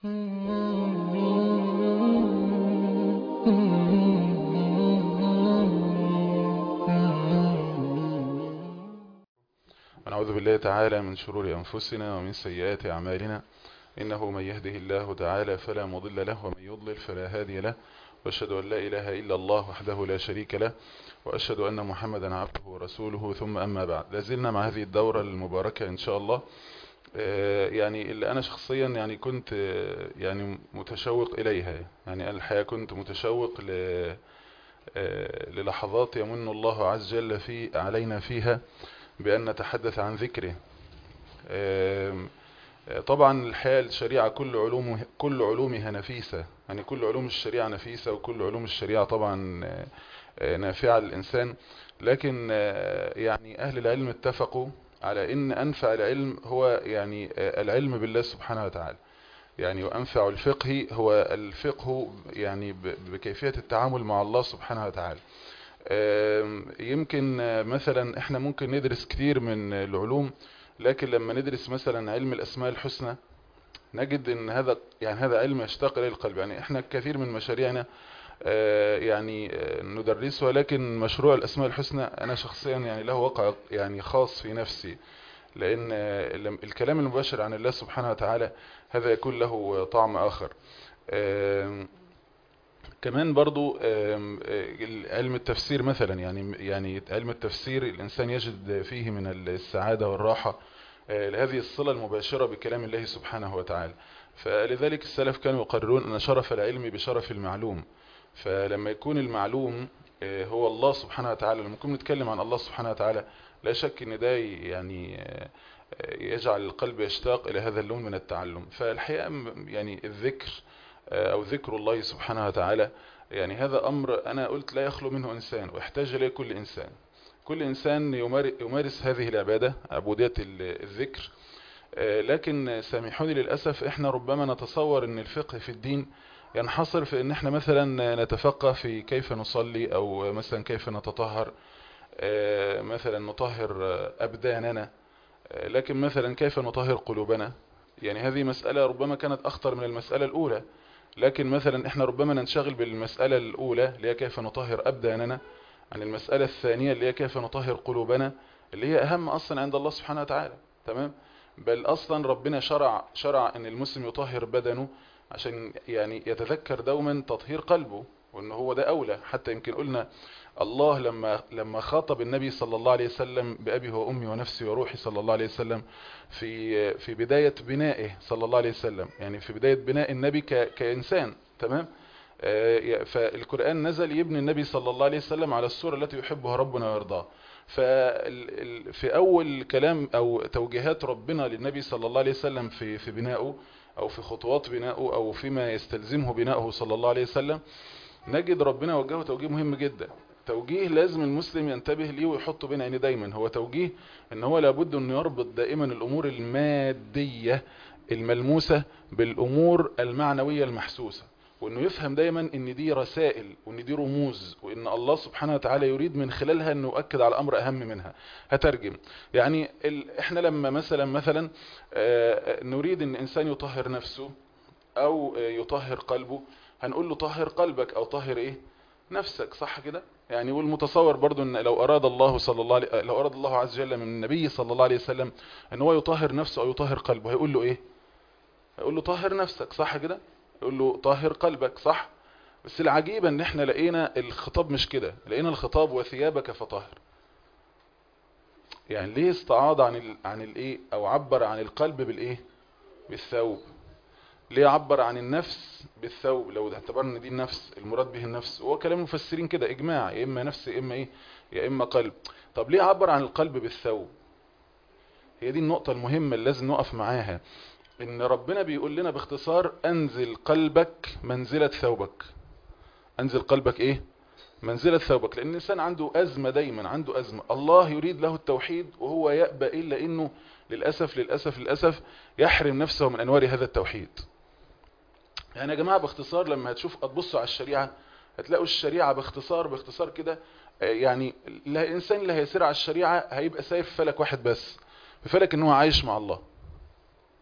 ونعوذ بالله تعالى من شرور أنفسنا ومن سيئات أعمالنا إنه من يهده الله تعالى فلا مضل له ومن يضلل فلا هادي له وأشهد أن لا إله إلا الله وحده لا شريك له وأشهد أن محمدا عبده ورسوله ثم أما بعد لازلنا مع هذه الدورة المباركة إن شاء الله يعني اللي أنا شخصيا يعني كنت يعني متشوق إليها يعني الحقيقة كنت متشوق ل للحظات يمن الله عز وجل في علينا فيها بأن نتحدث عن ذكره طبعا الحياة الشريعة كل علوم كل علومها نفيسة يعني كل علوم الشريعة نفيسة وكل علوم الشريعة طبعا نافعة للإنسان لكن يعني أهل العلم اتفقوا على أن أنفع العلم هو يعني العلم بالله سبحانه وتعالى يعني وأنفع الفقه هو الفقه يعني بكيفية التعامل مع الله سبحانه وتعالى يمكن مثلا احنا ممكن ندرس كتير من العلوم لكن لما ندرس مثلا علم الأسماء الحسنى نجد ان هذا يعني هذا علم يشتاق اليه القلب يعني احنا كثير من مشاريعنا يعني ندرسها لكن مشروع الأسماء الحسنى أنا شخصيا يعني له وقع يعني خاص في نفسي لأن الكلام المباشر عن الله سبحانه وتعالى هذا يكون له طعم آخر كمان برضو علم التفسير مثلا يعني يعني علم التفسير الإنسان يجد فيه من السعادة والراحة لهذه الصلة المباشرة بكلام الله سبحانه وتعالى فلذلك السلف كانوا يقررون أن شرف العلم بشرف المعلوم فلما يكون المعلوم هو الله سبحانه وتعالى لما نكون نتكلم عن الله سبحانه وتعالى لا شك ان ده يعني يجعل القلب يشتاق الى هذا اللون من التعلم فالحقيقة يعني الذكر او ذكر الله سبحانه وتعالى يعني هذا امر انا قلت لا يخلو منه انسان ويحتاج اليه كل انسان كل انسان يمارس هذه العبادة عبودية الذكر لكن سامحوني للأسف احنا ربما نتصور ان الفقه في الدين ينحصر في ان احنا مثلا نتفقه في كيف نصلي او مثلا كيف نتطهر مثلا نطهر ابداننا لكن مثلا كيف نطهر قلوبنا يعني هذه مسألة ربما كانت اخطر من المسألة الاولى لكن مثلا احنا ربما ننشغل بالمسألة الاولى اللي هي كيف نطهر ابداننا عن المسألة الثانية اللي هي كيف نطهر قلوبنا اللي هي اهم اصلا عند الله سبحانه وتعالى تمام بل اصلا ربنا شرع شرع ان المسلم يطهر بدنه عشان يعني يتذكر دوما تطهير قلبه وان هو ده اولى حتى يمكن قلنا الله لما لما خاطب النبي صلى الله عليه وسلم بأبي وأمي ونفسي وروحي صلى الله عليه وسلم في في بداية بنائه صلى الله عليه وسلم يعني في بداية بناء النبي كإنسان تمام فالقرآن نزل يبني النبي صلى الله عليه وسلم على الصورة التي يحبها ربنا ويرضاه ففي أول كلام أو توجيهات ربنا للنبي صلى الله عليه وسلم في في بنائه أو في خطوات بنائه أو فيما يستلزمه بنائه صلى الله عليه وسلم نجد ربنا وجهه توجيه مهم جدا توجيه لازم المسلم ينتبه ليه ويحطه بين عينيه دايما هو توجيه ان هو لابد انه يربط دائما الامور المادية الملموسة بالامور المعنوية المحسوسة وانه يفهم دايما ان دي رسائل وان دي رموز وان الله سبحانه وتعالى يريد من خلالها انه يؤكد على امر اهم منها هترجم يعني احنا لما مثلا مثلا نريد ان انسان يطهر نفسه او يطهر قلبه هنقول له طهر قلبك او طهر ايه نفسك صح كده يعني والمتصور برضو ان لو اراد الله صلى الله عليه لو اراد الله عز وجل من النبي صلى الله عليه وسلم ان هو يطهر نفسه او يطهر قلبه هيقول له ايه هيقول له طهر نفسك صح كده يقول له طهر قلبك صح بس العجيب ان احنا لقينا الخطاب مش كده لقينا الخطاب وثيابك فطهر يعني ليه استعاض عن ال... عن الايه او عبر عن القلب بالايه بالثوب ليه عبر عن النفس بالثوب لو اعتبرنا دي النفس المراد به النفس هو كلام المفسرين كده اجماع يا اما نفس يا اما ايه يا اما قلب طب ليه عبر عن القلب بالثوب هي دي النقطة المهمة اللي لازم نقف معاها ان ربنا بيقول لنا باختصار انزل قلبك منزلة ثوبك انزل قلبك ايه منزلة ثوبك لان الانسان عنده ازمة دايما عنده ازمة الله يريد له التوحيد وهو يأبى الا انه للأسف للأسف للأسف يحرم نفسه من انوار هذا التوحيد يعني يا جماعة باختصار لما هتشوف هتبصوا على الشريعة هتلاقوا الشريعة باختصار باختصار كده يعني الانسان اللي هيسير على الشريعة هيبقى سايف فلك واحد بس في فلك ان هو عايش مع الله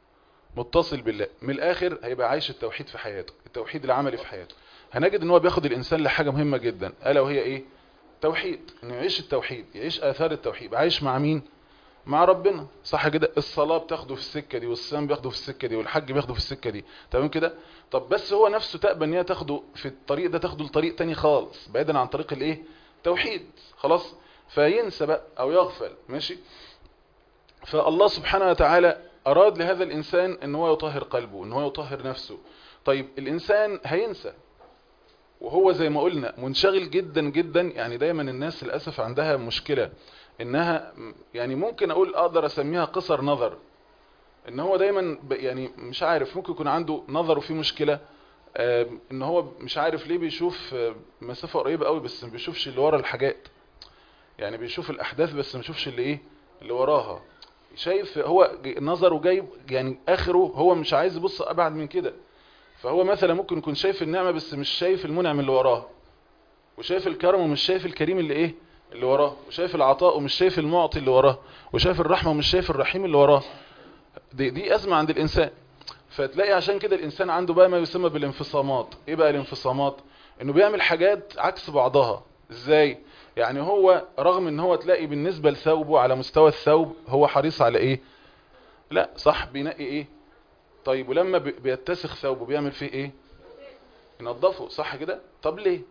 متصل بالله من الاخر هيبقى عايش التوحيد في حياته التوحيد العملي في حياته هنجد ان هو بياخد الانسان لحاجة مهمة جدا الا وهي ايه توحيد انه يعيش التوحيد يعيش اثار التوحيد عايش مع مين مع ربنا صح كده الصلاة بتاخده في السكة دي والصيام بياخده في السكة دي والحج بياخده في السكة دي تمام كده طب بس هو نفسه تقبل ان هي تاخده في الطريق ده تاخده لطريق تاني خالص بعيدا عن طريق الايه توحيد خلاص فينسى بقى او يغفل ماشي فالله سبحانه وتعالى اراد لهذا الانسان ان هو يطهر قلبه ان هو يطهر نفسه طيب الانسان هينسى وهو زي ما قلنا منشغل جدا جدا يعني دايما الناس للاسف عندها مشكلة انها يعني ممكن اقول اقدر اسميها قصر نظر ان هو دايما يعني مش عارف ممكن يكون عنده نظره فيه مشكلة ان هو مش عارف ليه بيشوف مسافة قريبة قوي بس ما بيشوفش اللي ورا الحاجات يعني بيشوف الاحداث بس ما بيشوفش اللي ايه اللي وراها شايف هو نظره جايب يعني اخره هو مش عايز يبص ابعد من كده فهو مثلا ممكن يكون شايف النعمة بس مش شايف المنعم اللي وراه وشايف الكرم ومش شايف الكريم اللي ايه اللي وراه وشايف العطاء ومش شايف المعطي اللي وراه وشايف الرحمة ومش شايف الرحيم اللي وراه دي, دي أزمة عند الإنسان فتلاقي عشان كده الإنسان عنده بقى ما يسمى بالانفصامات إيه بقى الانفصامات إنه بيعمل حاجات عكس بعضها إزاي يعني هو رغم إن هو تلاقي بالنسبة لثوبه على مستوى الثوب هو حريص على إيه لا صح بينقي إيه طيب ولما بيتسخ ثوبه بيعمل فيه إيه ينظفه صح كده طب ليه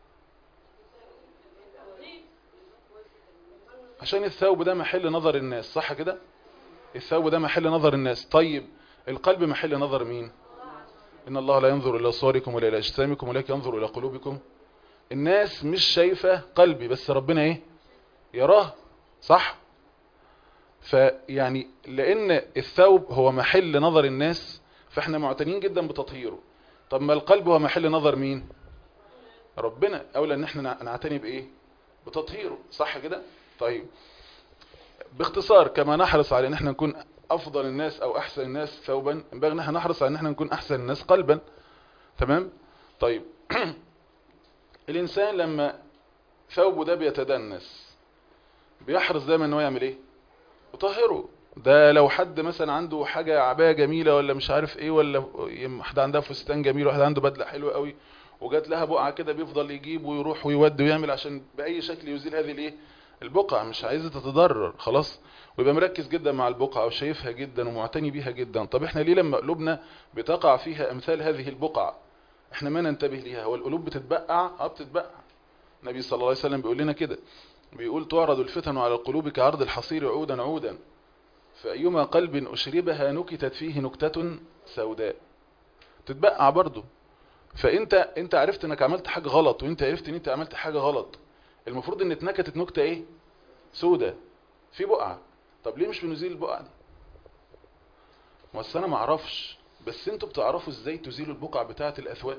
عشان الثوب ده محل نظر الناس صح كده الثوب ده محل نظر الناس طيب القلب محل نظر مين إن الله لا ينظر إلى صوركم ولا إلى أجسامكم ولكن ينظر إلى قلوبكم الناس مش شايفة قلبي بس ربنا إيه يراه صح فيعني لأن الثوب هو محل نظر الناس فإحنا معتنين جدا بتطهيره طب ما القلب هو محل نظر مين ربنا أولا إن إحنا نعتني بإيه بتطهيره صح كده طيب باختصار كما نحرص على ان احنا نكون افضل الناس او احسن الناس ثوبا ينبغي ان احنا نحرص على ان احنا نكون احسن الناس قلبا تمام طيب الانسان لما ثوبه ده بيتدنس بيحرص دايما ان هو يعمل ايه يطهره ده لو حد مثلا عنده حاجة عباية جميلة ولا مش عارف ايه ولا حد عندها فستان جميل واحد عنده بدلة حلوة قوي وجات لها بقعة كده بيفضل يجيب ويروح ويودي ويعمل عشان بأي شكل يزيل هذه الايه البقعة مش عايزة تتضرر خلاص ويبقى مركز جدا مع البقعة وشايفها جدا ومعتني بيها جدا طب احنا ليه لما قلوبنا بتقع فيها امثال هذه البقعة احنا ما ننتبه ليها هو القلوب بتتبقع اه بتتبقع النبي صلى الله عليه وسلم بيقول لنا كده بيقول تعرض الفتن على القلوب كعرض الحصير عودا عودا فأيما قلب أشربها نكتت فيه نكتة سوداء تتبقع برضه فانت انت عرفت انك عملت حاجة غلط وانت عرفت ان انت عملت حاجة غلط المفروض ان اتنكتت نكتة ايه سودة في بقعة طب ليه مش بنزيل البقعة دي بس انا ما اعرفش بس انتوا بتعرفوا ازاي تزيلوا البقعة بتاعة الاثواب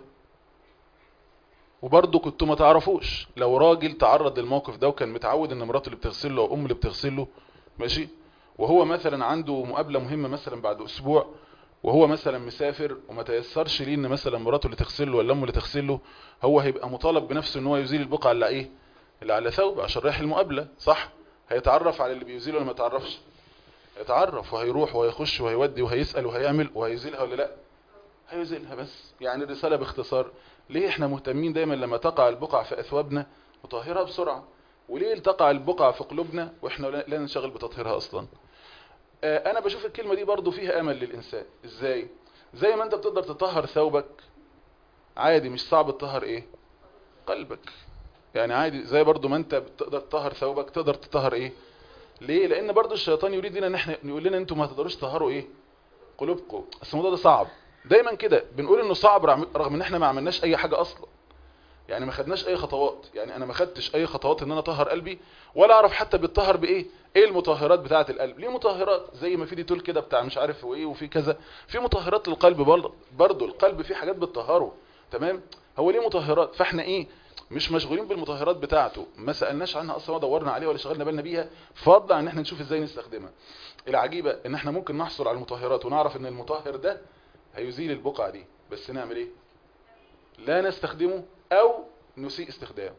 وبرضه كنتوا ما تعرفوش لو راجل تعرض للموقف ده وكان متعود ان مراته اللي بتغسل له او امه اللي بتغسل له ماشي وهو مثلا عنده مقابلة مهمة مثلا بعد اسبوع وهو مثلا مسافر وما تيسرش ليه ان مثلا مراته اللي تغسل له ولا امه اللي تغسل له هو هيبقى مطالب بنفسه ان هو يزيل البقعة اللي ايه اللي على ثوب عشان رايح المقابلة صح هيتعرف على اللي بيزيله ولا ما يتعرفش يتعرف وهيروح وهيخش وهيودي وهيسأل وهيعمل وهيزيلها ولا لا هيزيلها بس يعني الرسالة باختصار ليه احنا مهتمين دايما لما تقع البقع في اثوابنا نطهرها بسرعة وليه تقع البقع في قلوبنا واحنا لا ننشغل بتطهيرها اصلا آه انا بشوف الكلمة دي برضو فيها امل للانسان ازاي زي ما انت بتقدر تطهر ثوبك عادي مش صعب تطهر ايه قلبك يعني عادي زي برضو ما انت بتقدر تطهر ثوبك تقدر تطهر ايه ليه لان برضو الشيطان يريد لنا ان احنا يقول لنا انتوا ما تقدروش تطهروا ايه قلوبكم بس الموضوع ده صعب دايما كده بنقول انه صعب رغم ان احنا ما عملناش اي حاجة اصلا يعني ما خدناش اي خطوات يعني انا ما خدتش اي خطوات ان انا اطهر قلبي ولا اعرف حتى بيتطهر بايه ايه المطهرات بتاعه القلب ليه مطهرات زي ما في دي تول كده بتاع مش عارف وايه وفي كذا في مطهرات للقلب برضه القلب فيه حاجات بتطهره تمام هو ليه مطهرات فاحنا ايه مش مشغولين بالمطهرات بتاعته ما سالناش عنها اصلا ودورنا عليها ولا شغلنا بالنا بيها فضلا ان احنا نشوف ازاي نستخدمها العجيبه ان احنا ممكن نحصل على المطهرات ونعرف ان المطهر ده هيزيل البقعه دي بس نعمل ايه لا نستخدمه او نسيء استخدامه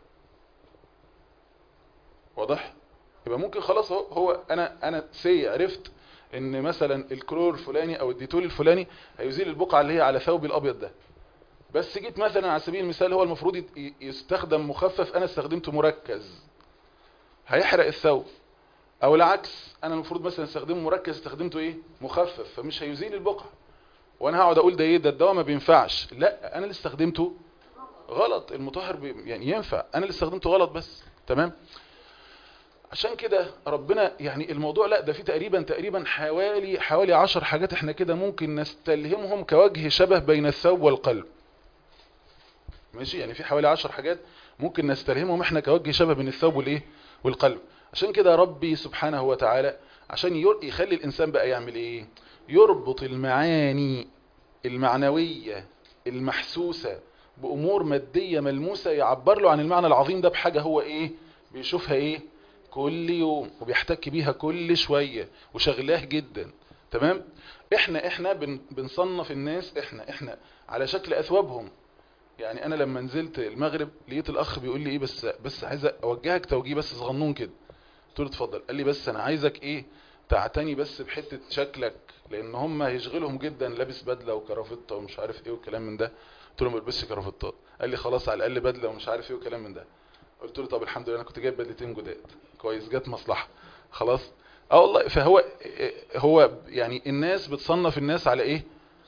واضح يبقى ممكن خلاص هو, هو انا انا سي عرفت ان مثلا الكلور الفلاني او الديتول الفلاني هيزيل البقعه اللي هي على ثوبي الابيض ده بس جيت مثلا على سبيل المثال هو المفروض يت- يستخدم مخفف انا استخدمته مركز هيحرق الثوب او العكس انا المفروض مثلا استخدمه مركز استخدمته ايه مخفف فمش هيزيل البقعه وانا هقعد اقول ده ايه ده الدواء ما بينفعش لا انا اللي استخدمته غلط المطهر بي يعني ينفع انا اللي استخدمته غلط بس تمام عشان كده ربنا يعني الموضوع لا ده في تقريبا تقريبا حوالي حوالي عشر حاجات احنا كده ممكن نستلهمهم كوجه شبه بين الثوب والقلب ماشي يعني في حوالي عشر حاجات ممكن نستلهمهم احنا كوجه شبه بين الثوب والايه والقلب عشان كده ربي سبحانه وتعالى عشان ير- يخلي الانسان بقى يعمل ايه يربط المعاني المعنوية المحسوسة بأمور مادية ملموسة يعبر له عن المعنى العظيم ده بحاجة هو ايه بيشوفها ايه كل يوم وبيحتك بيها كل شوية وشغلاه جدا تمام احنا احنا بن بنصنف الناس احنا احنا على شكل اثوابهم يعني انا لما نزلت المغرب لقيت الاخ بيقول لي ايه بس بس عايز اوجهك توجيه بس صغنون كده قلت له اتفضل قال لي بس انا عايزك ايه تعتني بس بحته شكلك لان هم هيشغلهم جدا لابس بدله وكرافته ومش عارف ايه والكلام من ده قلت له ما بلبسش كرافتات قال لي خلاص على الاقل بدله ومش عارف ايه والكلام من ده قلت له طب الحمد لله انا كنت جايب بدلتين جداد كويس جت مصلحه خلاص اه والله فهو هو يعني الناس بتصنف الناس على ايه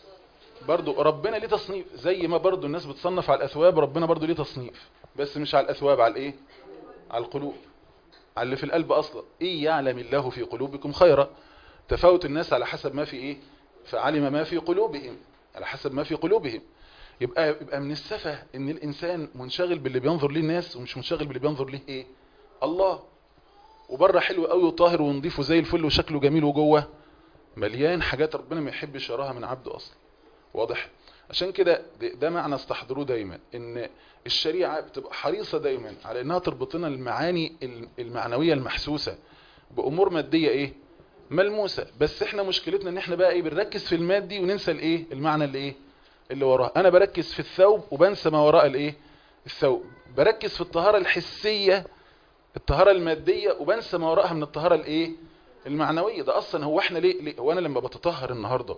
برضو ربنا ليه تصنيف زي ما برضو الناس بتصنف على الاثواب ربنا برضو ليه تصنيف بس مش على الاثواب على الايه على القلوب على اللي في القلب اصلا ايه يعلم الله في قلوبكم خيرا تفاوت الناس على حسب ما في ايه فعلم ما في قلوبهم على حسب ما في قلوبهم يبقى يبقى من السفه ان الانسان منشغل باللي بينظر ليه الناس ومش منشغل باللي بينظر ليه ايه الله وبره حلو قوي وطاهر ونضيف وزي الفل وشكله جميل وجوه مليان حاجات ربنا ما يحبش يراها من عبده اصلا واضح عشان كده ده, ده معنى استحضروه دايما ان الشريعة بتبقى حريصة دايما على انها تربط لنا المعاني المعنوية المحسوسة بامور مادية ايه ملموسة بس احنا مشكلتنا ان احنا بقى ايه بنركز في المادي وننسى الايه المعنى اللي ايه اللي وراه انا بركز في الثوب وبنسى ما وراء الايه الثوب بركز في الطهارة الحسية الطهارة المادية وبنسى ما وراءها من الطهارة الايه المعنوية ده اصلا هو احنا ليه, ليه هو انا لما بتطهر النهاردة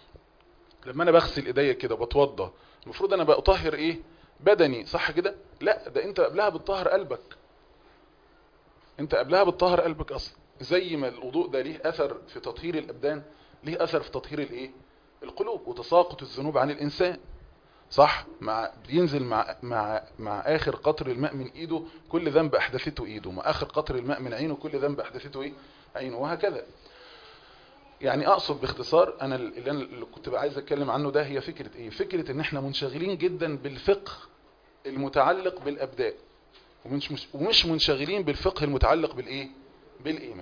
لما انا بغسل ايديا كده بتوضى المفروض انا بطهر ايه بدني صح كده لا ده انت قبلها بتطهر قلبك انت قبلها بتطهر قلبك اصلا زي ما الوضوء ده ليه اثر في تطهير الابدان ليه اثر في تطهير الايه القلوب وتساقط الذنوب عن الانسان صح مع بينزل مع مع مع اخر قطر الماء من ايده كل ذنب احدثته ايده مع اخر قطر الماء من عينه كل ذنب احدثته ايه عينه وهكذا يعني اقصد باختصار انا اللي انا اللي كنت عايز اتكلم عنه ده هي فكرة ايه فكرة ان احنا منشغلين جدا بالفقه المتعلق بالابدان ومش مش ومش منشغلين بالفقه المتعلق بالايه بالايمان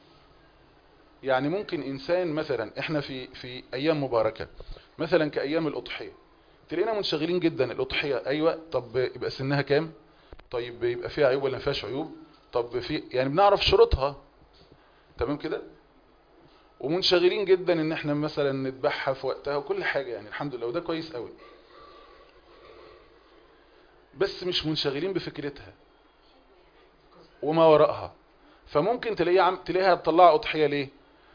يعني ممكن انسان مثلا احنا في في ايام مباركة مثلا كايام الاضحية تلاقينا منشغلين جدا الاضحية ايوه طب يبقى سنها كام طيب يبقى فيها عيوب ولا ما فيهاش عيوب طب في يعني بنعرف شروطها تمام كده ومنشغلين جدا ان احنا مثلا نذبحها في وقتها وكل حاجة يعني الحمد لله وده كويس قوي بس مش منشغلين بفكرتها وما وراءها فممكن تلاقيها عم تلاقيها تطلع اضحيه ليه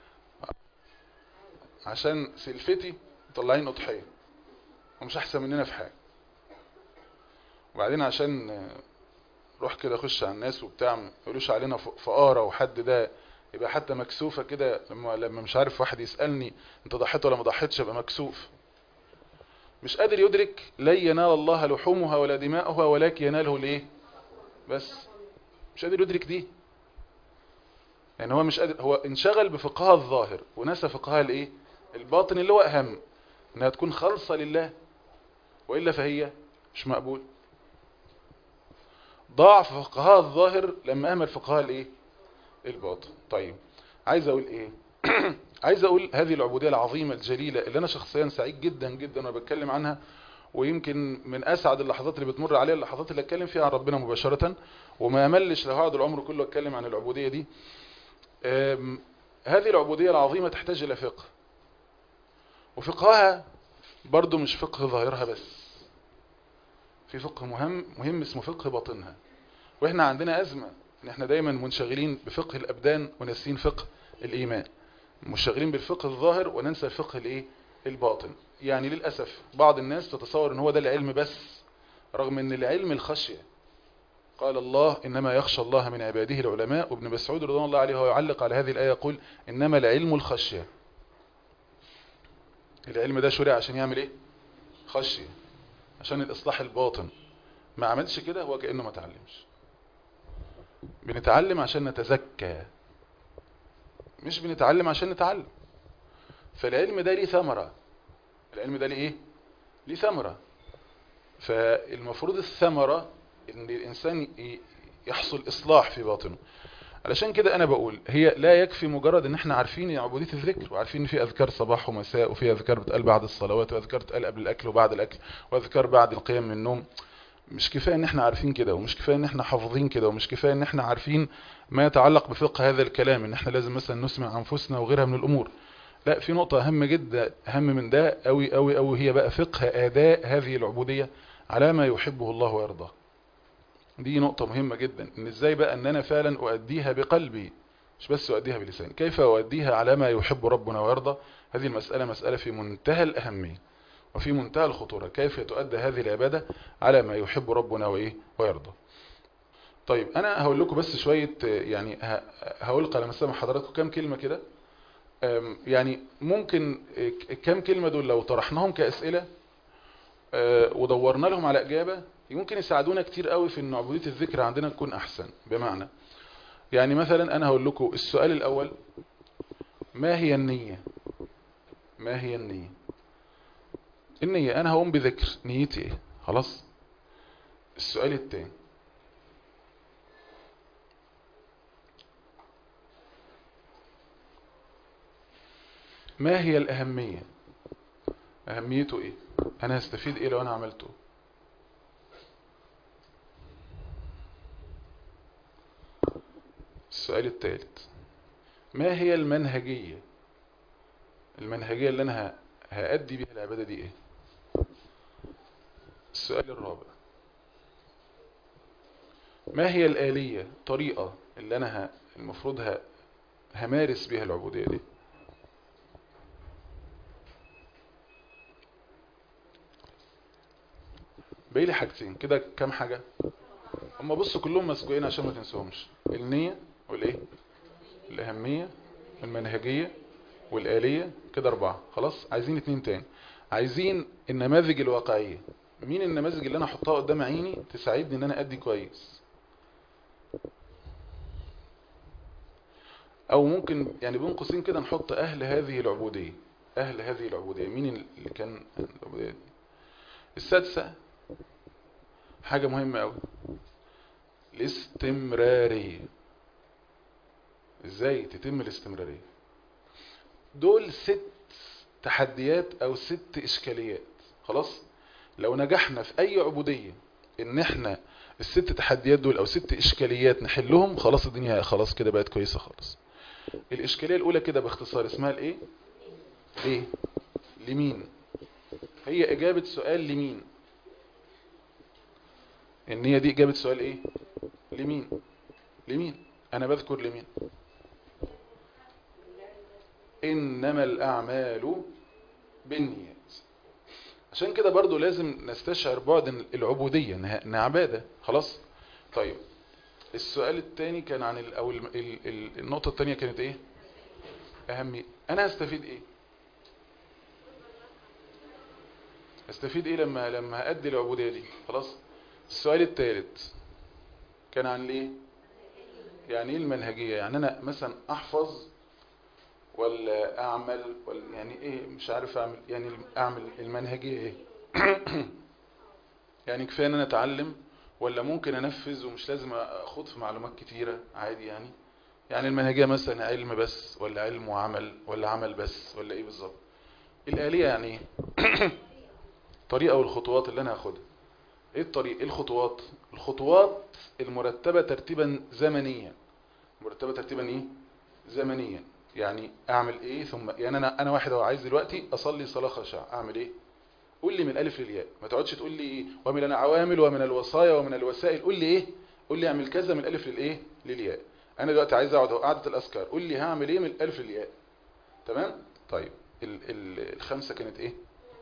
عشان سلفتي مطلعين اضحيه ومش احسن مننا في حاجه وبعدين عشان روح كده اخش على الناس وبتاع ما يقولوش علينا فقاره وحد ده يبقى حتى مكسوفه كده لما لما مش عارف واحد يسالني انت ضحيت ولا ما ضحيتش ابقى مكسوف مش قادر يدرك لن ينال الله لحومها ولا دماؤها ولكن يناله الايه بس مش قادر يدرك دي يعني هو مش قادر هو انشغل بفقهها الظاهر ونسى فقهها الايه الباطن اللي هو اهم انها تكون خالصه لله والا فهي مش مقبول ضاع في فقهها الظاهر لما اهمل فقهها الايه الباطن طيب عايز اقول ايه عايز اقول هذه العبودية العظيمة الجليلة اللي انا شخصيا سعيد جدا جدا وانا بتكلم عنها ويمكن من اسعد اللحظات اللي بتمر عليها اللحظات اللي اتكلم فيها عن ربنا مباشرة وما املش لو هقعد العمر كله اتكلم عن العبودية دي هذه العبودية العظيمة تحتاج الى فقه وفقهها برضو مش فقه ظاهرها بس في فقه مهم مهم اسمه فقه باطنها واحنا عندنا ازمة ان احنا دايما منشغلين بفقه الابدان وناسين فقه الايمان مشغلين بالفقه الظاهر وننسى الفقه الايه الباطن يعني للأسف بعض الناس تتصور ان هو ده العلم بس رغم ان العلم الخشية قال الله إنما يخشى الله من عباده العلماء وابن مسعود رضوان الله عليه هو يعلق على هذه الآية يقول إنما العلم الخشية العلم ده شرع عشان يعمل ايه خشية عشان الإصلاح الباطن ما عملش كده هو كأنه ما تعلمش بنتعلم عشان نتزكى مش بنتعلم عشان نتعلم فالعلم ده ليه ثمرة العلم ده ليه ايه ليه ثمرة فالمفروض الثمرة ان الانسان يحصل اصلاح في باطنه علشان كده انا بقول هي لا يكفي مجرد ان احنا عارفين عبودية الذكر وعارفين ان في اذكار صباح ومساء وفي اذكار بتقال بعد الصلوات واذكار بتقال قبل الاكل وبعد الاكل واذكار بعد القيام من النوم مش كفاية ان احنا عارفين كده ومش كفاية ان احنا حافظين كده ومش كفاية ان احنا عارفين ما يتعلق بفقه هذا الكلام ان احنا لازم مثلا نسمع انفسنا وغيرها من الامور لا في نقطة اهم جدا اهم من ده قوي قوي قوي هي بقى فقه اداء هذه العبودية على ما يحبه الله ويرضاه دي نقطة مهمة جدا ان ازاي بقى ان انا فعلا اؤديها بقلبي مش بس اؤديها بلساني كيف اؤديها على ما يحب ربنا ويرضى هذه المسألة مسألة في منتهى الاهمية وفي منتهى الخطورة كيف تؤدى هذه العبادة على ما يحب ربنا وإيه ويرضى طيب أنا هقول لكم بس شوية يعني هقول على مسامح حضراتكم كام كلمة كده يعني ممكن كام كلمة دول لو طرحناهم كأسئلة ودورنا لهم على إجابة يمكن يساعدونا كتير قوي في ان عبودية الذكر عندنا تكون أحسن بمعنى يعني مثلا أنا هقول لكم السؤال الأول ما هي النية ما هي النية النية انا هقوم بذكر نيتي ايه خلاص السؤال التاني ما هي الاهمية اهميته ايه انا هستفيد ايه لو انا عملته السؤال الثالث ما هي المنهجية المنهجية اللي انا هأدي بها العبادة دي ايه السؤال الرابع ما هي الآلية طريقة اللي أنا المفروض همارس بها العبودية دي باقي حاجتين كده كام حاجة هم بصوا كلهم مسجوعين عشان ما تنسوهمش النية والايه الأهمية المنهجية والآلية كده أربعة خلاص عايزين اتنين تاني عايزين النماذج الواقعية مين النماذج اللي انا احطها قدام عيني تساعدني ان انا ادي كويس او ممكن يعني بين قوسين كده نحط اهل هذه العبودية اهل هذه العبودية مين اللي كان العبودية دي السادسة حاجة مهمة قوي الاستمرارية ازاي تتم الاستمرارية دول ست تحديات او ست اشكاليات خلاص لو نجحنا في اي عبودية ان احنا الست تحديات دول او ست اشكاليات نحلهم خلاص الدنيا خلاص كده بقت كويسة خالص الاشكالية الاولى كده باختصار اسمها الايه ايه لمين هي اجابة سؤال لمين ان هي دي اجابة سؤال ايه لمين لمين انا بذكر لمين انما الاعمال بالنيات عشان كده برضو لازم نستشعر بعد العبودية انها عبادة خلاص طيب السؤال الثاني كان عن ال او ال ال النقطة الثانية كانت ايه اهمية انا هستفيد ايه هستفيد ايه لما لما هأدي العبودية دي خلاص السؤال الثالث كان عن الايه يعني ايه المنهجية يعني انا مثلا احفظ ولا اعمل ولا يعني ايه مش عارف اعمل يعني اعمل المنهجية ايه يعني كفاية ان انا اتعلم ولا ممكن انفذ ومش لازم اخوض في معلومات كتيرة عادي يعني يعني المنهجية مثلا علم بس ولا علم وعمل ولا عمل بس ولا ايه بالظبط الآلية يعني ايه الطريقة والخطوات اللي انا هاخدها ايه الطريق ايه الخطوات الخطوات المرتبة ترتيبا زمنيا مرتبة ترتيبا ايه زمنيا يعني اعمل ايه ثم يعني انا انا واحد هو عايز دلوقتي اصلي صلاه خشع اعمل ايه قول لي من الالف للياء ما تقعدش تقول لي ايه ومن العوامل ومن الوصايا ومن الوسائل قول لي ايه قول لي اعمل كذا من الالف للايه للياء انا دلوقتي عايز اقعد قعده الاذكار قول لي هعمل ايه من الالف للياء تمام طيب ال ال الخمسة كانت ايه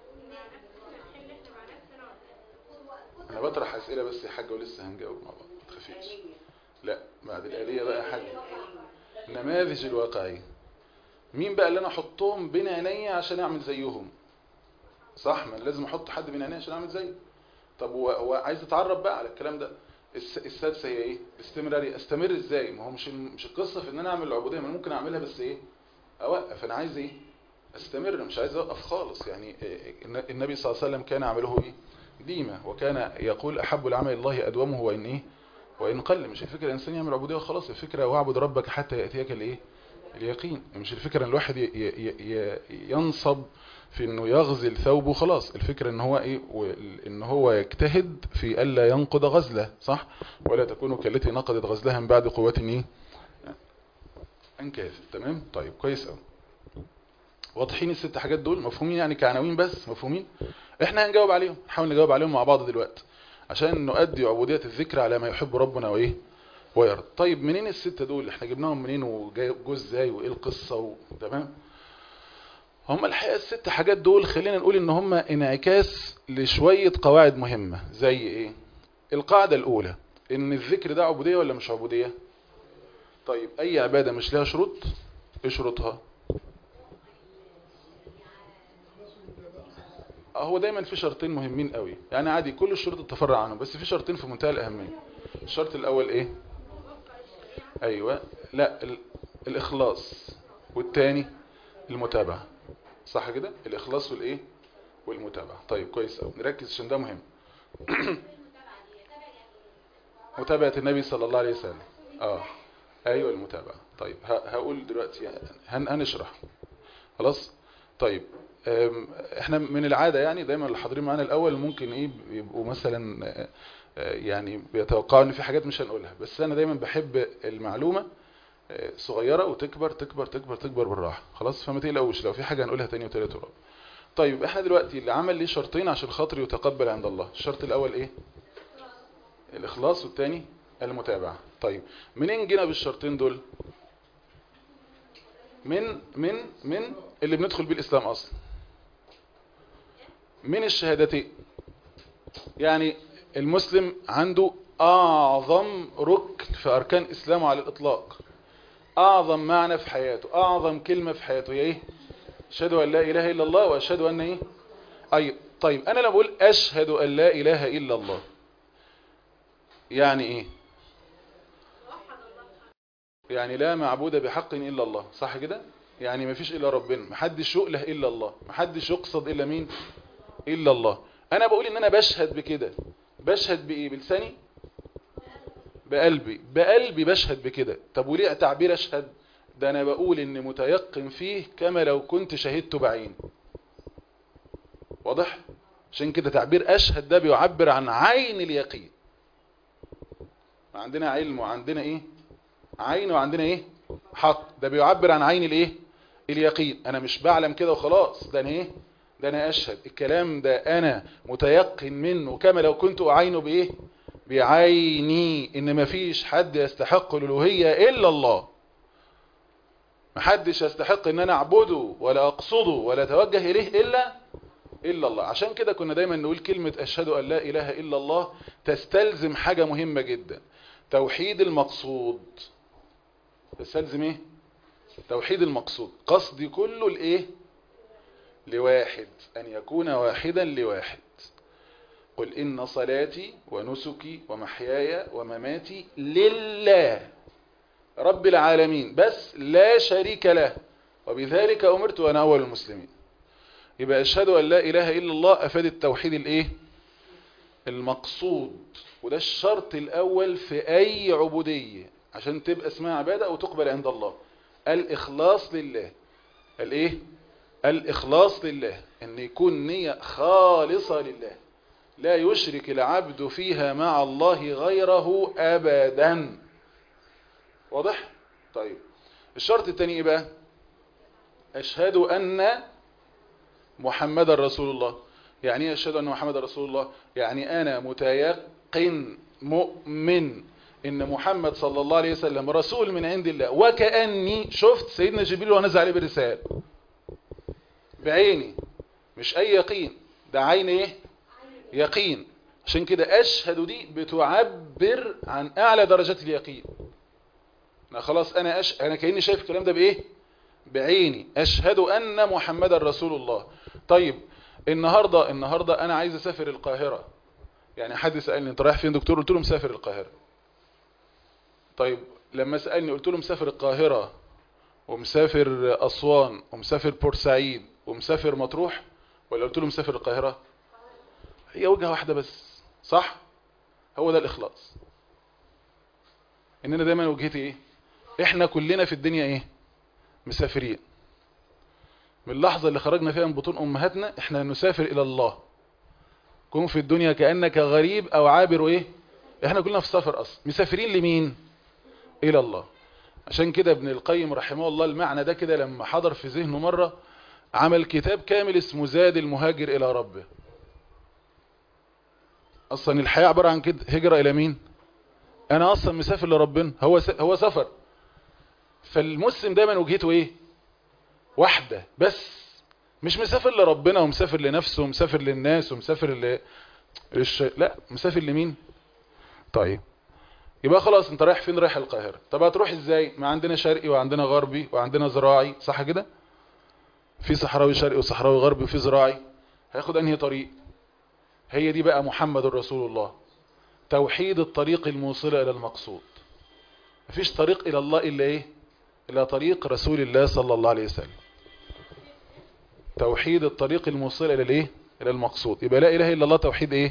انا بطرح اسئلة بس يا حاجة ولسه هنجاوب مع بعض ما تخافيش لا بعد الآلية بقى يا حاجة نماذج الواقعية مين بقى اللي انا احطهم بين عينيا عشان اعمل زيهم صح ما أنا لازم احط حد بين عينيا عشان اعمل زيه طب هو هو عايز اتعرف بقى على الكلام ده الس- السادسه هي ايه الاستمراريه استمر ازاي ما هو مش ال- مش القصه في ان انا اعمل العبوديه ما أنا ممكن اعملها بس ايه اوقف انا عايز ايه استمر مش عايز اوقف خالص يعني إيه، الن- النبي صلى الله عليه وسلم كان يعمله ايه ديما وكان يقول احب العمل الله ادومه وان ايه وان قل مش الفكره الانسان يعمل عبوديه وخلاص الفكره واعبد ربك حتى ياتيك الايه اليقين مش الفكره ان الواحد ي- ي- ي- ينصب في انه يغزل ثوبه خلاص الفكرة ان هو ايه وال- ان هو يجتهد في الا ينقض غزله صح ولا تكون كالتي نقضت غزلها من بعد قوة ايه انكاث تمام طيب كويس قوي واضحين الست حاجات دول مفهومين يعني كعناوين بس مفهومين احنا هنجاوب عليهم نحاول نجاوب عليهم مع بعض دلوقتي عشان نؤدي عبودية الذكر على ما يحب ربنا وايه ويرضى طيب منين الستة دول احنا جبناهم منين وجو ازاي وايه القصة و... تمام هم الحقيقة الست حاجات دول خلينا نقول ان هم انعكاس لشوية قواعد مهمة زي ايه القاعدة الاولى ان الذكر ده عبودية ولا مش عبودية طيب اي عبادة مش لها شروط ايه شروطها آه، هو دايما في شرطين مهمين قوي يعني عادي كل الشروط تتفرع عنهم بس في شرطين في منتهى الاهمية الشرط الاول ايه ايوه لا ال... الاخلاص والتاني المتابعة صح كده الاخلاص والايه والمتابعة طيب كويس قوي نركز عشان ده مهم متابعة النبي صلى الله عليه وسلم اه ايوه المتابعة طيب ه- هقول دلوقتي هن هنشرح خلاص طيب أم، احنا من العادة يعني دايما اللي حاضرين معانا الاول ممكن ايه يبقوا مثلا آه، آه، يعني بيتوقعوا ان في حاجات مش هنقولها بس انا دايما بحب المعلومة آه، صغيرة وتكبر تكبر تكبر تكبر بالراحة خلاص فما تقلقوش لو في حاجة هنقولها تاني وتالت ورابع طيب احنا دلوقتي اللي عمل ليه شرطين عشان خاطر يتقبل عند الله الشرط الاول ايه الاخلاص والتاني المتابعة طيب منين جينا بالشرطين دول من من من اللي بندخل بيه الاسلام اصلا من الشهادتين يعني المسلم عنده اعظم ركن في اركان اسلامه على الاطلاق اعظم معنى في حياته اعظم كلمة في حياته هي ايه اشهد ان لا اله الا الله واشهد ان ايه اي طيب انا لما بقول اشهد ان لا اله الا الله يعني ايه يعني لا معبود بحق الا الله صح كده يعني مفيش الا ربنا محدش يؤله الا الله محدش يقصد الا مين الا الله انا بقول ان انا بشهد بكده بشهد بايه بلساني بقلبي بقلبي بشهد بكده طب وليه تعبير اشهد ده انا بقول ان متيقن فيه كما لو كنت شهدت بعين واضح عشان كده تعبير اشهد ده بيعبر عن عين اليقين عندنا علم وعندنا ايه عين وعندنا ايه حق ده بيعبر عن عين الايه اليقين انا مش بعلم كده وخلاص ده انا ايه ده انا اشهد الكلام ده انا متيقن منه كما لو كنت اعينه بايه بعيني ان مفيش حد يستحق الالوهيه الا الله محدش يستحق ان انا اعبده ولا اقصده ولا اتوجه اليه الا الا الله عشان كده كنا دايما نقول كلمة اشهد ان لا اله الا الله تستلزم حاجة مهمة جدا توحيد المقصود تستلزم ايه توحيد المقصود قصدي كله لايه لواحد ان يكون واحدا لواحد قل ان صلاتي ونسكي ومحياي ومماتي لله رب العالمين بس لا شريك له وبذلك أمرت وأنا أول المسلمين يبقى أشهد أن لا إله إلا الله أفاد التوحيد الإيه المقصود وده الشرط الأول في أي عبودية عشان تبقى اسمها عبادة أو تقبل عند الله الإخلاص لله الإيه الإخلاص لله أن يكون نية خالصة لله لا يشرك العبد فيها مع الله غيره أبداً واضح طيب الشرط الثاني ايه بقى اشهد ان محمد رسول الله يعني ايه اشهد ان محمد رسول الله يعني انا متيقن مؤمن ان محمد صلى الله عليه وسلم رسول من عند الله وكاني شفت سيدنا جبريل ونزل عليه بالرساله بعيني مش اي يقين ده عين ايه يقين عشان كده اشهد دي بتعبر عن اعلى درجات اليقين انا خلاص انا أش... انا كاني شايف الكلام ده بايه بعيني اشهد ان محمدا رسول الله طيب النهارده النهارده انا عايز اسافر القاهره يعني حد سالني انت رايح فين دكتور قلت له مسافر القاهره طيب لما سالني قلت له مسافر القاهره ومسافر اسوان ومسافر بورسعيد ومسافر مطروح ولا قلت له مسافر القاهره هي وجهه واحده بس صح هو ده الاخلاص اننا دايما وجهتي ايه احنا كلنا في الدنيا ايه مسافرين من اللحظة اللي خرجنا فيها من بطون امهاتنا احنا نسافر الى الله كن في الدنيا كأنك غريب او عابر ايه احنا كلنا في سفر اصلا مسافرين لمين الى الله عشان كده ابن القيم رحمه الله المعنى ده كده لما حضر في ذهنه مرة عمل كتاب كامل اسمه زاد المهاجر الى ربه اصلا الحياة عبارة عن كده هجرة الى مين انا اصلا مسافر لربنا هو س... هو سفر فالمسلم دايما وجهته ايه واحدة بس مش مسافر لربنا ومسافر لنفسه ومسافر للناس ومسافر ل... للش... لا مسافر لمين طيب يبقى خلاص انت رايح فين رايح القاهرة طب هتروح ازاي ما عندنا شرقي وعندنا غربي وعندنا زراعي صح كده في صحراوي شرقي وصحراوي غربي وفي زراعي هياخد انهي طريق هي دي بقى محمد رسول الله توحيد الطريق الموصلة إلى المقصود مفيش طريق إلى الله إلا إيه إلا طريق رسول الله صلى الله عليه وسلم توحيد الطريق الموصلة إلى الإيه إلى المقصود يبقى لا إله إلا الله توحيد إيه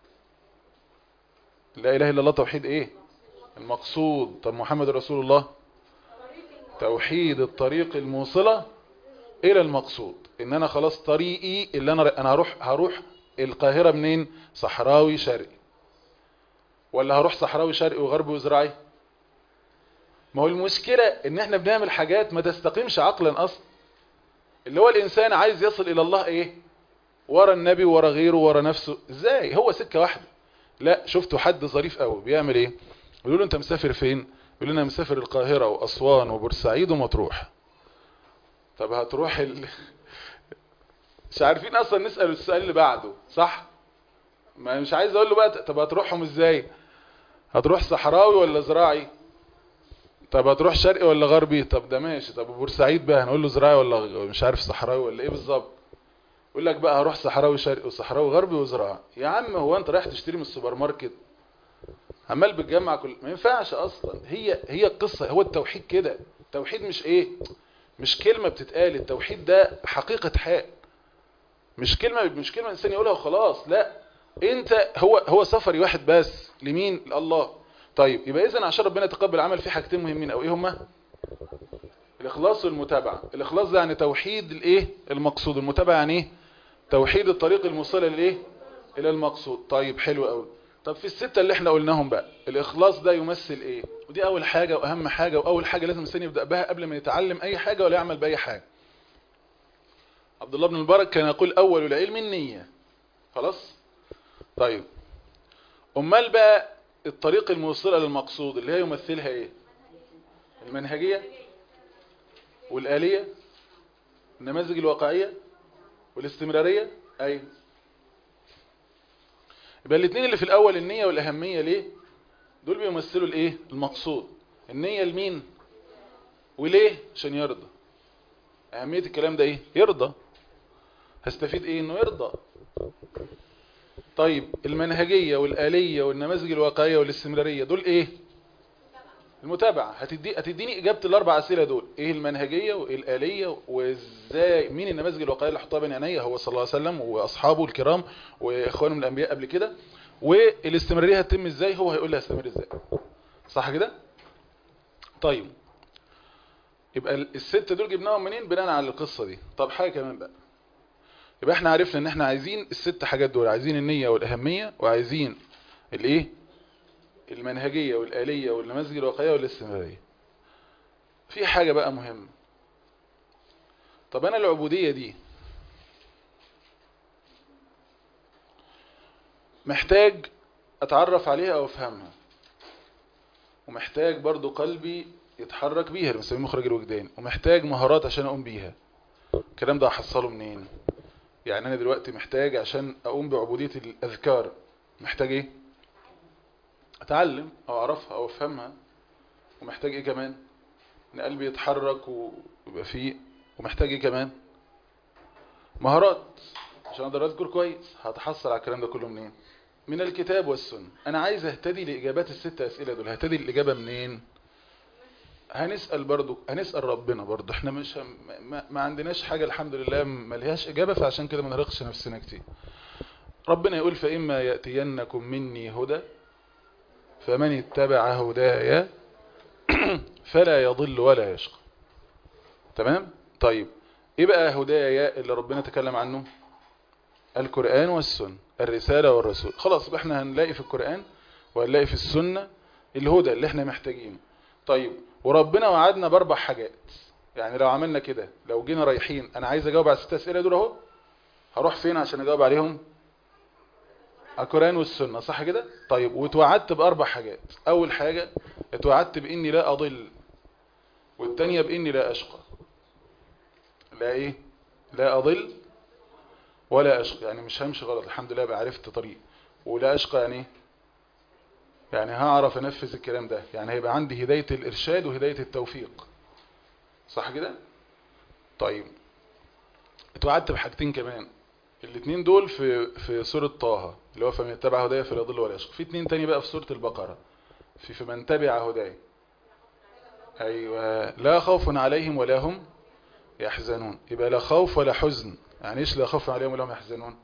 لا إله إلا الله توحيد إيه المقصود طب محمد رسول الله توحيد الطريق الموصلة إلى المقصود إن أنا خلاص طريقي اللي أنا أنا هروح هروح القاهرة منين صحراوي شرقي ولا هروح صحراوي شرقي وغربي وزراعي ما هو المشكلة ان احنا بنعمل حاجات ما تستقيمش عقلا اصلا اللي هو الانسان عايز يصل الى الله ايه ورا النبي ورا غيره ورا نفسه ازاي هو سكة واحدة لا شفتوا حد ظريف قوي بيعمل ايه يقولوا له انت مسافر فين يقول لنا مسافر القاهرة واسوان وبورسعيد ومطروح طب هتروح ال... مش عارفين اصلا نسأل السؤال اللي بعده صح ما مش عايز اقول له بقى طب هتروحهم ازاي هتروح صحراوي ولا زراعي طب هتروح شرقي ولا غربي طب ده ماشي طب بورسعيد بقى هنقول له زراعي ولا مش عارف صحراوي ولا ايه بالظبط يقول لك بقى هروح صحراوي شرقي وصحراوي غربي وزراعي يا عم هو انت رايح تشتري من السوبر ماركت عمال بتجمع كل ما ينفعش اصلا هي هي القصه هو التوحيد كده التوحيد مش ايه مش كلمه بتتقال التوحيد ده حقيقه حال مش كلمه مش كلمه الانسان يقولها وخلاص لا انت هو هو سفري واحد بس لمين لله طيب يبقى اذا عشان ربنا يتقبل عمل في حاجتين مهمين او ايه هما الاخلاص والمتابعه الاخلاص ده يعني توحيد الايه المقصود المتابعه يعني ايه توحيد الطريق الموصله للايه الى المقصود طيب حلو قوي طب في السته اللي احنا قلناهم بقى الاخلاص ده يمثل ايه ودي اول حاجه واهم حاجه واول حاجه لازم الانسان يبدا بها قبل ما يتعلم اي حاجه ولا يعمل باي حاجه عبد الله بن المبارك كان يقول اول العلم النيه خلاص طيب امال بقى الطريق الموصلة للمقصود اللي هي يمثلها ايه المنهجية والآلية النماذج الواقعية والاستمرارية اي يبقى الاثنين اللي في الاول النية والاهمية ليه دول بيمثلوا الايه المقصود النية لمين وليه عشان يرضى اهمية الكلام ده ايه يرضى هستفيد ايه انه يرضى طيب المنهجية والآلية والنماذج الواقعية والاستمرارية دول ايه المتابعة هتدي هتديني اجابة الاربع اسئلة دول ايه المنهجية وايه الآلية وازاي مين النماذج الواقعية اللي حطها بين عينيا هو صلى الله عليه وسلم واصحابه الكرام واخوانه من الانبياء قبل كده والاستمرارية هتتم ازاي هو هيقول لها استمر ازاي صح كده طيب يبقى الستة دول جبناهم منين بناء على القصة دي طب حاجة كمان بقى يبقى احنا عرفنا ان احنا عايزين الست حاجات دول عايزين النية والاهمية وعايزين الايه المنهجية والآلية والنماذج الواقعية والاستمرارية في حاجة بقى مهمة طب انا العبودية دي محتاج اتعرف عليها او افهمها ومحتاج برضو قلبي يتحرك بيها اللي بنسميه مخرج الوجدان ومحتاج مهارات عشان اقوم بيها الكلام ده هحصله منين يعني انا دلوقتي محتاج عشان اقوم بعبودية الاذكار محتاج ايه اتعلم او اعرفها او افهمها ومحتاج ايه كمان ان قلبي يتحرك ويبقى فيه ومحتاج ايه كمان مهارات عشان اقدر اذكر كويس هتحصل على الكلام ده كله منين من الكتاب والسنة انا عايز اهتدي لاجابات الست اسئله دول ههتدي الاجابه منين هنسال برضو هنسال ربنا برضو احنا مش هم ما, ما عندناش حاجه الحمد لله ملهاش اجابه فعشان كده ما نرقش نفسنا كتير ربنا يقول فاما ياتينكم مني هدى فمن اتبع هدايا فلا يضل ولا يشقى تمام طيب ايه بقى هدايا اللي ربنا تكلم عنه القرآن والسنة الرسالة والرسول خلاص يبقى احنا هنلاقي في القرآن وهنلاقي في السنة الهدى اللي احنا محتاجينه طيب وربنا وعدنا باربع حاجات يعني لو عملنا كده لو جينا رايحين انا عايز اجاوب على الست اسئله دول اهو هروح فين عشان اجاوب عليهم القرآن والسنة صح كده طيب وتوعدت باربع حاجات اول حاجة اتوعدت باني لا اضل والتانية باني لا اشقى لا ايه لا اضل ولا اشقى يعني مش همشي غلط الحمد لله بقى عرفت طريق ولا اشقى يعني ايه يعني هعرف انفذ الكلام ده يعني هيبقى عندي هداية الارشاد وهداية التوفيق صح كده طيب اتوعدت بحاجتين كمان الاثنين دول في في سورة طه اللي هو فمن يتبع هدايا فلا يضل ولا يشقى في اثنين تاني بقى في سورة البقرة في فمن تبع هدايا ايوه لا خوف عليهم ولا هم يحزنون يبقى لا خوف ولا حزن يعني ايش لا خوف عليهم ولا هم يحزنون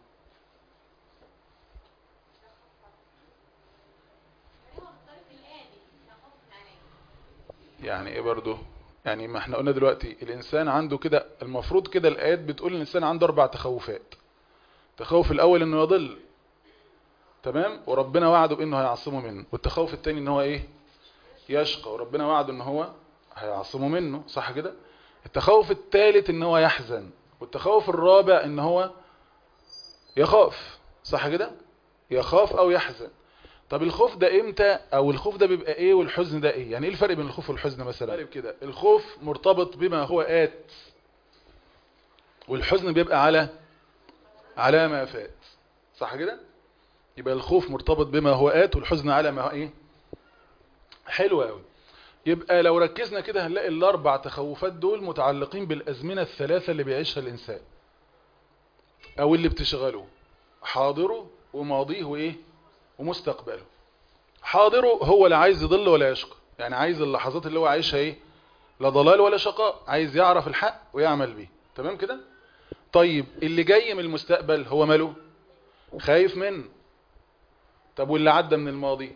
يعني ايه برضو يعني ما احنا قلنا دلوقتي الانسان عنده كده المفروض كده الايات بتقول الانسان عنده اربع تخوفات التخوف الاول انه يضل تمام وربنا وعده بانه هيعصمه منه والتخوف الثاني ان هو ايه يشقى وربنا وعده ان هو هيعصمه منه صح كده التخوف الثالث ان هو يحزن والتخوف الرابع ان هو يخاف صح كده يخاف او يحزن طب الخوف ده امتى او الخوف ده بيبقى ايه والحزن ده ايه يعني ايه الفرق بين الخوف والحزن مثلا الفرق كده الخوف مرتبط بما هو آت والحزن بيبقى على على ما فات صح كده يبقى الخوف مرتبط بما هو آت والحزن على ما هو ايه حلو قوي يبقى لو ركزنا كده هنلاقي الاربع تخوفات دول متعلقين بالازمنه الثلاثه اللي بيعيشها الانسان او اللي بتشغله حاضره وماضيه وايه ومستقبله حاضره هو لا عايز يضل ولا يشقى يعني عايز اللحظات اللي هو عايشها ايه لا ضلال ولا شقاء عايز يعرف الحق ويعمل بيه تمام كده طيب اللي جاي من المستقبل هو ماله خايف منه طب واللي عدى من الماضي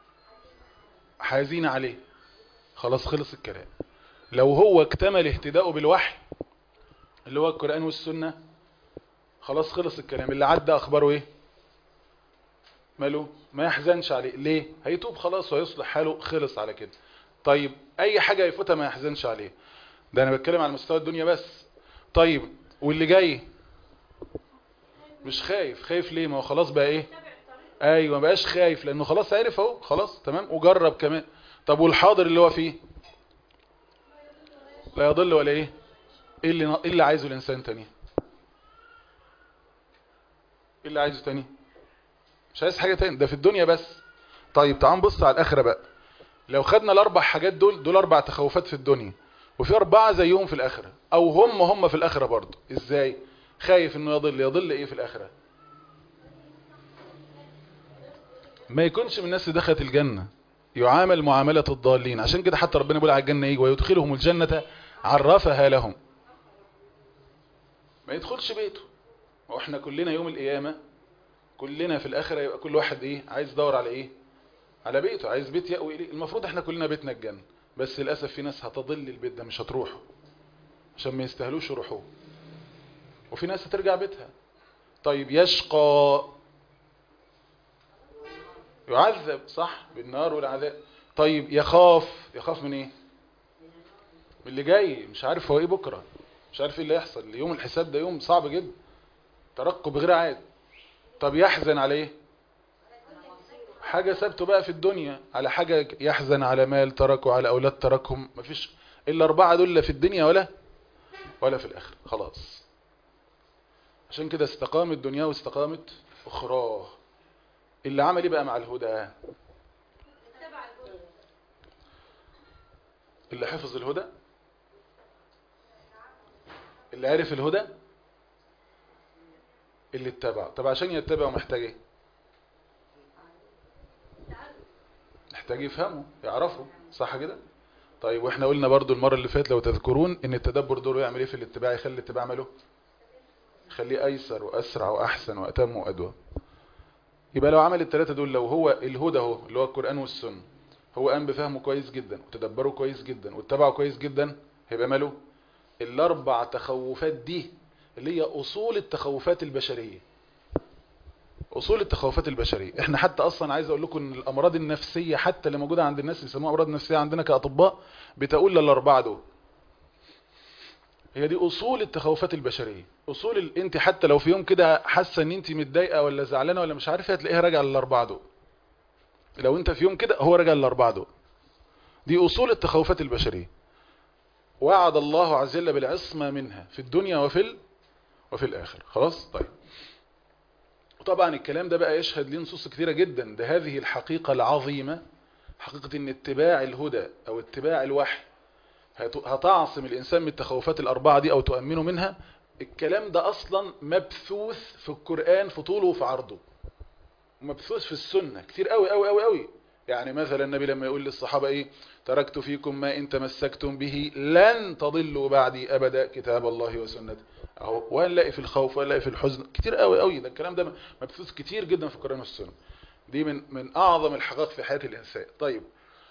حزين عليه خلاص خلص الكلام لو هو اكتمل اهتداؤه بالوحي اللي هو القرآن والسنة خلاص خلص الكلام اللي عدى اخباره ايه ماله ما يحزنش عليه ليه هيتوب خلاص ويصلح حاله خلص على كده طيب اي حاجة يفوتها ما يحزنش عليه ده انا بتكلم على مستوى الدنيا بس طيب واللي جاي مش خايف خايف ليه ما هو خلاص بقى ايه ايوه ما بقاش خايف لانه خلاص عرف اهو خلاص تمام وجرب كمان طب والحاضر اللي هو فيه لا يضل ولا ايه ايه اللي ايه اللي عايزه الانسان تاني ايه اللي عايزه تاني مش عايز حاجة تاني ده في الدنيا بس طيب تعال نبص على الاخره بقى لو خدنا الاربع حاجات دول دول اربع تخوفات في الدنيا وفي اربعه زيهم في الاخره او هم هم في الاخره برضه ازاي خايف انه يضل يضل ايه في الاخره ما يكونش من الناس اللي دخلت الجنه يعامل معاملة الضالين عشان كده حتى ربنا يقول على الجنة ايه ويدخلهم الجنة عرفها لهم ما يدخلش بيته واحنا كلنا يوم القيامة كلنا في الاخرة يبقى كل واحد ايه عايز يدور على ايه على بيته عايز بيت يأوي اليه المفروض احنا كلنا بيتنا الجنة بس للأسف في ناس هتضل البيت ده مش هتروحه عشان ما يستاهلوش يروحوه وفي ناس هترجع بيتها طيب يشقى يعذب صح بالنار والعذاب طيب يخاف يخاف من ايه من اللي جاي مش عارف هو ايه بكرة مش عارف ايه اللي يحصل يوم الحساب ده يوم صعب جدا ترقب غير عادي طب يحزن على ايه حاجة سابته بقى في الدنيا على حاجة يحزن على مال تركه على اولاد تركهم مفيش الا اربعة دول لا في الدنيا ولا ولا في الاخره خلاص عشان كده استقامت دنياه واستقامت اخراه اللي عمل ايه بقى مع الهدى اللي حفظ الهدى اللي عرف الهدى اللي اتبع طب عشان يتبع محتاج ايه محتاج يفهمه يعرفه صح كده طيب واحنا قلنا برضو المرة اللي فاتت لو تذكرون ان التدبر دول يعمل ايه في الاتباع يخلي الاتباع ماله يخليه ايسر واسرع واحسن واتم وادوى يبقى لو عمل الثلاثه دول لو هو الهدى اهو اللي هو القران والسنه هو قام بفهمه كويس جدا وتدبره كويس جدا واتبعه كويس جدا هيبقى ماله الاربع تخوفات دي اللي هي اصول التخوفات البشريه اصول التخوفات البشريه احنا حتى اصلا عايز اقول لكم ان الامراض النفسيه حتى اللي موجوده عند الناس اللي بيسموها امراض نفسيه عندنا كاطباء بتقول للاربعه دول هي دي اصول التخوفات البشريه اصول ال... انت حتى لو في يوم كده حاسه ان انت متضايقه ولا زعلانه ولا مش عارفه هتلاقيها راجعه للاربعه دول لو انت في يوم كده هو راجع للاربعه دول دي اصول التخوفات البشريه وعد الله عز وجل بالعصمه منها في الدنيا وفي ال... وفي الاخره خلاص طيب وطبعا الكلام ده بقى يشهد ليه نصوص كثيره جدا ده هذه الحقيقه العظيمه حقيقه ان اتباع الهدى او اتباع الوحي هتعصم الإنسان من التخوفات الأربعة دي أو تؤمنه منها الكلام ده أصلا مبثوث في القرآن في طوله وفي عرضه مبثوث في السنة كتير قوي قوي قوي قوي يعني مثلا النبي لما يقول للصحابة إيه تركت فيكم ما إن تمسكتم به لن تضلوا بعدي أبدا كتاب الله وسنته أهو وهنلاقي في الخوف وهنلاقي في الحزن كتير قوي قوي ده الكلام ده مبثوث كتير جدا في القرآن والسنة دي من من أعظم الحقائق في حياة الإنسان طيب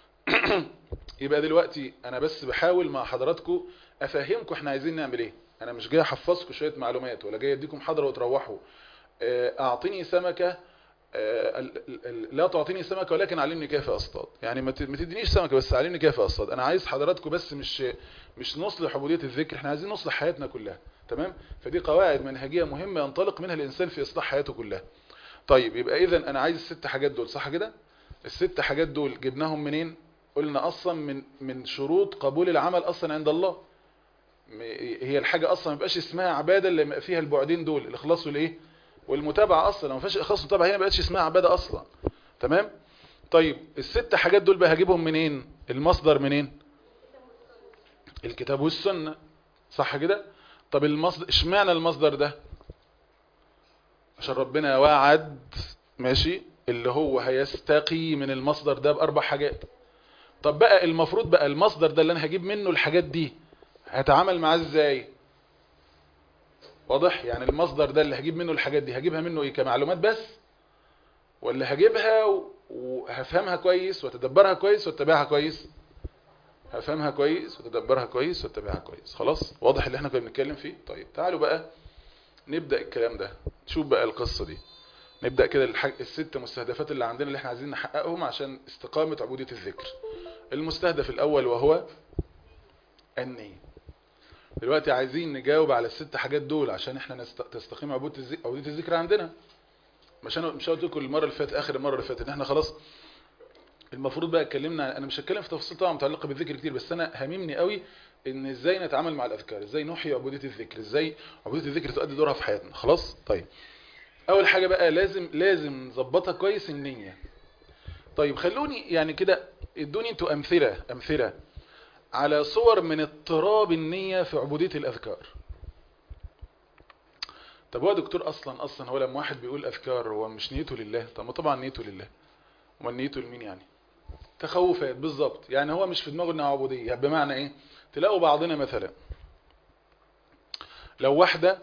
يبقى دلوقتي انا بس بحاول مع حضراتكم افهمكم احنا عايزين نعمل ايه انا مش جاي احفظكم شويه معلومات ولا جاي اديكم حضره وتروحوا اعطيني سمكه لا تعطيني سمكه ولكن علمني كيف اصطاد يعني ما تدينيش سمكه بس علمني كيف اصطاد انا عايز حضراتكم بس مش مش نصلح عبوديه الذكر احنا عايزين نصلح حياتنا كلها تمام فدي قواعد منهجيه مهمه ينطلق منها الانسان في اصلاح حياته كلها طيب يبقى اذا انا عايز الست حاجات دول صح كده الست حاجات دول جبناهم منين قلنا اصلا من من شروط قبول العمل اصلا عند الله هي الحاجه اصلا ما يبقاش اسمها عباده اللي فيها البعدين دول الاخلاص والايه والمتابعه اصلا لو ما فيهاش اخلاص ومتابعه هي ما بقتش اسمها عباده اصلا تمام طيب الست حاجات دول بقى هجيبهم منين المصدر منين الكتاب والسنه صح كده طب المصدر اشمعنى المصدر ده عشان ربنا وعد ماشي اللي هو هيستقي من المصدر ده باربع حاجات طب بقى المفروض بقى المصدر ده اللي انا هجيب منه الحاجات دي هتعامل معاه ازاي واضح يعني المصدر ده اللي هجيب منه الحاجات دي هجيبها منه ايه كمعلومات بس ولا هجيبها وهفهمها كويس واتدبرها كويس واتبعها كويس هفهمها كويس وتدبرها كويس واتبعها كويس خلاص واضح اللي احنا كنا بنتكلم فيه طيب تعالوا بقى نبدأ الكلام ده نشوف بقى القصة دي نبدأ كده الحاج... الست مستهدفات اللي عندنا اللي احنا عايزين نحققهم عشان استقامة عبودية الذكر المستهدف الأول وهو النية دلوقتي عايزين نجاوب على الست حاجات دول عشان احنا نست... تستقيم عبودية الذكر, عبودية الذكر عندنا مش انا مش قلت لكم المره اللي فاتت اخر المره اللي فاتت ان احنا خلاص المفروض بقى اتكلمنا انا مش هتكلم في تفاصيل طبعا متعلقه بالذكر كتير بس انا هاممني قوي ان ازاي نتعامل مع الاذكار ازاي نحيي عبوديه الذكر ازاي عبوديه الذكر تؤدي دورها في حياتنا خلاص طيب اول حاجه بقى لازم لازم نظبطها كويس النيه طيب خلوني يعني كده ادوني انتوا امثله امثله على صور من اضطراب النيه في عبوديه الاذكار طب هو دكتور اصلا اصلا هو لما واحد بيقول اذكار هو مش نيته لله طب ما طبعا نيته لله امال نيته لمين يعني تخوفات بالظبط يعني هو مش في دماغه انها عبوديه يعني بمعنى ايه تلاقوا بعضنا مثلا لو واحده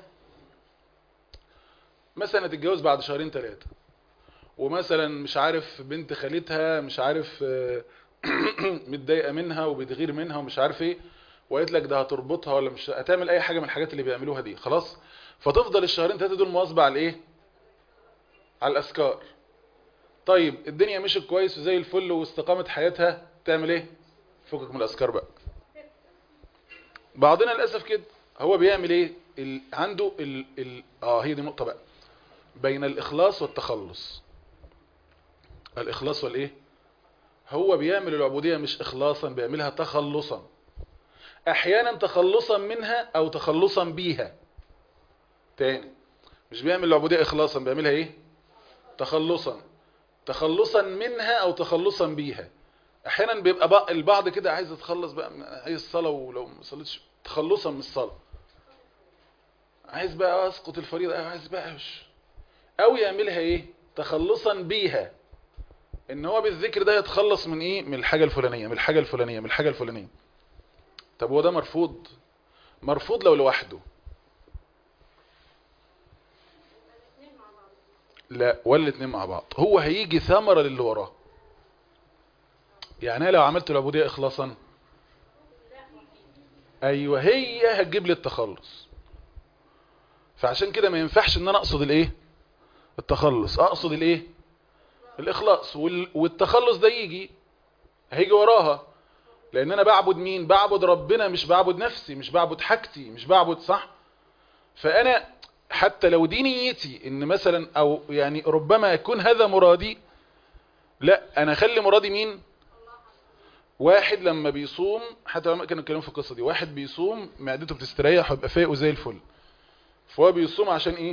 مثلا تتجوز بعد شهرين ثلاثه ومثلا مش عارف بنت خالتها مش عارف متضايقه منها وبتغير منها ومش عارف ايه وقالت لك ده هتربطها ولا مش هتعمل اي حاجه من الحاجات اللي بيعملوها دي خلاص فتفضل الشهرين ثلاثه دول مواظبه على الايه على الاذكار طيب الدنيا مشيت كويس وزي الفل واستقامت حياتها تعمل ايه فكك من الاذكار بقى بعضنا للاسف كده هو بيعمل ايه ال... عنده ال... ال... اه هي دي نقطه بقى بين الاخلاص والتخلص الاخلاص والايه هو بيعمل العبوديه مش اخلاصا بيعملها تخلصا احيانا تخلصا منها او تخلصا بيها تاني مش بيعمل العبودية اخلاصا بيعملها ايه تخلصا تخلصا منها او تخلصا بيها احيانا بيبقى بقى البعض كده عايز يتخلص بقى من عايز الصلاة ولو ما صليتش تخلصا من الصلاة عايز بقى اسقط الفريضة عايز بقى مش او يعملها ايه تخلصا بيها ان هو بالذكر ده يتخلص من ايه من الحاجة الفلانية من الحاجة الفلانية من الحاجة الفلانية طب هو ده مرفوض مرفوض لو لوحده لا ولا الاثنين مع بعض هو هيجي ثمرة للي وراه يعني أنا لو عملت العبودية اخلاصا ايوه هي هتجيب لي التخلص فعشان كده ما ينفعش ان انا اقصد الايه التخلص اقصد الايه الاخلاص وال... والتخلص ده يجي هيجي وراها لان انا بعبد مين بعبد ربنا مش بعبد نفسي مش بعبد حاجتي مش بعبد صح فانا حتى لو دي نيتي ان مثلا او يعني ربما يكون هذا مرادي لا انا اخلي مرادي مين واحد لما بيصوم حتى لما كانوا يتكلموا في القصه دي واحد بيصوم معدته بتستريح ويبقى فايق زي الفل فهو بيصوم عشان ايه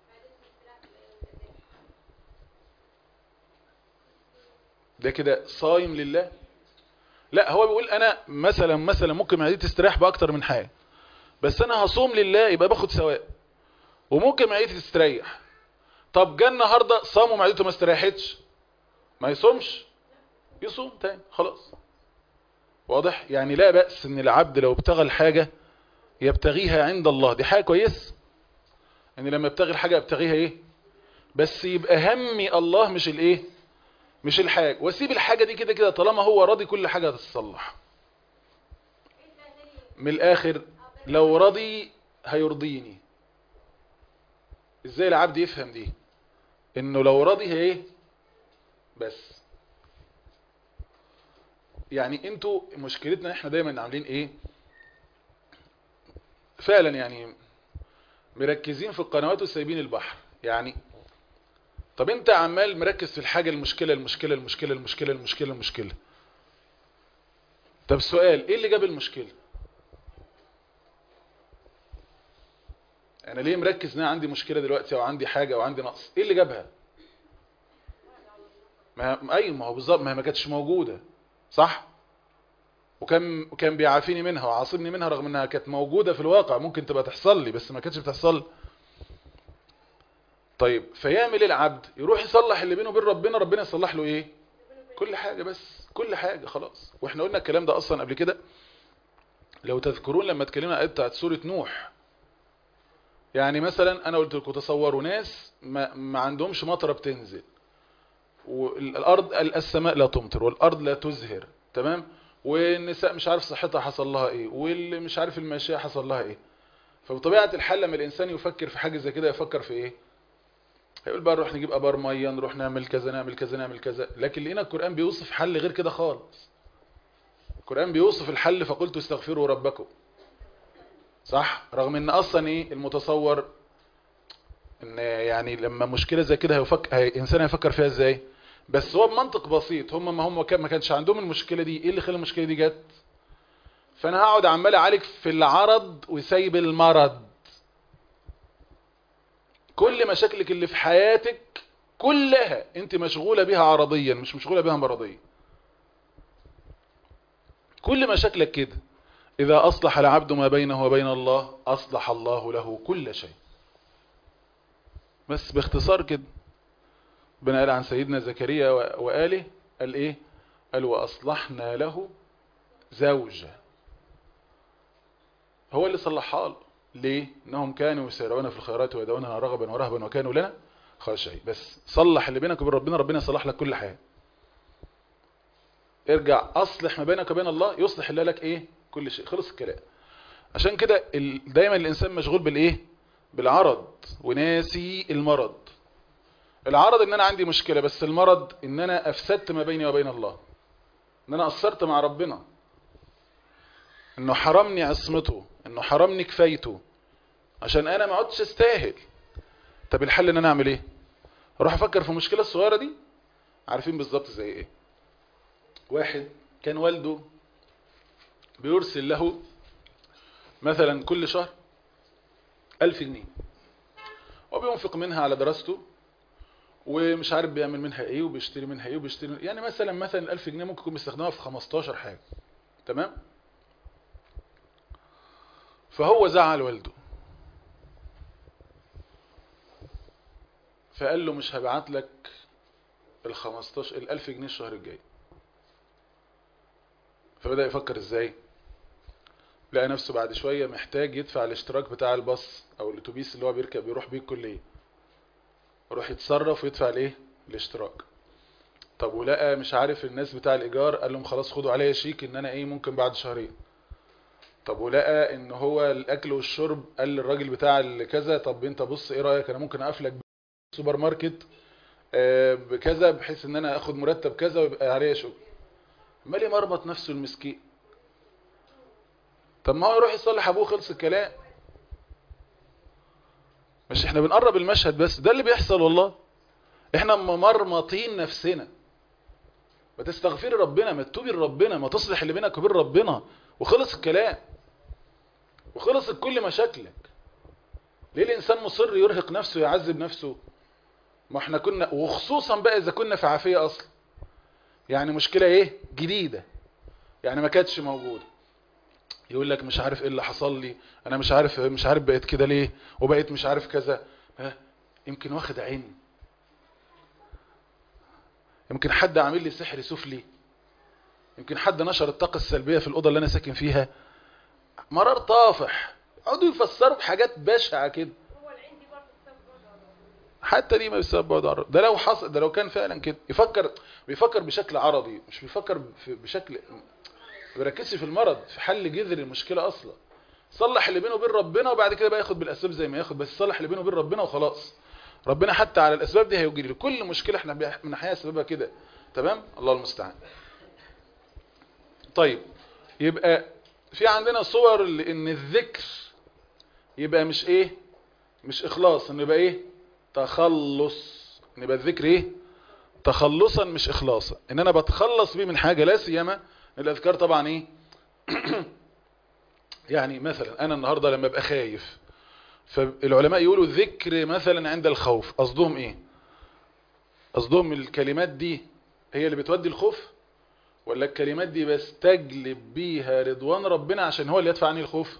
ده كده صايم لله لا هو بيقول انا مثلا مثلا ممكن معدتي تستريح باكتر من حاجه بس انا هصوم لله يبقى باخد ثواب وممكن معدتي تستريح طب جه النهارده صام ومعدته ما استريحتش ما يصومش يصوم تاني خلاص واضح يعني لا بأس ان العبد لو ابتغى الحاجة يبتغيها عند الله دي حاجة كويس ان لما ابتغي الحاجة ابتغيها ايه بس يبقى همي الله مش الايه مش الحاجة واسيب الحاجة دي كده كده طالما هو راضي كل حاجة هتتصلح من الاخر لو راضي هيرضيني ازاي العبد يفهم دي انه لو راضي هي ايه بس يعني انتوا مشكلتنا احنا دايما عاملين ايه فعلا يعني مركزين في القنوات وسايبين البحر يعني طب انت عمال مركز في الحاجة المشكلة المشكلة المشكلة المشكلة المشكلة المشكلة طب سؤال ايه اللي جاب المشكلة انا ليه مركز ان انا عندي مشكلة دلوقتي او عندي حاجة او عندي نقص ايه اللي جابها ما اي ما هو بالظبط ما هي ما كانتش موجودة صح وكان كان بيعافيني منها وعاصمني منها رغم انها كانت موجودة في الواقع ممكن تبقى تحصل لي بس ما كانتش بتحصل طيب فيعمل ايه العبد يروح يصلح اللي بينه وبين ربنا ربنا يصلح له ايه كل حاجة بس كل حاجة خلاص واحنا قلنا الكلام ده اصلا قبل كده لو تذكرون لما اتكلمنا عن بتاعت سورة نوح يعني مثلا انا قلت لكم تصوروا ناس ما, ما عندهمش مطره بتنزل والارض السماء لا تمطر والارض لا تزهر تمام والنساء مش عارف صحتها حصل لها ايه واللي مش عارف الماشيه حصل لها ايه فبطبيعه الحال لما الانسان يفكر في حاجه زي كده يفكر في ايه هيقول بقى نروح نجيب ابار ميه نروح نعمل كذا نعمل كذا نعمل كذا لكن لقينا القران بيوصف حل غير كده خالص القران بيوصف الحل فقلت استغفروا ربكم صح رغم ان اصلا ايه المتصور ان يعني لما مشكله زي كده هيفكر هي انسان هيفكر فيها ازاي بس هو بمنطق بسيط هم ما هم كان ما كانش عندهم المشكله دي ايه اللي خلى المشكله دي جت فانا هقعد عمال اعالج في العرض وسايب المرض كل مشاكلك اللي في حياتك كلها انت مشغوله بها عرضيا مش مشغوله بها مرضيا كل مشاكلك كده إذا أصلح العبد ما بينه وبين الله أصلح الله له كل شيء بس باختصار كده ربنا قال عن سيدنا زكريا وآله قال إيه قال وأصلحنا له زوجة هو اللي صلحها له ليه إنهم كانوا يسارعون في الخيرات ويدعوننا رغبا ورهبا وكانوا لنا خاشعين بس صلح اللي بينك وبين ربنا ربنا يصلح لك كل حاجة ارجع أصلح ما بينك وبين الله يصلح الله لك إيه كل شيء خلص الكلام عشان كده دايما الانسان مشغول بالايه بالعرض وناسي المرض العرض ان انا عندي مشكلة بس المرض ان انا افسدت ما بيني وبين الله ان انا قصرت مع ربنا انه حرمني عصمته انه حرمني كفايته عشان انا ما عدتش استاهل طب الحل ان انا اعمل ايه اروح افكر في المشكلة الصغيرة دي عارفين بالظبط زي ايه واحد كان والده بيرسل له مثلا كل شهر 1000 جنيه وبينفق منها على دراسته ومش عارف بيعمل منها ايه وبيشتري منها ايه وبيشتري يعني مثلا مثلا ال 1000 جنيه ممكن يكون بيستخدمها في 15 حاجه تمام فهو زعل والده فقال له مش هبعت لك ال 15 ال 1000 جنيه الشهر الجاي فبدأ يفكر ازاي لقى نفسه بعد شوية محتاج يدفع الاشتراك بتاع الباص او الاتوبيس اللي هو بيركب بيروح بيه الكلية يروح يتصرف ويدفع الايه الاشتراك طب ولقى مش عارف الناس بتاع الايجار قال لهم خلاص خدوا عليا شيك ان انا ايه ممكن بعد شهرين طب ولقى ان هو الاكل والشرب قال للراجل بتاع الكذا طب انت بص ايه رايك انا ممكن اقفلك سوبر ماركت آه، بكذا بحيث ان انا اخد مرتب كذا ويبقى عليا شغل عمال يمرمط نفسه المسكين طب ما هو يروح يصلح ابوه خلص الكلام مش احنا بنقرب المشهد بس ده اللي بيحصل والله احنا ممرمطين نفسنا ما تستغفري ربنا ما تتوبي لربنا ما تصلح اللي بينك وبين ربنا وخلص الكلام وخلصت كل مشاكلك ليه الانسان مصر يرهق نفسه يعذب نفسه ما احنا كنا وخصوصا بقى اذا كنا في عافيه اصلا يعني مشكله ايه جديده يعني ما كانتش موجوده يقول لك مش عارف ايه اللي حصل لي انا مش عارف مش عارف بقيت كده ليه وبقيت مش عارف كذا ها يمكن واخد عيني يمكن حد عامل لي سحر سفلي يمكن حد نشر الطاقه السلبيه في الاوضه اللي انا ساكن فيها مرار طافح يقعدوا يفسروا بحاجات بشعه كده حتى دي ما بسبب بعد عرض ده لو حصل ده لو كان فعلا كده يفكر بيفكر بشكل عرضي مش بيفكر في- بشكل ما بيركزش في المرض في حل جذر المشكله اصلا صلح اللي بينه وبين ربنا وبعد كده بقى ياخد بالاسباب زي ما ياخد بس صلح اللي بينه وبين ربنا وخلاص ربنا حتى على الاسباب دي هيجري كل مشكله احنا بيح- من حياه سببها كده تمام الله المستعان طيب يبقى في عندنا صور لان الذكر يبقى مش ايه مش اخلاص انه يبقى ايه تخلص ان يبقى الذكر ايه تخلصا مش اخلاصا ان انا بتخلص بيه من حاجه لا سيما الاذكار طبعا ايه يعني مثلا انا النهارده لما ابقى خايف فالعلماء يقولوا الذكر مثلا عند الخوف قصدهم ايه قصدهم الكلمات دي هي اللي بتودي الخوف ولا الكلمات دي بستجلب بيها رضوان ربنا عشان هو اللي يدفع عني الخوف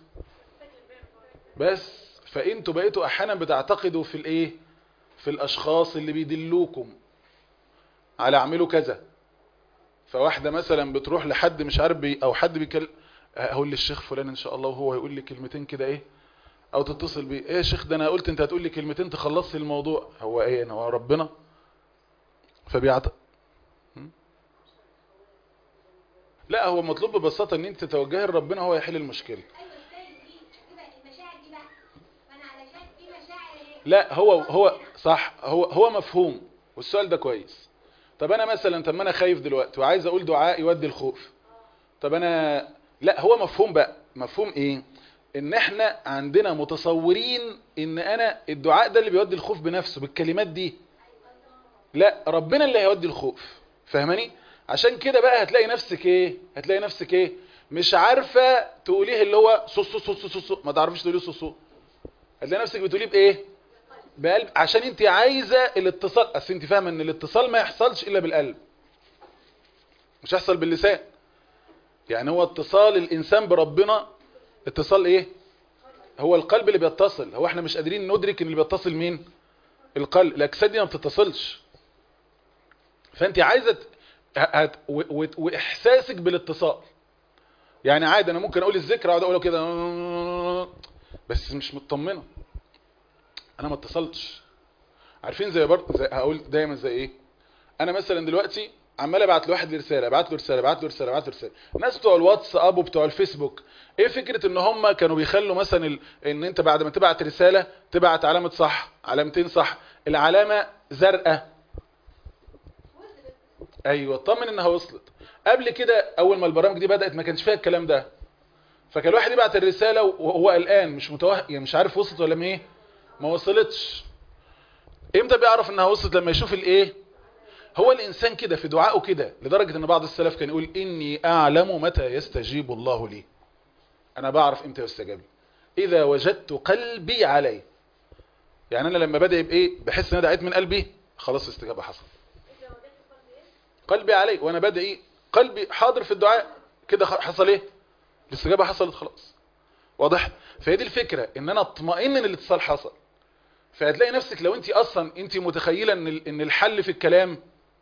بس فانتوا بقيتوا احيانا بتعتقدوا في الايه في الاشخاص اللي بيدلوكم على اعملوا كذا فواحده مثلا بتروح لحد مش عارف بي او حد بيكلم هقول للشيخ فلان ان شاء الله وهو يقول لي كلمتين كده ايه او تتصل بيه ايه يا شيخ ده انا قلت انت هتقول لي كلمتين تخلص لي الموضوع هو ايه انا هو ربنا فبيعت م? لا هو مطلوب ببساطه ان انت تتوجهي لربنا هو يحل المشكله ايوه ازاي دي هتبقى المشاعر دي بقى ما انا علشان في مشاعر اهي لا هو هو صح هو هو مفهوم والسؤال ده كويس طب انا مثلا طب ما انا خايف دلوقتي وعايز اقول دعاء يودي الخوف طب انا لا هو مفهوم بقى مفهوم ايه ان احنا عندنا متصورين ان انا الدعاء ده اللي بيودي الخوف بنفسه بالكلمات دي لا ربنا اللي هيودي الخوف فاهماني عشان كده بقى هتلاقي نفسك ايه هتلاقي نفسك ايه مش عارفه تقوليه اللي هو صوص صوص صوص صوص صوص. ما تعرفيش تقوليه صوص صوص. هتلاقي نفسك بتقوليه بايه بقلب عشان انت عايزه الاتصال اصل انت فاهمه ان الاتصال ما يحصلش الا بالقلب مش هيحصل باللسان يعني هو اتصال الانسان بربنا اتصال ايه هو القلب اللي بيتصل هو احنا مش قادرين ندرك ان اللي بيتصل مين القلب الاجساد دي ما بتتصلش فانت عايزه ت- هت... و... و... واحساسك بالاتصال يعني عادي انا ممكن اقول الذكر اقعد اقوله كده بس مش مطمنه انا ما اتصلتش عارفين زي برضه زي هقول دايما زي ايه انا مثلا دلوقتي عمال ابعت لواحد رساله ابعت له رساله ابعت له رساله ابعت له رساله الناس بتوع الواتساب وبتوع الفيسبوك ايه فكره ان هم كانوا بيخلوا مثلا ال... ان انت بعد ما تبعت رساله تبعت علامه صح علامتين صح العلامه زرقاء ايوه اطمن انها وصلت قبل كده اول ما البرامج دي بدات ما كانش فيها الكلام ده فكان الواحد يبعت الرساله وهو قلقان مش متوه يعني مش عارف وصلت ولا ما ايه ما وصلتش امتى بيعرف انها وصلت لما يشوف الايه هو الانسان كده في دعائه كده لدرجه ان بعض السلف كان يقول اني اعلم متى يستجيب الله لي انا بعرف امتى يستجاب لي اذا وجدت قلبي عليه يعني انا لما بدعي بايه بحس ان انا دعيت من قلبي خلاص الاستجابه حصل قلبي عليه وانا بدعي قلبي حاضر في الدعاء كده خ- حصل ايه الاستجابه حصلت خلاص واضح فهي دي الفكره ان انا اطمئن ان الاتصال حصل فهتلاقي نفسك لو انت اصلا انت متخيله ان ال- ان الحل في الكلام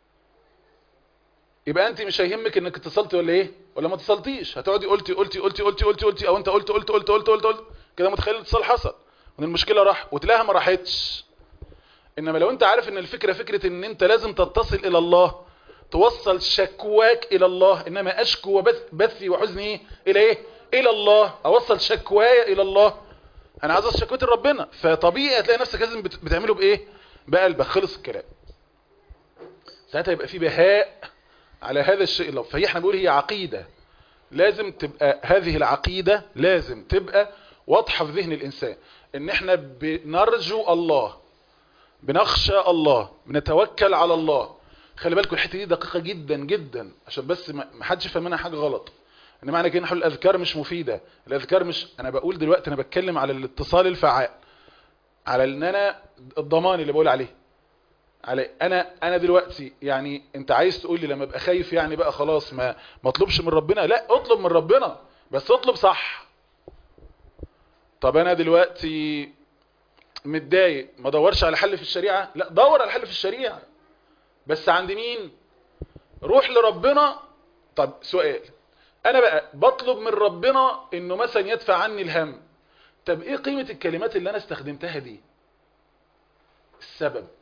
يبقى انت مش هيهمك انك اتصلتي ولا ايه ولا ما اتصلتيش هتقعدي قلتي قلتي قلتي قلتي قلتي قلتي او انت قلت قلت قلت قلت قلت قلت كده متخيل الاتصال حصل وان المشكله راح وتلاقيها ما راحتش انما لو انت عارف ان الفكره فكره ان انت لازم تتصل الى الله توصل شكواك الى الله انما اشكو وبث بثي وحزني الى ايه الى الله اوصل شكواي الى الله انا عايز اوصل شكوتي لربنا فطبيعي هتلاقي نفسك لازم بت- بتعمله بايه بقلبك خلص الكلام ساعتها يبقى في بهاء على هذا الشيء الله فهي احنا بنقول هي عقيده لازم تبقى هذه العقيده لازم تبقى واضحه في ذهن الانسان ان احنا بنرجو الله بنخشى الله بنتوكل على الله خلي بالكم الحته دي دقيقه جدا جدا عشان بس ما ما حدش يفهم منها حاجه غلط ان معنى كده نحن الاذكار مش مفيده الاذكار مش انا بقول دلوقتي انا بتكلم على الاتصال الفعال على ان انا الضمان اللي بقول عليه على انا انا دلوقتي يعني انت عايز تقول لي لما ابقى خايف يعني بقى خلاص ما ما اطلبش من ربنا لا اطلب من ربنا بس اطلب صح طب انا دلوقتي متضايق ما ادورش على حل في الشريعه لا دور على حل في الشريعه بس عند مين روح لربنا طب سؤال انا بقى بطلب من ربنا انه مثلا يدفع عني الهم طب ايه قيمه الكلمات اللي انا استخدمتها دي السبب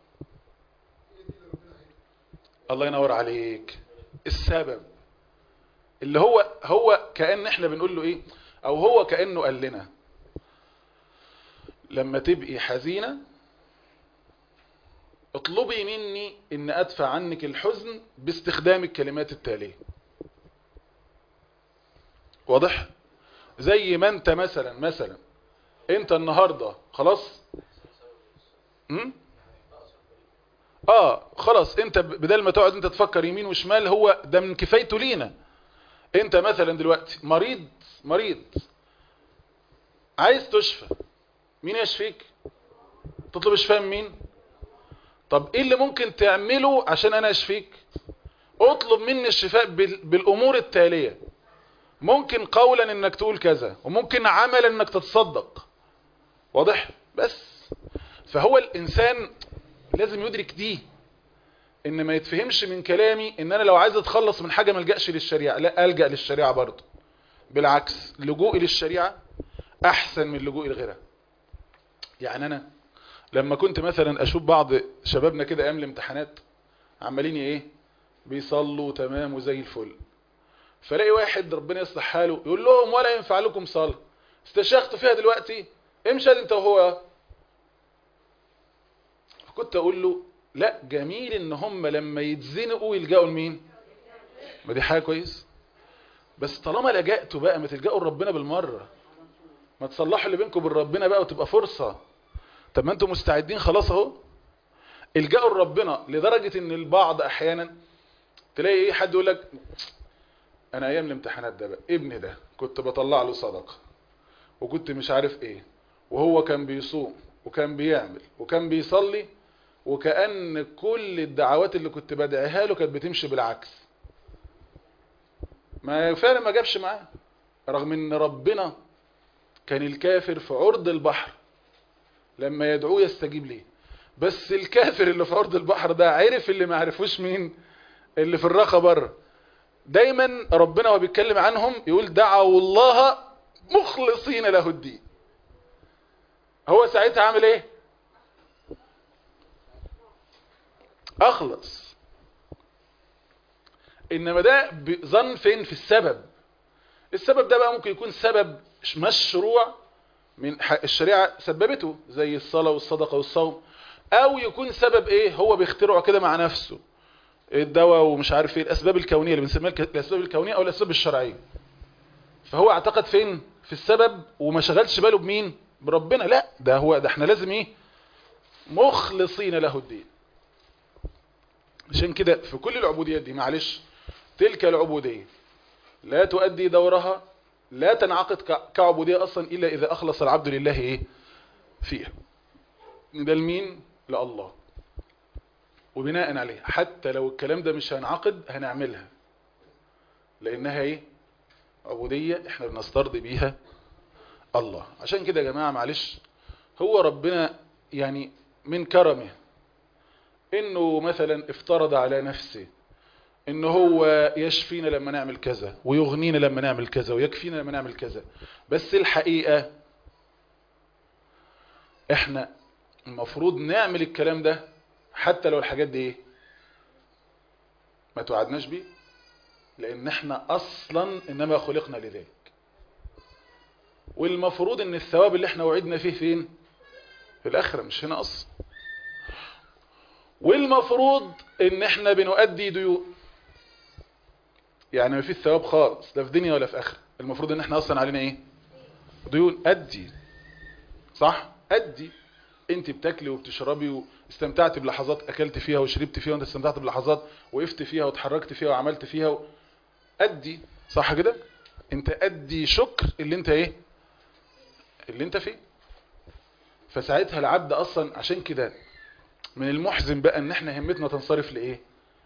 الله ينور عليك السبب اللي هو هو كأن احنا بنقول له ايه او هو كأنه قال لنا لما تبقي حزينة اطلبي مني ان ادفع عنك الحزن باستخدام الكلمات التالية واضح زي ما انت مثلا مثلا انت النهاردة خلاص م? اه خلاص انت ب- بدل ما تقعد انت تفكر يمين وشمال هو ده من كفايته لينا انت مثلا دلوقتي مريض مريض عايز تشفى مين يشفيك تطلب شفاء من مين طب ايه اللي ممكن تعمله عشان انا اشفيك اطلب مني الشفاء بال- بالامور التالية ممكن قولا انك تقول كذا وممكن عملا انك تتصدق واضح بس فهو الانسان لازم يدرك دي ان ما يتفهمش من كلامي ان انا لو عايز اتخلص من حاجة ما الجاش للشريعة لا الجا للشريعة برضه بالعكس لجوئي للشريعة احسن من لجوئي لغيرها يعني انا لما كنت مثلا اشوف بعض شبابنا كده ايام الامتحانات عمالين ايه بيصلوا تمام وزي الفل فلاقي واحد ربنا يصلح حاله يقول لهم ولا ينفع لكم صلاه استشيختوا فيها دلوقتي امشي انت وهو فكنت اقول له لا جميل ان هم لما يتزنقوا يلجأوا لمين ما دي حاجه كويس بس طالما لجأتوا بقى ما تلجأوا لربنا بالمره ما تصلحوا اللي بينكم وبين ربنا بقى وتبقى فرصه طب ما انتم مستعدين خلاص اهو الجأوا لربنا لدرجه ان البعض احيانا تلاقي ايه حد يقول لك انا ايام الامتحانات ده بقى ابني ده كنت بطلع له صدقه وكنت مش عارف ايه وهو كان بيصوم وكان بيعمل وكان بيصلي وكأن كل الدعوات اللي كنت بدعيها له كانت بتمشي بالعكس ما فعلا ما جابش معاه رغم ان ربنا كان الكافر في عرض البحر لما يدعوه يستجيب ليه بس الكافر اللي في عرض البحر ده عرف اللي ما عرفوش مين اللي في الرخا بره دايما ربنا وهو بيتكلم عنهم يقول دعوا الله مخلصين له الدين هو ساعتها عامل ايه اخلص انما ده ظن فين في السبب السبب ده بقى ممكن يكون سبب مشروع من الشريعة سببته زي الصلاة والصدقة والصوم او يكون سبب ايه هو بيخترعه كده مع نفسه الدواء ومش عارف ايه الاسباب الكونية اللي بنسميها الاسباب الكونية او الاسباب الشرعية فهو اعتقد فين في السبب وما شغلش باله بمين بربنا لا ده هو ده احنا لازم ايه مخلصين له الدين عشان كده في كل العبوديات دي معلش تلك العبودية لا تؤدي دورها لا تنعقد ك- كعبودية أصلا إلا إذا أخلص العبد لله إيه فيها ده لمين لله وبناء عليه حتى لو الكلام ده مش هينعقد هنعملها لأنها إيه عبودية إحنا بنسترضي بيها الله عشان كده يا جماعة معلش هو ربنا يعني من كرمه انه مثلا افترض على نفسه انه هو يشفينا لما نعمل كذا ويغنينا لما نعمل كذا ويكفينا لما نعمل كذا بس الحقيقة احنا المفروض نعمل الكلام ده حتى لو الحاجات دي ايه ما توعدناش بيه لان احنا اصلا انما خلقنا لذلك والمفروض ان الثواب اللي احنا وعدنا فيه فين في الاخرة مش هنا اصلا والمفروض ان احنا بنؤدي ديون يعني ما فيش ثواب خالص لا في دنيا ولا في اخره المفروض ان احنا اصلا علينا ايه ديون ادي صح ادي انت بتاكلي وبتشربي واستمتعت بلحظات اكلت فيها وشربت فيها وانت استمتعت بلحظات وقفت فيها وتحركت فيها وعملت فيها و... ادي صح كده انت ادي شكر اللي انت ايه اللي انت فيه فساعتها العبد اصلا عشان كده من المحزن بقى ان احنا همتنا تنصرف لايه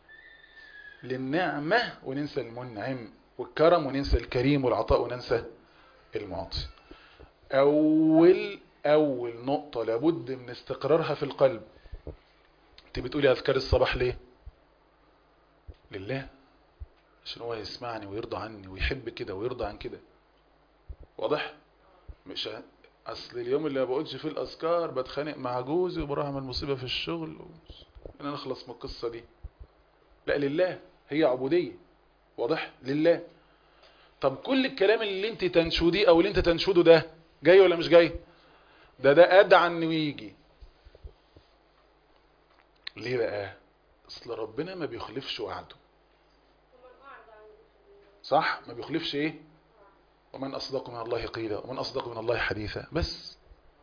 للنعمة وننسى المنعم والكرم وننسى الكريم والعطاء وننسى المعطي اول اول نقطة لابد من استقرارها في القلب انت بتقولي اذكار الصباح ليه لله عشان هو يسمعني ويرضى عني ويحب كده ويرضى عن كده واضح مش ه- اصل اليوم اللي ما بقولش فيه الاذكار بتخانق مع جوزي وبروح اعمل مصيبه في الشغل و... انا نخلص من القصه دي لا لله هي عبوديه واضح لله طب كل الكلام اللي انت تنشوديه او اللي انت تنشوده ده جاي ولا مش جاي ده ده ادعى انه يجي ليه بقى اصل ربنا ما بيخلفش وعده صح ما بيخلفش ايه ومن أصدق من الله قيلا ومن أصدق من الله حديثا بس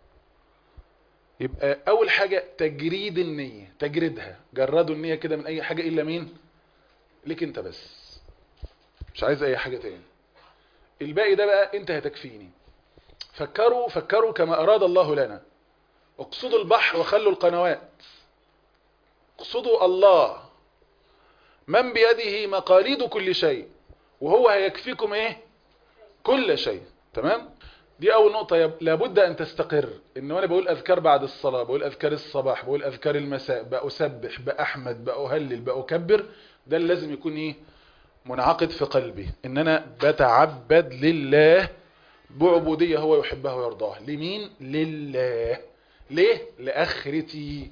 يبقى أول حاجة تجريد النية تجريدها جردوا النية كده من أي حاجة إلا مين ليك أنت بس مش عايز أي حاجة تاني الباقي ده بقى أنت هتكفيني فكروا فكروا كما أراد الله لنا اقصدوا البحر وخلوا القنوات اقصدوا الله من بيده مقاليد كل شيء وهو هيكفيكم ايه كل شيء تمام دي اول نقطة يب- لابد ان تستقر ان وانا بقول اذكار بعد الصلاة بقول اذكار الصباح بقول اذكار المساء بأسبح بأحمد بأهلل بأكبر ده اللي لازم يكون ايه منعقد في قلبي ان انا بتعبد لله بعبودية هو يحبها ويرضاها لمين لله ليه لاخرتي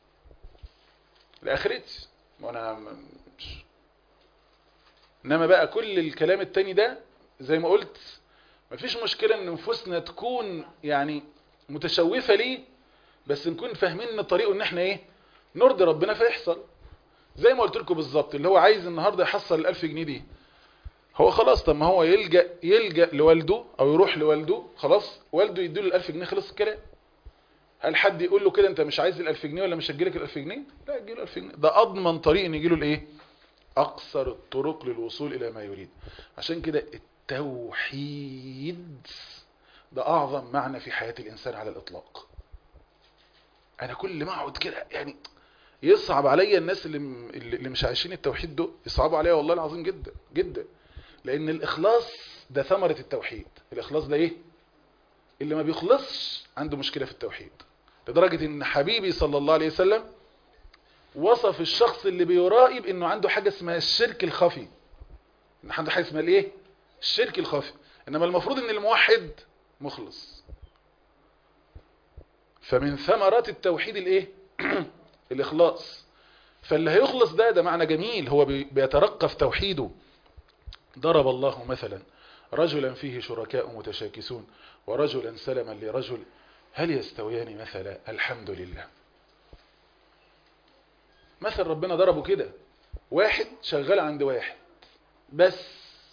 لاخرتي وانا م- مش انما بقى كل الكلام التاني ده زي ما قلت مفيش مشكلة ان نفوسنا تكون يعني متشوفة ليه بس نكون فاهمين ان طريقه ان احنا ايه نرضي ربنا فيحصل زي ما قلت لكم بالظبط اللي هو عايز النهاردة يحصل الالف جنيه دي هو خلاص طب ما هو يلجأ يلجأ لوالده او يروح لوالده خلاص والده يديله الالف جنيه خلص الكلام هل حد يقول له كده انت مش عايز الالف جنيه ولا مش هتجيلك الالف جنيه لا يجيله الالف جنيه ده اضمن طريق ان يجيله الايه اقصر الطرق للوصول الى ما يريد عشان كده التوحيد ده اعظم معنى في حياة الانسان على الاطلاق انا كل ما اقعد كده يعني يصعب عليا الناس اللي م- اللي مش عايشين التوحيد ده يصعبوا عليا والله العظيم جدا جدا لان الاخلاص ده ثمرة التوحيد الاخلاص ده ايه اللي ما بيخلصش عنده مشكلة في التوحيد لدرجة ان حبيبي صلى الله عليه وسلم وصف الشخص اللي بيرائي بانه عنده حاجة اسمها الشرك الخفي ان عنده حاجة اسمها الايه الشرك الخفي انما المفروض ان الموحد مخلص فمن ثمرات التوحيد الايه الاخلاص فاللي هيخلص ده ده معنى جميل هو بي- بيترقى في توحيده ضرب الله مثلا رجلا فيه شركاء متشاكسون ورجلا سلما لرجل هل يستويان مثلا الحمد لله مثل ربنا ضربه كده واحد شغال عند واحد بس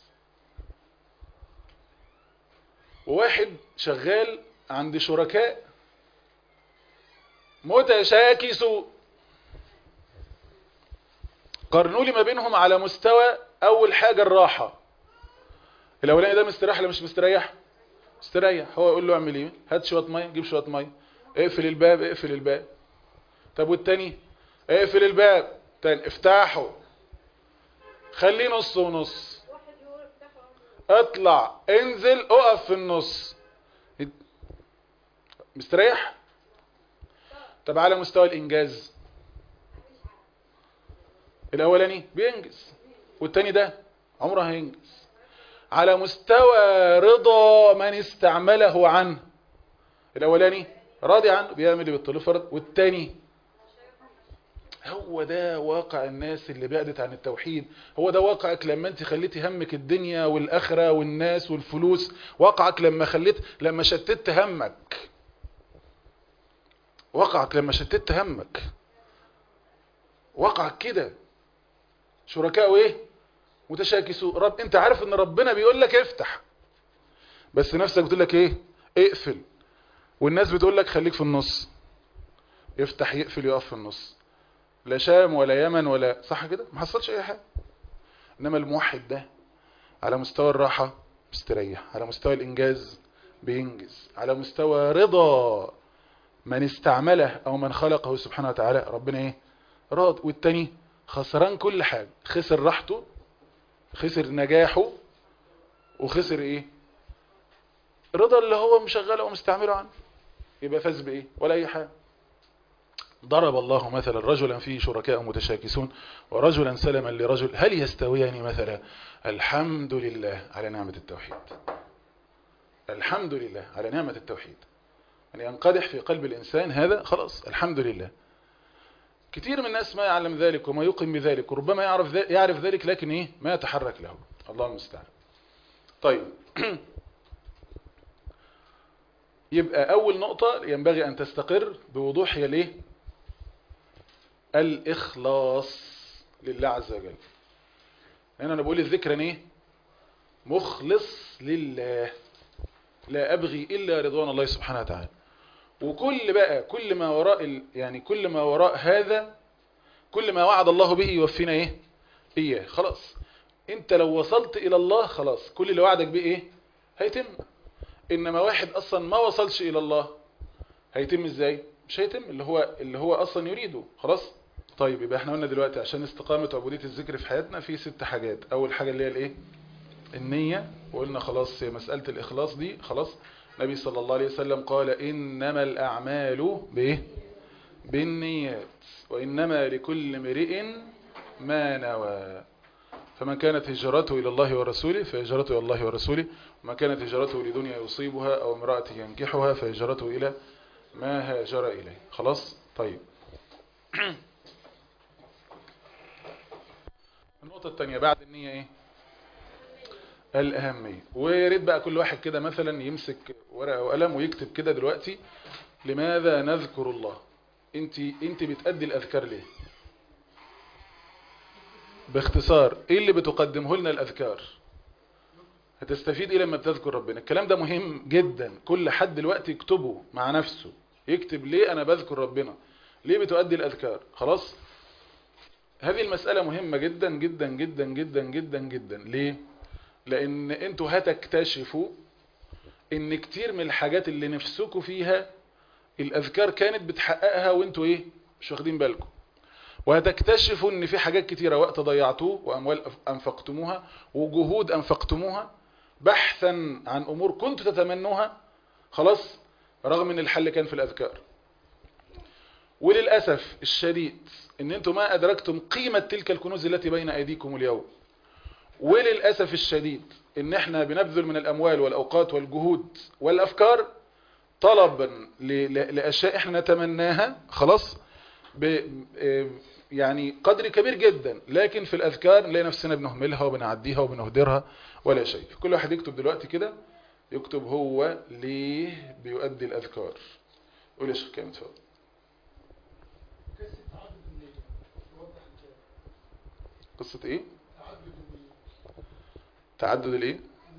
وواحد شغال عند شركاء متشاكسوا قارنوا لي ما بينهم على مستوى اول حاجة الراحة الاولاني ده مستريح ولا مش مستريح مستريح هو يقول له اعمل ايه هات شويه ميه جيب شويه ميه اقفل الباب اقفل الباب طب والتاني اقفل الباب تاني افتحه خليه نص ونص اطلع انزل اقف في النص مستريح طب على مستوى الانجاز الاولاني بينجز والتاني ده عمره هينجز على مستوى رضا من استعمله عنه الاولاني راضي عنه بيعمل اللي بالطول فرض والتاني هو ده واقع الناس اللي بعدت عن التوحيد هو ده واقعك لما انت خليتي همك الدنيا والاخره والناس والفلوس واقعك لما خليت لما شتت همك واقعك لما شتت همك واقعك كده شركاء ايه متشاكسوا رب انت عارف ان ربنا بيقول لك افتح بس نفسك بتقول لك ايه اقفل والناس بتقول لك خليك في النص يفتح يقفل يقف في النص لا شام ولا يمن ولا صح كده ما حصلش اي حاجه انما الموحد ده على مستوى الراحه مستريح على مستوى الانجاز بينجز على مستوى رضا من استعمله او من خلقه سبحانه وتعالى ربنا ايه راض والتاني خسران كل حاجه خسر راحته خسر نجاحه وخسر ايه رضا اللي هو مشغله ومستعمله عنه يبقى فاز بايه ولا اي حاجه ضرب الله مثلا رجلا فيه شركاء متشاكسون ورجلا سلما لرجل هل يستويان مثلا الحمد لله على نعمة التوحيد الحمد لله على نعمة التوحيد أن يعني ينقدح في قلب الإنسان هذا خلاص الحمد لله كثير من الناس ما يعلم ذلك وما يقيم بذلك وربما يعرف يعرف ذلك لكن إيه ما يتحرك له الله المستعان طيب يبقى أول نقطة ينبغي أن تستقر بوضوح هي ليه الإخلاص لله عز وجل هنا أنا بقول الذكر ايه مخلص لله لا أبغي إلا رضوان الله سبحانه وتعالى وكل بقى كل ما وراء ال... يعني كل ما وراء هذا كل ما وعد الله به يوفينا ايه اياه خلاص انت لو وصلت الى الله خلاص كل اللي وعدك به ايه هيتم انما واحد اصلا ما وصلش الى الله هيتم ازاي مش هيتم اللي هو اللي هو اصلا يريده خلاص طيب يبقى احنا قلنا دلوقتي عشان استقامة عبودية الذكر في حياتنا في ست حاجات اول حاجة اللي هي الايه النية وقلنا خلاص مسألة الاخلاص دي خلاص النبي صلى الله عليه وسلم قال انما الاعمال بايه بالنيات وانما لكل امرئ ما نوى فمن كانت هجرته إلى الله ورسوله فهجرته إلى الله ورسوله وما كانت هجرته لدنيا يصيبها أو امرأة ينكحها فهجرته إلى ما هاجر إليه خلاص طيب النقطة الثانية بعد النية إيه الأهمية وياريت بقى كل واحد كده مثلا يمسك ورقة وقلم ويكتب كده دلوقتي لماذا نذكر الله انت انت بتأدي الأذكار ليه باختصار ايه اللي بتقدمه لنا الاذكار هتستفيد ايه لما بتذكر ربنا الكلام ده مهم جدا كل حد دلوقتي يكتبه مع نفسه يكتب ليه انا بذكر ربنا ليه بتؤدي الاذكار خلاص هذه المسألة مهمة جدا جدا جدا جدا جدا جدا ليه لان انتوا هتكتشفوا ان كتير من الحاجات اللي نفسكوا فيها الاذكار كانت بتحققها وانتوا ايه مش واخدين بالكم وهتكتشفوا ان في حاجات كتيرة وقت ضيعتوه واموال انفقتموها وجهود انفقتموها بحثا عن امور كنتوا تتمنوها خلاص رغم ان الحل كان في الاذكار وللأسف الشديد ان انتم ما ادركتم قيمة تلك الكنوز التي بين ايديكم اليوم وللأسف الشديد ان احنا بنبذل من الاموال والاوقات والجهود والافكار طلبا لاشياء احنا نتمناها خلاص يعني قدر كبير جدا لكن في الأذكار نلاقي نفسنا بنهملها وبنعديها وبنهدرها ولا شيء كل واحد يكتب دلوقتي كده يكتب هو ليه بيؤدي الأذكار قول يا شيخ كامل اتفضل قصة ايه تعدد الايه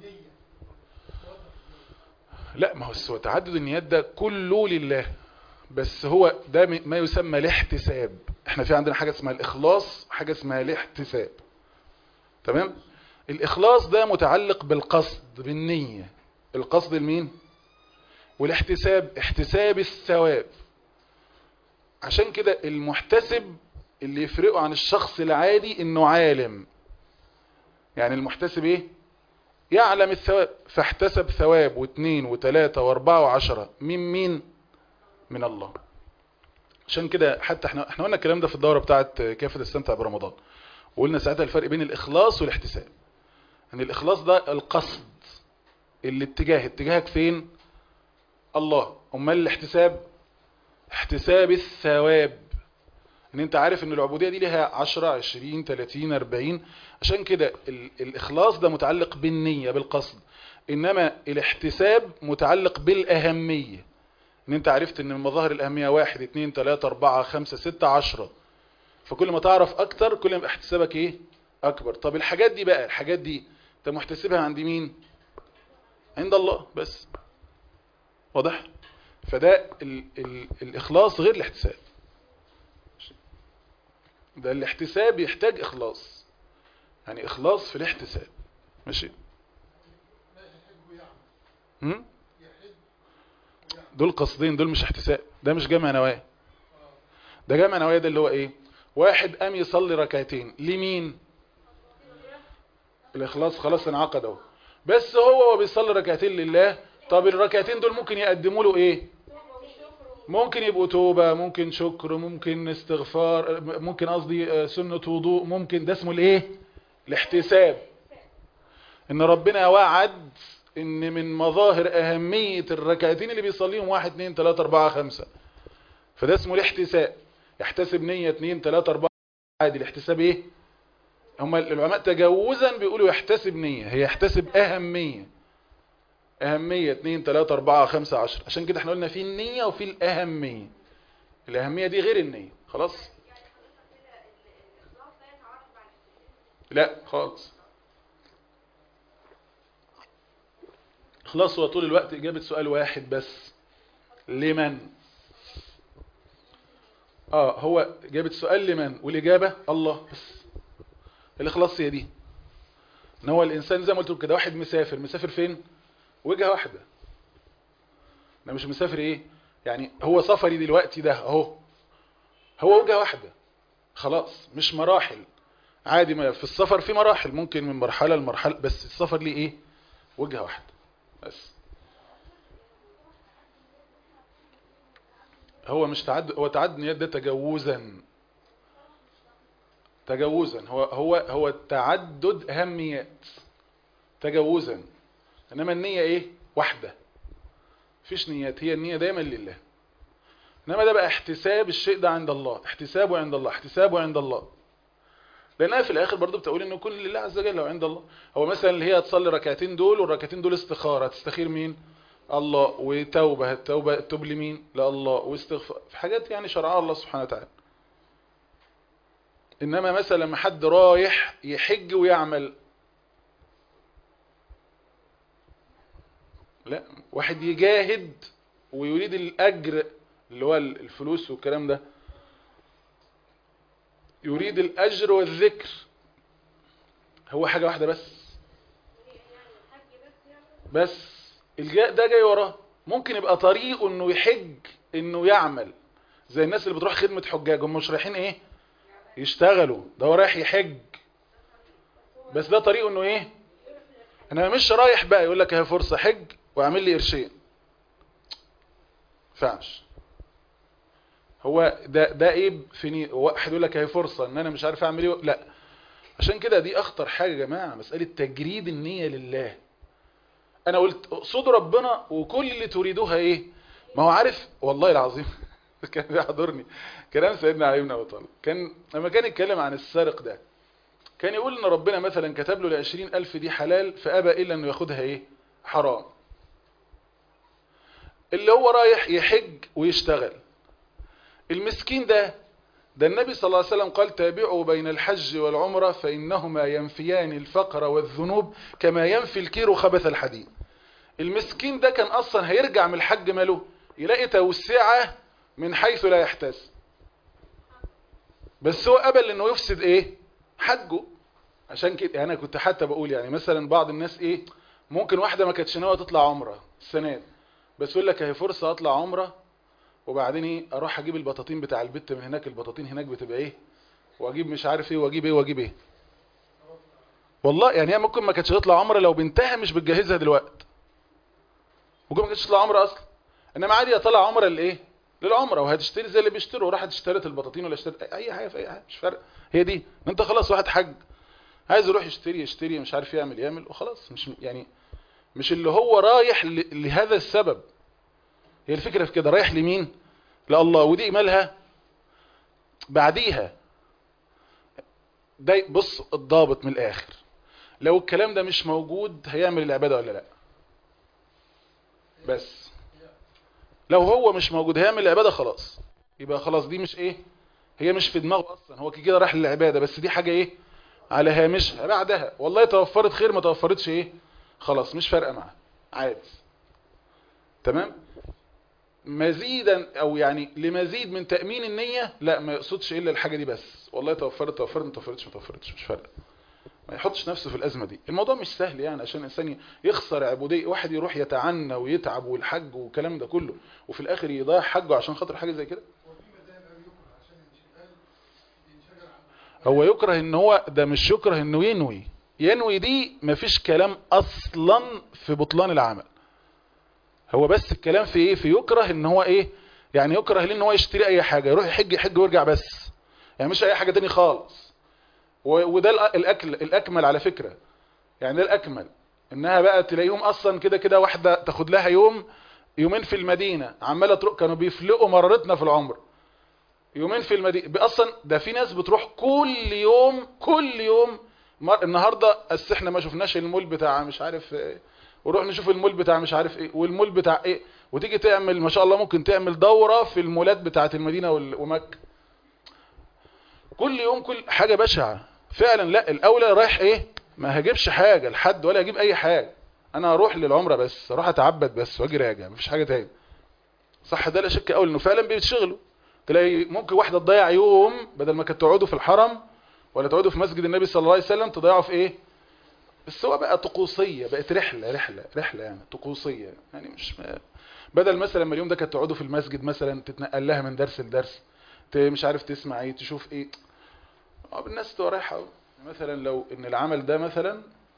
لا ما هو السوى تعدد النيات ده كله لله بس هو ده ما يسمى الاحتساب احنا في عندنا حاجة اسمها الاخلاص حاجة اسمها الاحتساب تمام الإخلاص ده متعلق بالقصد بالنية القصد لمين والاحتساب احتساب الثواب عشان كده المحتسب اللي يفرقه عن الشخص العادي انه عالم يعني المحتسب ايه يعلم الثواب فاحتسب ثواب واثنين وثلاثة واربعة وعشرة من مين من الله عشان كده حتى احنا احنا قلنا الكلام ده في الدورة بتاعت كيف تستمتع برمضان وقلنا ساعتها الفرق بين الاخلاص والاحتساب يعني الاخلاص ده القصد الاتجاه اتجاهك فين الله امال الاحتساب احتساب الثواب ان انت عارف ان العبودية دي لها 10 20 30 40 عشان كده ال- الاخلاص ده متعلق بالنية بالقصد انما الاحتساب متعلق بالاهمية ان انت عرفت ان من مظاهر الاهمية واحد اتنين تلاتة اربعة خمسة ستة عشرة فكل ما تعرف اكتر كل ما يبقى احتسابك ايه اكبر طب الحاجات دي بقى الحاجات دي انت محتسبها عند مين عند الله بس واضح فده ال ال الاخلاص غير الاحتساب ده الاحتساب يحتاج اخلاص يعني اخلاص في الاحتساب ماشي هم؟ دول قصدين دول مش احتساب ده مش جمع نوايا ده جمع نوايا ده اللي هو ايه واحد قام يصلي ركعتين لمين الاخلاص خلاص انعقد اهو بس هو وهو بيصلي ركعتين لله طب الركعتين دول ممكن يقدموا له ايه ممكن يبقوا توبة ممكن شكر ممكن استغفار ممكن قصدي آه، سنة وضوء ممكن ده اسمه الايه الاحتساب ان ربنا وعد ان من مظاهر اهمية الركعتين اللي بيصليهم واحد اتنين تلاتة اربعة خمسة فده اسمه الاحتساب يحتسب نية اتنين تلاتة اربعة عادي الاحتساب ايه هم العلماء تجاوزا بيقولوا يحتسب نية هي يحتسب اهمية اهمية اتنين تلاتة اربعة خمسة عشر عشان كده احنا قلنا في النية وفي الاهمية الاهمية دي غير النية خلاص لا خالص خلاص هو طول الوقت اجابة سؤال واحد بس لمن اه هو اجابة سؤال لمن والاجابة الله بس الاخلاص هي دي ان هو الانسان زي ما قلت لكم كده واحد مسافر مسافر فين وجهة واحدة انا مش مسافر ايه يعني هو سفري دلوقتي ده اهو هو وجهة واحدة خلاص مش مراحل عادي ما في السفر في مراحل ممكن من مرحلة لمرحلة بس السفر ليه ايه وجهة واحدة بس هو مش تعد هو تعد نيات ده تجوزا تجوزا هو هو هو تعدد اهميات تجوزا انما النية ايه واحدة مفيش نيات هي النية دايما لله انما ده بقى احتساب الشيء ده عند الله احتسابه عند الله احتسابه عند الله لانها في الاخر برضو بتقول انه كل لله عز وجل وعند الله هو مثلا اللي هي تصلي ركعتين دول والركعتين دول استخارة تستخير مين الله وتوبة التوبة تب لمين لله واستغفار في حاجات يعني شرعها الله سبحانه وتعالى انما مثلا لما حد رايح يحج ويعمل لا واحد يجاهد ويريد الاجر اللي هو الفلوس والكلام ده يريد الاجر والذكر هو حاجة واحدة بس بس الجاء ده جاي وراه ممكن يبقى طريقه انه يحج انه يعمل زي الناس اللي بتروح خدمة حجاج هم مش رايحين ايه يشتغلوا ده هو رايح يحج بس ده طريقه انه ايه انا مش رايح بقى يقول لك اهي فرصة حج واعمل لي قرشين فعش هو ده ده ايه في ني... واحد يقول لك اهي فرصة ان انا مش عارف اعمل ايه لا عشان كده دي اخطر حاجة يا جماعة مسألة تجريد النية لله انا قلت اقصدوا ربنا وكل اللي تريدوها ايه ما هو عارف والله العظيم كان بيحضرني كلام سيدنا علي بن ابي طالب كان لما كان يتكلم عن السارق ده كان يقول ان ربنا مثلا كتب له ل ألف دي حلال فابى الا انه ياخدها ايه حرام اللي هو رايح يحج ويشتغل المسكين ده ده النبي صلى الله عليه وسلم قال تابعوا بين الحج والعمرة فإنهما ينفيان الفقر والذنوب كما ينفي الكير خبث الحديد المسكين ده كان أصلا هيرجع من الحج ماله يلاقي توسعة من حيث لا يحتسب بس هو قبل انه يفسد ايه حجه عشان كده انا كنت حتى بقول يعني مثلا بعض الناس ايه ممكن واحده ما كانتش ناويه تطلع عمره السنه دي بس يقول لك اهي فرصه اطلع عمره وبعدين ايه اروح اجيب البطاطين بتاع البت من هناك البطاطين هناك بتبقى ايه واجيب مش عارف ايه واجيب ايه واجيب ايه والله يعني هي ممكن ما كانتش تطلع عمره لو بنتها مش بتجهزها دلوقتي ممكن ما كانتش تطلع عمره اصلا انما عادي طلع عمره لايه للعمره وهتشتري زي اللي بيشتروا راحت اشترت البطاطين ولا اشترت اي حاجه في اي حاجه مش فارقه هي دي انت خلاص واحد حج عايز يروح يشتري يشتري مش عارف يعمل يعمل وخلاص مش يعني مش اللي هو رايح ل- لهذا السبب هي الفكره في كده رايح لمين لله ودي مالها بعديها ده بص الضابط من الاخر لو الكلام ده مش موجود هيعمل العباده ولا لا بس لو هو مش موجود هيعمل العباده خلاص يبقى خلاص دي مش ايه هي مش في دماغه اصلا هو كده راح للعباده بس دي حاجه ايه على هامشها بعدها والله توفرت خير ما توفرتش ايه خلاص مش فارقه معاه عادي تمام مزيدا او يعني لمزيد من تامين النيه لا ما يقصدش الا الحاجه دي بس والله توفرت توفرت ما توفرتش ما توفرتش مش فارقه ما يحطش نفسه في الازمه دي الموضوع مش سهل يعني عشان الانسان يخسر عبوديه واحد يروح يتعنى ويتعب والحج والكلام ده كله وفي الاخر يضيع حجه عشان خاطر حاجه زي كده هو يكره ان هو ده مش يكره انه ينوي ينوي دي مفيش كلام اصلا في بطلان العمل هو بس الكلام في ايه في يكره ان هو ايه يعني يكره ليه ان هو يشتري اي حاجه يروح يحج يحج ويرجع بس يعني مش اي حاجه تاني خالص و- وده الأ- الاكل الاكمل على فكره يعني ده الاكمل انها بقى تلاقيهم اصلا كده كده واحده تاخد لها يوم يومين في المدينه عماله تروح كانوا بيفلقوا مرارتنا في العمر يومين في المدينه اصلا ده في ناس بتروح كل يوم كل يوم مر... النهارده بس احنا ما شفناش المول بتاع مش عارف ايه ونروح نشوف المول بتاع مش عارف ايه والمول بتاع ايه وتيجي تعمل ما شاء الله ممكن تعمل دوره في المولات بتاعه المدينه وال- ومكه كل يوم كل حاجه بشعه فعلا لا الاولى رايح ايه ما هجيبش حاجه لحد ولا اجيب اي حاجه انا هروح للعمره بس اروح اتعبد بس واجي راجع مفيش حاجه تاني صح ده لا شك اول انه فعلا بيشتغلوا تلاقي ممكن واحده تضيع يوم بدل ما كانت تقعدوا في الحرم ولا تقعدوا في مسجد النبي صلى الله عليه وسلم تضيعوا في ايه بس هو بقى طقوسيه بقت رحله رحله رحله يعني طقوسيه يعني مش ما بدل مثلا ما اليوم ده كانت تقعدوا في المسجد مثلا تتنقل لها من درس لدرس ت- مش عارف تسمع ايه تشوف ايه اه الناس تبقى رايحه أهو. مثلا لو ان العمل ده مثلا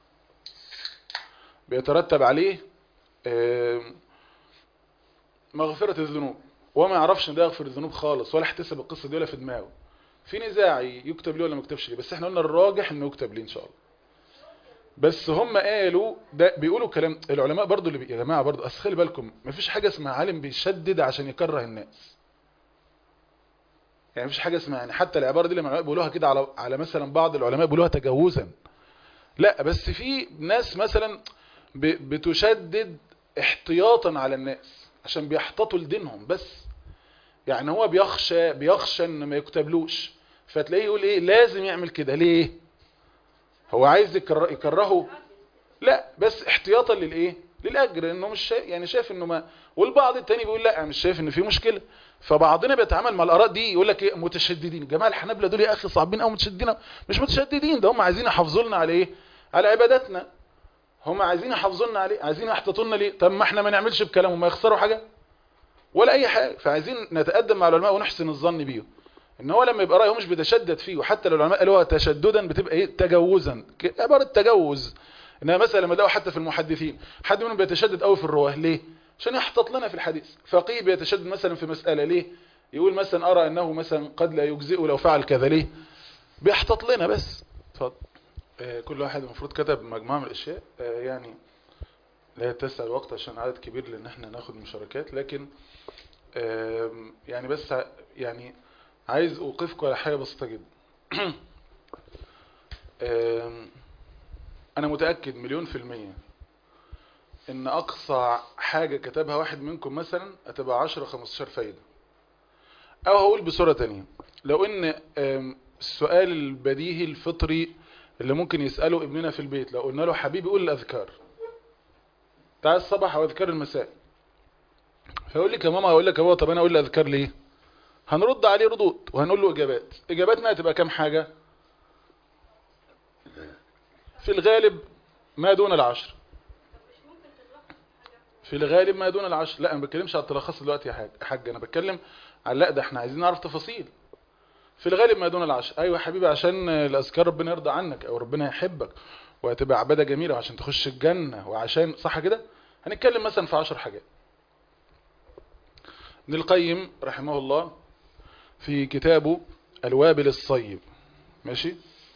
بيترتب عليه آم، مغفرة الذنوب وما يعرفش ان ده يغفر الذنوب خالص ولا احتسب القصة دي ولا في دماغه في نزاع يكتب ليه ولا ما يكتبش ليه بس احنا قلنا الراجح انه يكتب ليه ان شاء الله بس هم قالوا ده بيقولوا كلام العلماء برضو اللي بي... يا جماعه برضو اصل خلي بالكم مفيش حاجه اسمها عالم بيشدد عشان يكره الناس يعني مفيش حاجه اسمها يعني حتى العباره دي لما العلماء بيقولوها كده على على مثلا بعض العلماء بيقولوها تجوزا لا بس في ناس مثلا ب... بتشدد احتياطا على الناس عشان بيحتطوا لدينهم بس يعني هو بيخشى بيخشى ان ما يكتبلوش فتلاقيه يقول ايه لازم يعمل كده ليه هو عايز يكره يكرهه لا بس احتياطا للايه للاجر انه مش شايف يعني شايف انه ما والبعض التاني بيقول لا أنا مش شايف ان في مشكله فبعضنا بيتعامل مع الاراء دي يقول لك ايه متشددين الجماعه الحنابلة دول يا اخي صعبين او متشددين أوي. مش متشددين ده هم عايزين يحافظوا لنا على ايه على عباداتنا هم عايزين يحافظوا لنا عليه عايزين يحتطوا لنا ليه طب ما احنا ما نعملش بكلامهم ما يخسروا حاجه ولا اي حاجه فعايزين نتقدم مع العلماء ونحسن الظن بيهم ان هو لما يبقى رايه مش بيتشدد فيه وحتى لو العلماء قالوها تشددا بتبقى ايه تجوزا ك- عباره تجوز انها مثلا لما لقوا حتى في المحدثين حد منهم بيتشدد قوي في الرواه ليه عشان يحتط لنا في الحديث فقيه بيتشدد مثلا في مساله ليه يقول مثلا ارى انه مثلا قد لا يجزئ لو فعل كذا ليه بيحتط لنا بس اتفضل آه، كل واحد المفروض كتب مجموعه من الاشياء آه، يعني لا يتسع الوقت عشان عدد كبير لان احنا ناخد مشاركات لكن آم، يعني بس ع- يعني عايز اوقفكم على حاجه بسيطه جدا آم، انا متاكد مليون في الميه ان اقصى حاجه كتبها واحد منكم مثلا هتبقى 10 15 فايده او هقول بصوره تانية لو ان آم، السؤال البديهي الفطري اللي ممكن يساله ابننا في البيت لو قلنا له حبيبي قول الاذكار بتاع الصباح او اذكار المساء فيقول لك يا ماما هقول لك يا بابا طب انا اقول الاذكار ليه هنرد عليه ردود وهنقول له اجابات اجاباتنا هتبقى كام حاجه في الغالب ما دون العشر في الغالب ما دون العشر لا انا ما بتكلمش على التلخص دلوقتي يا حاج يا حاج انا بتكلم على لا ده احنا عايزين نعرف تفاصيل في الغالب ما دون العشر ايوه يا حبيبي عشان الاذكار ربنا يرضى عنك او ربنا يحبك وهتبقى عباده جميله وعشان تخش الجنه وعشان صح كده هنتكلم مثلا في عشر حاجات ابن القيم رحمه الله في كتابه الوابل الصيب ماشي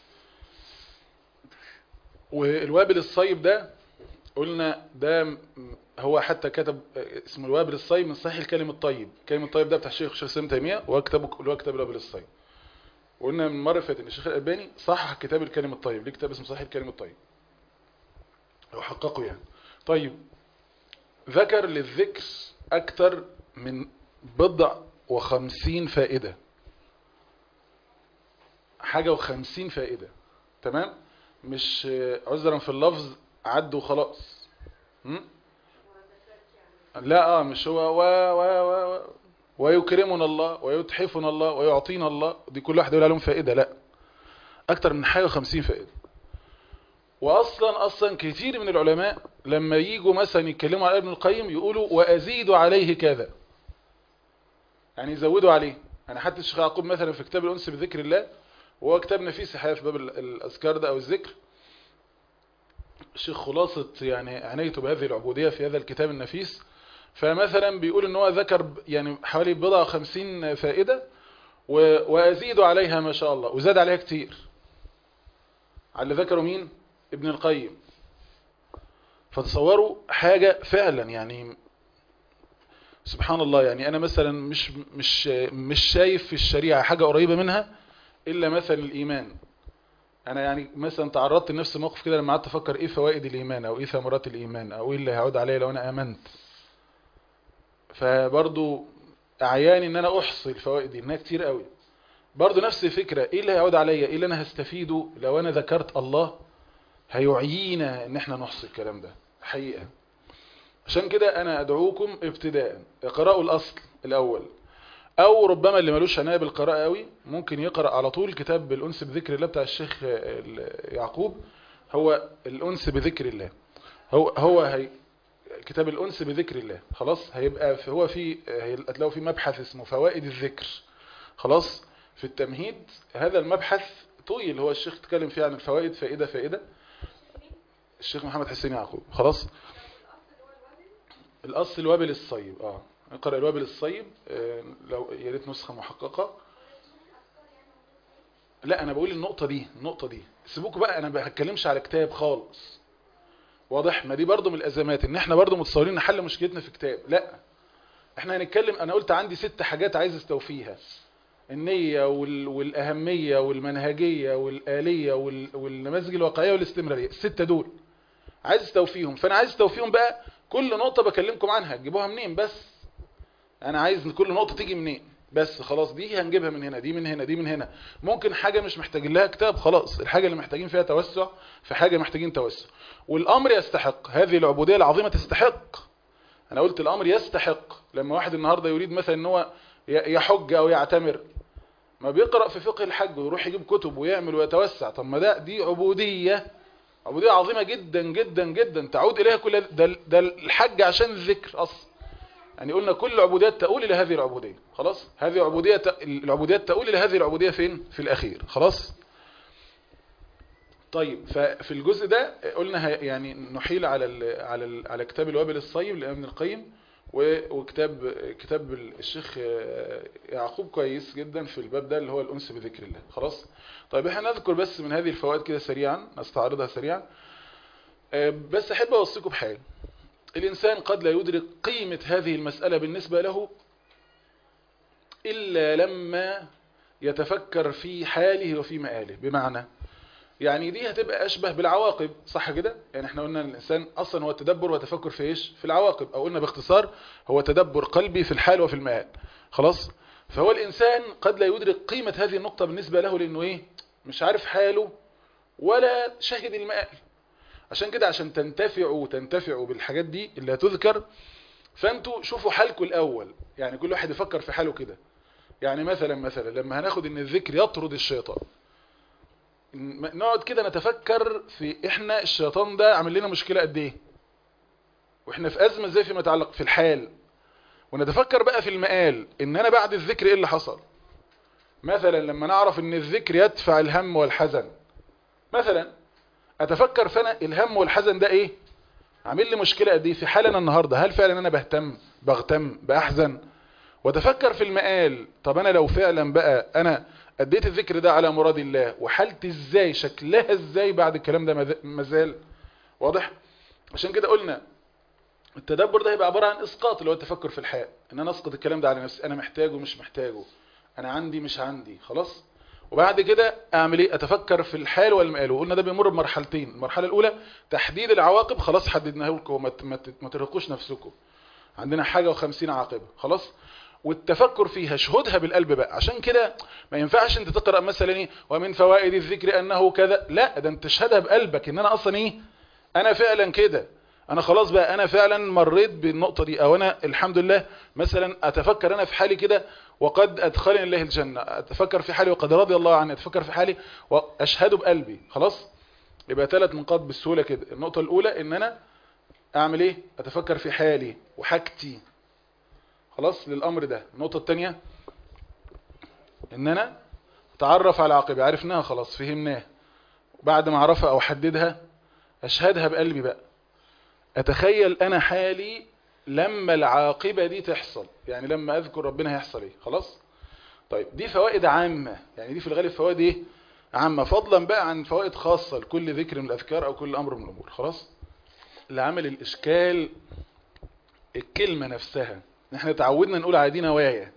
والوابل الصيب ده قلنا ده م- هو حتى كتب اسمه الوابل الصيب من صحيح الكلم الطيب الكلم الطيب ده بتاع الشيخ الشيخ سليم تيميه وكتبه اللي هو كتاب الوابل الصيب وقلنا من المره اللي فاتت ان الشيخ الالباني صحح كتاب الكلم الطيب ليه كتاب اسمه صحيح الكلم الطيب او حققه يعني طيب ذكر للذكر اكتر من بضع وخمسين فائدة حاجة وخمسين فائدة تمام مش آه، عذرا في اللفظ عد وخلاص م? لا اه مش هو و و و و ويكرمنا الله ويتحفنا الله ويعطينا الله دي كل واحد يقول عليهم فائدة لا اكتر من حاجة وخمسين فائدة واصلا اصلا كتير من العلماء لما يجوا مثلا يتكلموا على ابن القيم يقولوا وازيد عليه كذا يعني يزودوا عليه يعني حتى الشيخ يعقوب مثلا في كتاب الانس بذكر الله وهو كتاب نفيس الحقيقه في باب ال- الاذكار ده او الذكر الشيخ خلاصه يعني عنايته بهذه العبوديه في هذا الكتاب النفيس فمثلا بيقول ان هو ذكر ب- يعني حوالي بضع وخمسين فائده و- وازيد عليها ما شاء الله وزاد عليها كتير على اللي ذكره مين ابن القيم فتصوروا حاجة فعلا يعني سبحان الله يعني انا مثلا مش مش مش شايف في الشريعة حاجة قريبة منها الا مثلا الايمان انا يعني مثلا تعرضت لنفس الموقف كده لما قعدت افكر ايه فوائد الايمان او ايه ثمرات الايمان او ايه اللي هيعود عليا لو انا امنت فبرضو اعياني ان انا احصي الفوائد دي انها كتير قوي برضو نفس الفكرة ايه اللي هيعود عليا ايه اللي انا هستفيده لو انا ذكرت الله هيعيينا ان احنا نحصي الكلام ده حقيقة عشان كده انا ادعوكم ابتداء اقرأوا الاصل الاول او ربما اللي ملوش عناية بالقراءة قوي ممكن يقرأ على طول كتاب بالانس بذكر الله بتاع الشيخ ال- يعقوب هو الانس بذكر الله هو هو هي كتاب الانس بذكر الله خلاص هيبقى في هو في هتلاقوا في مبحث اسمه فوائد الذكر خلاص في التمهيد هذا المبحث طويل هو الشيخ اتكلم فيه عن الفوائد فائدة فائدة الشيخ محمد حسين يعقوب خلاص الاصل الوابل الصيب اه اقرا الوابل الصيب آه، لو يا ريت نسخه محققه لا انا بقول النقطه دي النقطه دي سيبوكوا بقى انا ما بتكلمش على كتاب خالص واضح ما دي برضو من الازمات ان احنا برضو متصورين نحل مشكلتنا في كتاب لا احنا هنتكلم انا قلت عندي ست حاجات عايز استوفيها النية وال... والأهمية والمنهجية والآلية وال... والنماذج الواقعية والاستمرارية الستة دول عايز استوفيهم فأنا عايز استوفيهم بقى كل نقطة بكلمكم عنها تجيبوها منين بس أنا عايز إن كل نقطة تيجي منين بس خلاص دي هنجيبها من هنا دي من هنا دي من هنا ممكن حاجة مش محتاجين لها كتاب خلاص الحاجة اللي محتاجين فيها توسع في حاجة محتاجين توسع والأمر يستحق هذه العبودية العظيمة تستحق أنا قلت الأمر يستحق لما واحد النهاردة يريد مثلا إن هو ي- يحج أو يعتمر ما بيقرأ في فقه الحج ويروح يجيب كتب ويعمل ويتوسع طب ما ده دي عبودية عبودية عظيمة جدا جدا جدا تعود إليها كل ده, ده الحج عشان الذكر أصلا يعني قلنا كل العبوديات تؤول إلى هذه العبودية خلاص هذه عبودية ت- العبوديات تؤول إلى هذه العبودية فين في الأخير خلاص طيب ففي الجزء ده قلنا ه- يعني نحيل على ال على ال على كتاب الوابل الصيب لابن القيم و- وكتاب كتاب الشيخ يعقوب كويس جدا في الباب ده اللي هو الأنس بذكر الله خلاص طيب احنا نذكر بس من هذه الفوائد كده سريعا نستعرضها سريعا آه، بس احب اوصيكم بحاجه الانسان قد لا يدرك قيمة هذه المسألة بالنسبة له إلا لما يتفكر في حاله وفي مآله بمعنى يعني دي هتبقى أشبه بالعواقب صح كده يعني احنا قلنا الإنسان أصلا هو التدبر وتفكر في إيش في العواقب أو قلنا باختصار هو تدبر قلبي في الحال وفي المآل خلاص فهو الإنسان قد لا يدرك قيمة هذه النقطة بالنسبة له لأنه إيه مش عارف حاله ولا شاهد المآل عشان كده عشان تنتفعوا تنتفعوا بالحاجات دي اللي هتذكر فانتوا شوفوا حالكم الأول يعني كل واحد يفكر في حاله كده يعني مثلا مثلا لما هناخد ان الذكر يطرد الشيطان ن- نقعد كده نتفكر في احنا الشيطان ده عامل لنا مشكلة قد ايه واحنا في ازمة ازاي فيما يتعلق في الحال ونتفكر بقى في المقال ان انا بعد الذكر ايه اللي حصل مثلا لما نعرف ان الذكر يدفع الهم والحزن مثلا اتفكر فانا الهم والحزن ده ايه عامل لي مشكلة قد ايه في حالنا النهاردة هل فعلا انا بهتم بغتم باحزن وتفكر في المقال طب انا لو فعلا بقى انا اديت الذكر ده على مراد الله وحالتي ازاي شكلها ازاي بعد الكلام ده مذ- مازال واضح عشان كده قلنا التدبر ده هيبقى عبارة عن اسقاط اللي هو التفكر في الحال ان انا اسقط الكلام ده على نفسي انا محتاجه مش محتاجه انا عندي مش عندي خلاص وبعد كده اعمل ايه اتفكر في الحال والمقال وقلنا ده بيمر بمرحلتين المرحله الاولى تحديد العواقب خلاص حددناها لكم وما ت- ما ت- ما ترهقوش نفسكم عندنا حاجه و50 عاقبه خلاص والتفكر فيها شهودها بالقلب بقى عشان كده ما ينفعش انت تقرا مثلا ايه ومن فوائد الذكر انه كذا لا ده انت تشهدها بقلبك ان انا اصلا ايه انا فعلا كده انا خلاص بقى انا فعلا مريت بالنقطه دي او انا الحمد لله مثلا اتفكر انا في حالي كده وقد ادخلني الله الجنه اتفكر في حالي وقد رضي الله عني اتفكر في حالي واشهد بقلبي خلاص يبقى ثلاث نقاط بالسهوله كده النقطه الاولى ان انا اعمل ايه اتفكر في حالي وحاجتي خلاص للامر ده النقطه الثانيه ان انا اتعرف على عاقبه عرفناها خلاص فهمناها بعد ما اعرفها او احددها اشهدها بقلبي بقى اتخيل انا حالي لما العاقبة دي تحصل يعني لما اذكر ربنا هيحصل ايه خلاص طيب دي فوائد عامة يعني دي في الغالب فوائد ايه عامة فضلا بقى عن فوائد خاصة لكل ذكر من الاذكار او كل امر من الامور خلاص اللي عمل الاشكال الكلمة نفسها احنا تعودنا نقول على دي نوايا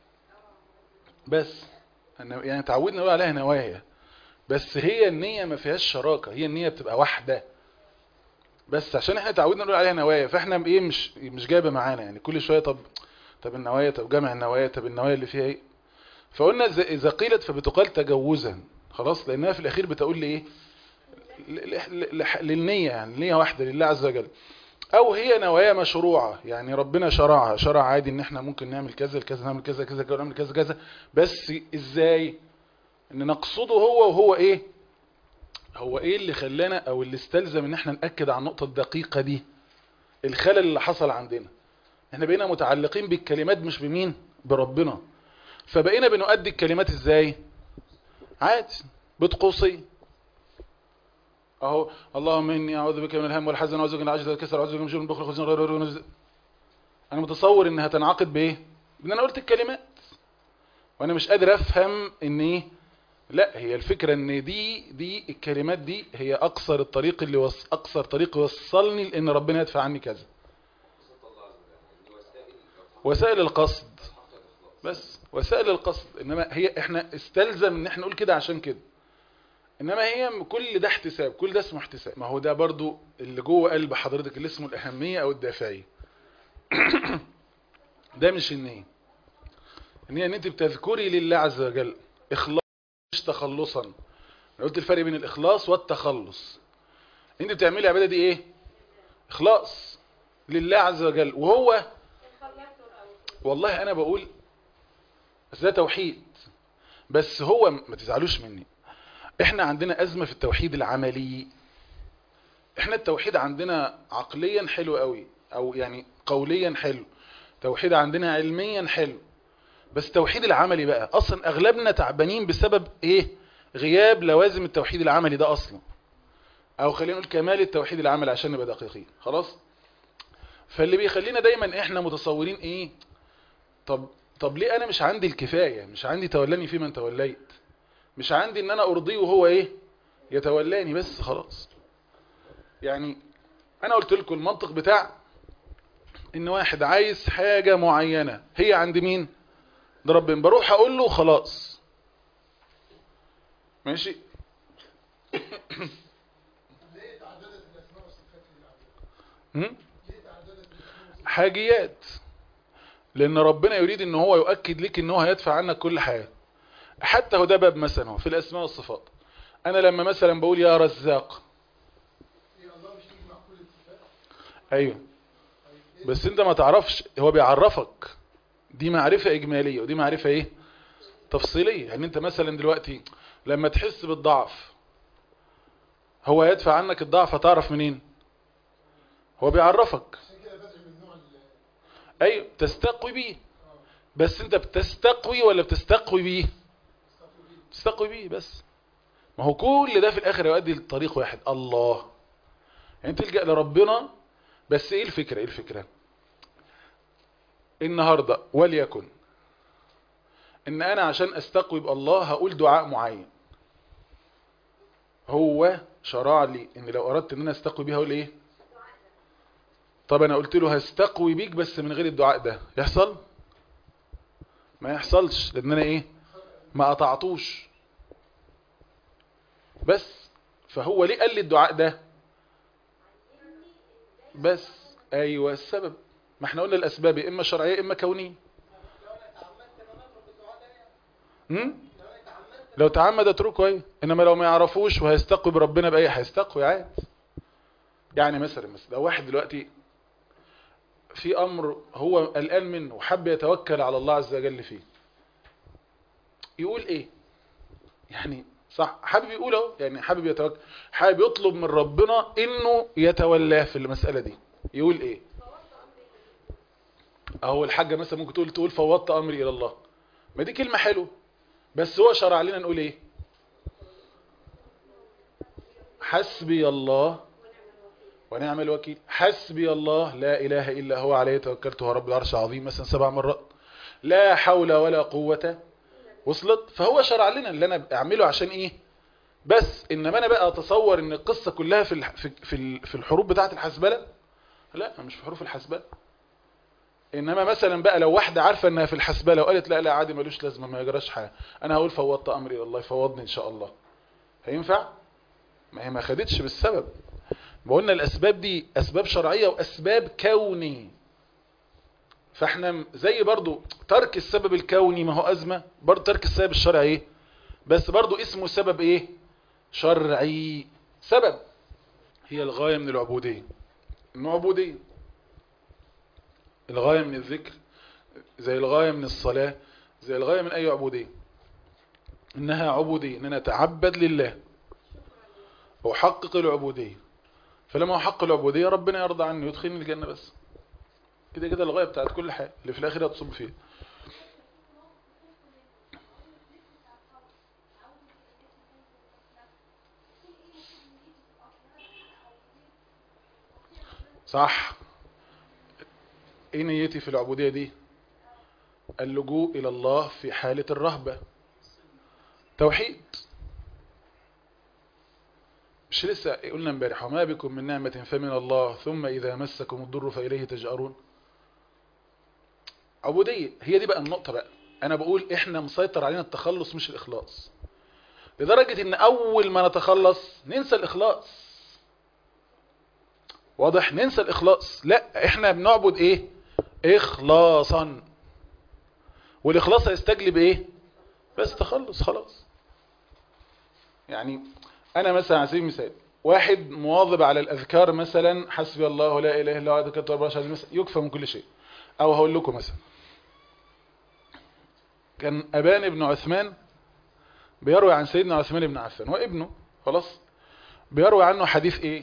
بس أنا- يعني تعودنا نقول عليها نوايا بس هي النية ما فيهاش شراكة هي النية بتبقى واحدة بس عشان احنا تعودنا نقول عليها نوايا فاحنا ايه مش مش جايبه معانا يعني كل شويه طب طب النوايا طب جمع النوايا طب النوايا اللي فيها ايه فقلنا إذا- اذا قيلت فبتقال تجوزا خلاص لانها في الاخير بتقول لي ايه ل- ل- ل- للنيه يعني النيه واحده لله عز وجل او هي نوايا مشروعه يعني ربنا شرعها شرع عادي ان احنا ممكن نعمل كذا كذا نعمل كذا كذا كذا نعمل كذا كذا بس ازاي ان نقصده هو وهو ايه هو ايه اللي خلانا او اللي استلزم ان احنا نأكد على النقطة الدقيقة دي الخلل اللي حصل عندنا احنا بقينا متعلقين بالكلمات مش بمين بربنا فبقينا بنؤدي الكلمات ازاي عادي بطقوسي اهو اللهم اني اعوذ بك من الهم والحزن واعوذ بك من العجز والكسل واعوذ بك من جبن البخل والخزي غير غير- انا متصور انها تنعقد بايه ان انا قلت الكلمات وانا مش قادر افهم ان ايه لا هي الفكرة ان دي دي الكلمات دي هي اقصر الطريق اللي وص اقصر طريق يوصلني لان ربنا يدفع عني كذا وسائل القصد بس وسائل القصد انما هي احنا استلزم ان احنا نقول كده عشان كده انما هي كل ده احتساب كل ده اسمه احتساب ما هو ده برضو اللي جوه قلب حضرتك اللي اسمه الاهمية او الدافعية ده مش النية النية ان انت بتذكري لله عز وجل اخلاص مش تخلصا انا قلت الفرق بين الاخلاص والتخلص انت بتعملي العباده دي ايه اخلاص لله عز وجل وهو والله انا بقول بس ده توحيد بس هو ما تزعلوش مني احنا عندنا ازمه في التوحيد العملي احنا التوحيد عندنا عقليا حلو قوي او يعني قوليا حلو توحيد عندنا علميا حلو بس التوحيد العملي بقى اصلا اغلبنا تعبانين بسبب ايه غياب لوازم التوحيد العملي ده اصلا او خلينا نقول كمال التوحيد العملي عشان نبقى دقيقين خلاص فاللي بيخلينا دايما احنا متصورين ايه طب طب ليه انا مش عندي الكفاية مش عندي تولاني في من توليت مش عندي ان انا ارضيه وهو ايه يتولاني بس خلاص يعني انا قلت لكم المنطق بتاع ان واحد عايز حاجة معينة هي عند مين ده ربنا بروح اقول له خلاص ماشي ليه تعددت الاسماء والصفات لله هم؟ ليه تعددت حاجيات لان ربنا يريد ان هو يؤكد لك ان هو هيدفع عنك كل حاجة حتى هو ده باب مثلا هو في الاسماء والصفات انا لما مثلا بقول يا رزاق هي الله مش تيجي مع كل الصفات ايوه طيب ايه بس انت ما تعرفش هو بيعرفك دي معرفة اجمالية ودي معرفة ايه تفصيلية يعني انت مثلا دلوقتي لما تحس بالضعف هو يدفع عنك الضعف فتعرف منين هو بيعرفك عشان كده بدعي من النوع اللي ايوه تستقوي بيه بس انت بتستقوي ولا بتستقوي بيه تستقوي بيه بس ما هو كل ده في الاخر يؤدي لطريق واحد الله يعني تلجأ لربنا بس ايه الفكرة ايه الفكرة النهاردة وليكن ان انا عشان استقوي بالله هقول دعاء معين هو شرع لي ان لو اردت ان انا استقوي بيه هقول ايه طب انا قلت له هستقوي بيك بس من غير الدعاء ده يحصل ما يحصلش لان انا ايه ما قطعتوش بس فهو ليه قال لي الدعاء ده بس ايوه السبب ما احنا قلنا الاسباب يا اما شرعيه اما كونيه هم؟ لو تعمد اتركه ايه انما لو ما يعرفوش وهيستقوي بربنا باي هيستقوي عادي يعني مثلا مثلا لو واحد دلوقتي في امر هو قلقان منه وحب يتوكل على الله عز وجل فيه يقول ايه يعني صح حابب يقول اهو يعني حابب يتوكل حابب يطلب من ربنا انه يتولاه في المسألة دي يقول ايه اهو الحاجة مثلا ممكن تقول تقول فوضت امري الى الله ما دي كلمة حلوه بس هو شرع لنا نقول ايه حسبي الله ونعم الوكيل حسبي الله لا اله الا هو عليه توكلت هو رب العرش العظيم مثلا سبع مرات لا حول ولا قوة وصلت فهو شرع لنا اللي انا اعمله عشان ايه بس انما انا بقى اتصور ان القصة كلها في الح- في في في الحروب بتاعه الحسبلة لا مش في حروف الحسبلة انما مثلا بقى لو واحدة عارفة انها في الحسبلة وقالت لا لا عادي ملوش لازمة ما يجراش حاجة انا هقول فوضت امري الى الله يفوضني ان شاء الله هينفع ما هي ما خدتش بالسبب وقلنا الاسباب دي اسباب شرعية واسباب كونية فاحنا زي برضو ترك السبب الكوني ما هو ازمة برضو ترك السبب الشرعي ايه بس برضو اسمه سبب ايه شرعي سبب هي الغاية من العبودية انه عبودية الغاية من الذكر زي الغاية من الصلاة زي الغاية من اي عبودية انها عبودية ان انا اتعبد لله واحقق العبودية فلما احقق العبودية ربنا يرضى عني ويدخلني الجنة بس كده كده الغاية بتاعت كل حاجة اللي في الاخر هتصب فيها صح ايه نيتي في العبودية دي اللجوء الى الله في حالة الرهبة توحيد مش لسه قلنا امبارح وما بكم من نعمة فمن الله ثم إذا مسكم الضر فإليه تجأرون عبودية هي دي بقى النقطة بقى أنا بقول إحنا مسيطر علينا التخلص مش الإخلاص لدرجة إن أول ما نتخلص ننسى الإخلاص واضح ننسى الإخلاص لا إحنا بنعبد إيه إخلاصا والإخلاص هيستجلب إيه بس تخلص خلاص يعني انا مثلا على سبيل المثال واحد مواظب على الاذكار مثلا حسبي الله لا اله الا هو ذكرت رب العالمين مثلا يكفى من كل شيء او هقول لكم مثلا كان ابان بن عثمان بيروي عن سيدنا عثمان بن عفان وابنه خلاص بيروي عنه حديث ايه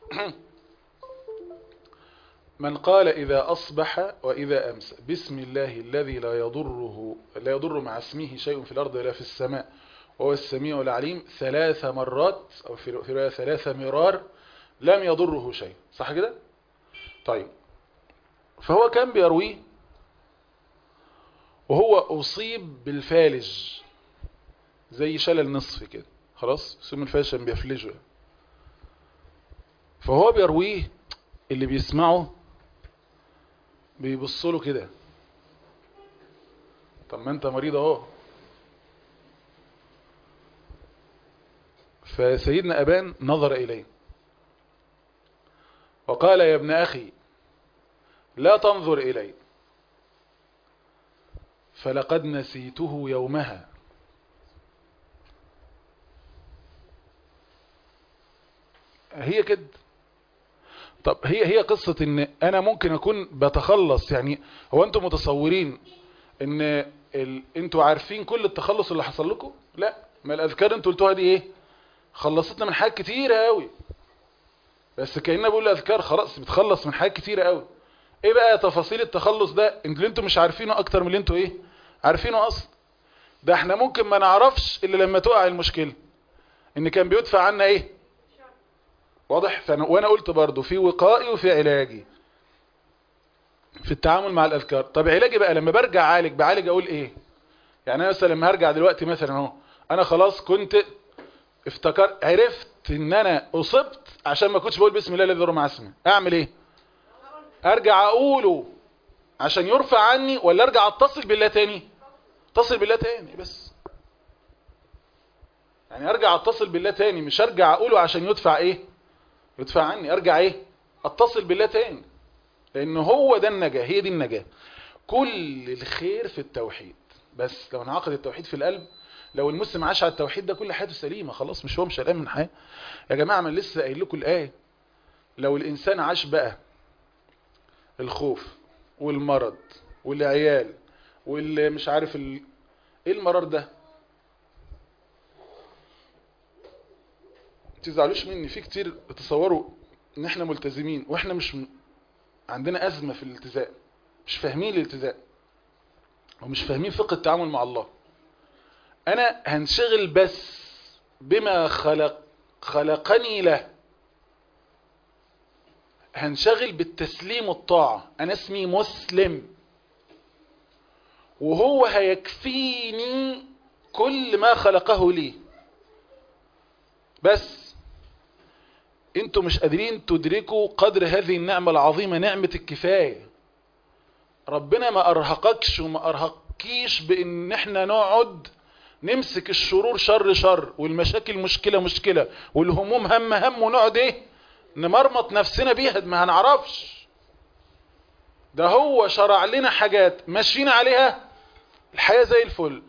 من قال إذا أصبح وإذا أمسى بسم الله الذي لا يضره لا يضر مع اسمه شيء في الأرض ولا في السماء وهو السميع العليم ثلاث مرات أو في في رواية ثلاث مرار لم يضره شيء صح كده طيب فهو كان بيرويه وهو أصيب بالفالج زي شلل نصف كده خلاص اسم الفالج عشان بيفلجه فهو بيرويه اللي بيسمعه بيبص له كده طب ما انت مريض اهو فسيدنا أبان نظر إليه وقال يا ابن أخي لا تنظر إلي فلقد نسيته يومها هي كده طب هي هي قصة ان انا ممكن اكون بتخلص يعني هو انتم متصورين ان ال... انتوا عارفين كل التخلص اللي حصل لكم لا ما الاذكار انتوا قلتوها دي ايه خلصتنا من حاجات كتيره قوي بس كاننا بقول اذكار خلاص بتخلص من حاجات كتيره قوي ايه بقى تفاصيل التخلص ده اللي انتوا مش عارفينه اكتر من اللي انتوا ايه عارفينه اصلا ده احنا ممكن ما نعرفش الا لما تقع المشكله ان كان بيدفع عنا ايه واضح فأنا وانا قلت برضو في وقائي وفي علاجي في التعامل مع الاذكار طب علاجي بقى لما برجع اعالج بعالج اقول ايه يعني انا مثلا لما هرجع دلوقتي مثلا اهو انا خلاص كنت افتكر عرفت ان انا اصبت عشان ما كنتش بقول بسم الله الذي يضر مع اسمه اعمل ايه ارجع اقوله عشان يرفع عني ولا ارجع اتصل بالله تاني اتصل بالله تاني بس يعني ارجع اتصل بالله تاني مش ارجع اقوله عشان يدفع ايه يدفع عني ارجع ايه اتصل بالله تاني لان هو ده النجاة هي دي النجاة كل الخير في التوحيد بس لو انعقد التوحيد في القلب لو المسلم عاش على التوحيد ده كل حياته سليمة خلاص مش هو مش قلقان من حياة يا جماعة من لسه قايل لكم الآية لو الإنسان عاش بقى الخوف والمرض والعيال واللي مش عارف ال... ايه المرار ده تزعلوش مني في كتير تصوروا ان احنا ملتزمين واحنا مش م... عندنا ازمة في الالتزام مش فاهمين الالتزام ومش فاهمين فقه التعامل مع الله انا هنشغل بس بما خلق خلقني له هنشغل بالتسليم والطاعة انا اسمي مسلم وهو هيكفيني كل ما خلقه لي بس انتوا مش قادرين تدركوا قدر هذه النعمة العظيمة نعمة الكفاية ربنا ما ارهقكش وما ارهقكيش بان احنا نقعد نمسك الشرور شر شر والمشاكل مشكلة مشكلة والهموم هم هم ونقعد ايه نمرمط نفسنا بيها ما هنعرفش ده هو شرع لنا حاجات ماشيين عليها الحياة زي الفل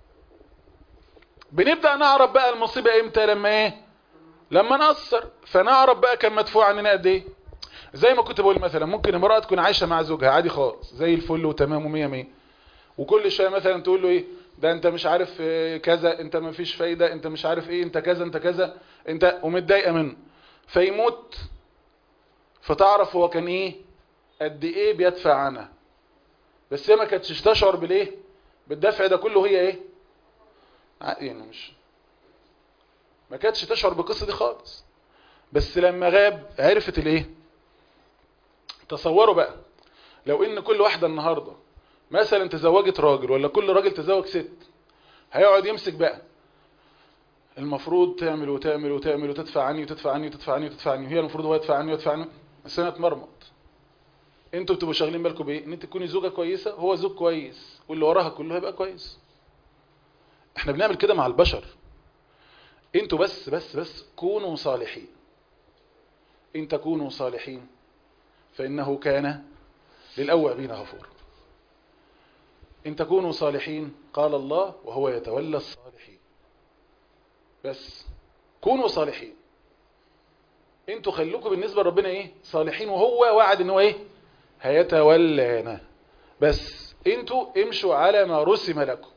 بنبدأ نعرف بقى المصيبة امتى لما ايه لما نقصر فنعرف بقى كان مدفوع عننا قد ايه زي ما كنت بقول مثلا ممكن امرأة تكون عايشة مع زوجها عادي خالص زي الفل وتمام ومية مية وكل شوية مثلا تقول له ايه ده انت مش عارف كذا انت ما فيش فايدة انت مش عارف ايه انت كذا انت كذا انت ومتضايقة منه فيموت فتعرف هو كان ايه قد ايه بيدفع عنها بس هي ما كانتش تشعر بالايه بالدفع ده كله هي ايه يعني مش ما كانتش تشعر بالقصه دي خالص بس لما غاب عرفت الايه تصوروا بقى لو ان كل واحده النهارده مثلا تزوجت راجل ولا كل راجل تزوج ست هيقعد يمسك بقى المفروض تعمل وتعمل وتعمل وتدفع عني وتدفع عني وتدفع عني وتدفع عني وهي المفروض هو يدفع عني ويدفع عني بس انا اتمرمط انتوا بتبقوا شاغلين بالكم بايه ان انت تكوني زوجه كويسه هو زوج كويس واللي وراها كله هيبقى كويس احنا بنعمل كده مع البشر انتوا بس بس بس كونوا صالحين ان تكونوا صالحين فانه كان للاوابين غفور ان تكونوا صالحين قال الله وهو يتولى الصالحين بس كونوا صالحين انتوا خلوكم بالنسبة لربنا ايه صالحين وهو وعد ان هو ايه هيتولانا بس انتوا امشوا على ما رسم لكم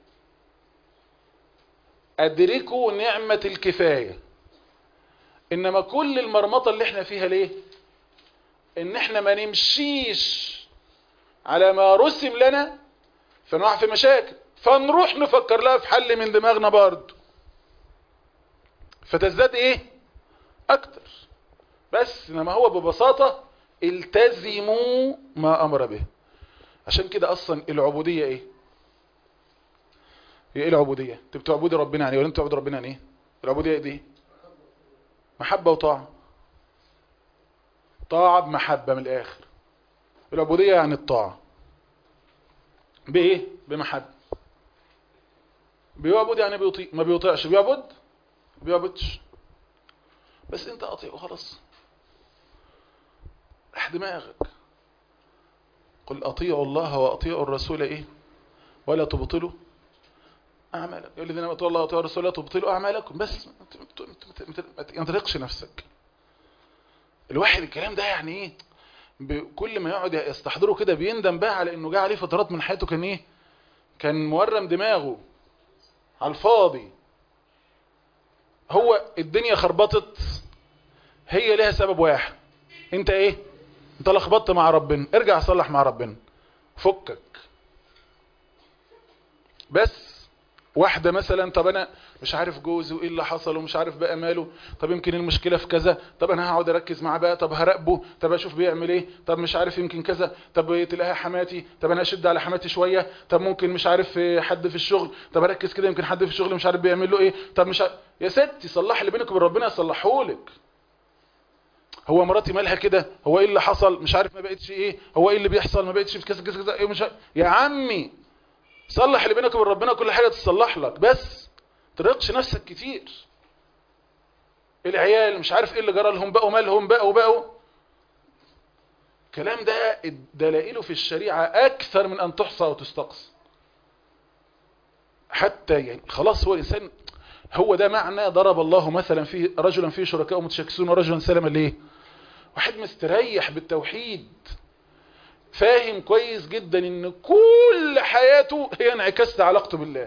ادركوا نعمة الكفاية انما كل المرمطة اللي احنا فيها ليه ان احنا ما نمشيش على ما رسم لنا فنقع في مشاكل فنروح نفكر لها في حل من دماغنا برضه فتزداد ايه اكتر بس انما هو ببساطة التزموا ما امر به عشان كده اصلا العبودية ايه هي ايه العبودية انت بتعبدي ربنا يعني ولا انت بتعبد ربنا يعني ايه العبودية دي محبة وطاعة طاعة بمحبة من الاخر العبودية يعني الطاعة بايه بمحبة بيعبد يعني بيطيع ما بيطيعش بيعبد بيعبدش بس انت اطيع وخلاص رح دماغك قل اطيعوا الله واطيعوا الرسول ايه ولا تبطلوا اعمالكم يقول الذين اطيعوا الله واطيعوا الرسول ولا تبطلوا اعمالكم بس ما تنطلقش نفسك الواحد الكلام ده يعني ايه كل ما يقعد يستحضره كده بيندم بقى على انه جه عليه فترات من حياته كان ايه كان مورم دماغه على الفاضي هو الدنيا خربطت هي لها سبب واحد انت ايه انت لخبطت مع ربنا ارجع صلح مع ربنا فكك بس واحدة مثلا طب انا مش عارف جوزي وايه اللي حصل ومش عارف بقى ماله طب يمكن المشكلة في كذا طب انا هقعد اركز معاه بقى طب هراقبه طب اشوف بيعمل ايه طب مش عارف يمكن كذا طب تلاقيها حماتي طب انا اشد على حماتي شوية طب ممكن مش عارف حد في الشغل طب اركز كده يمكن حد في الشغل مش عارف بيعمل له ايه طب مش عارف يا ستي صلح اللي بينك وبين ربنا يصلحهولك هو مراتي مالها كده هو ايه اللي حصل مش عارف ما بقتش ايه هو ايه اللي بيحصل ما بقتش في كذا كذا كذا ايه مش عارف. يا عمي صلح اللي بينك وبين ربنا كل حاجه تتصلح لك بس ترقش نفسك كتير العيال مش عارف ايه اللي جرى لهم بقوا مالهم بقوا بقوا الكلام ده دلائله في الشريعه اكثر من ان تحصى وتستقصى حتى يعني خلاص هو الانسان هو ده معنى ضرب الله مثلا فيه رجلا فيه شركاء متشاكسون ورجلا سلما ليه واحد مستريح بالتوحيد فاهم كويس جدا ان كل حياته هي انعكاس علاقته بالله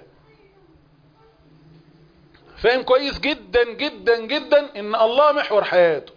فاهم كويس جدا جدا جدا ان الله محور حياته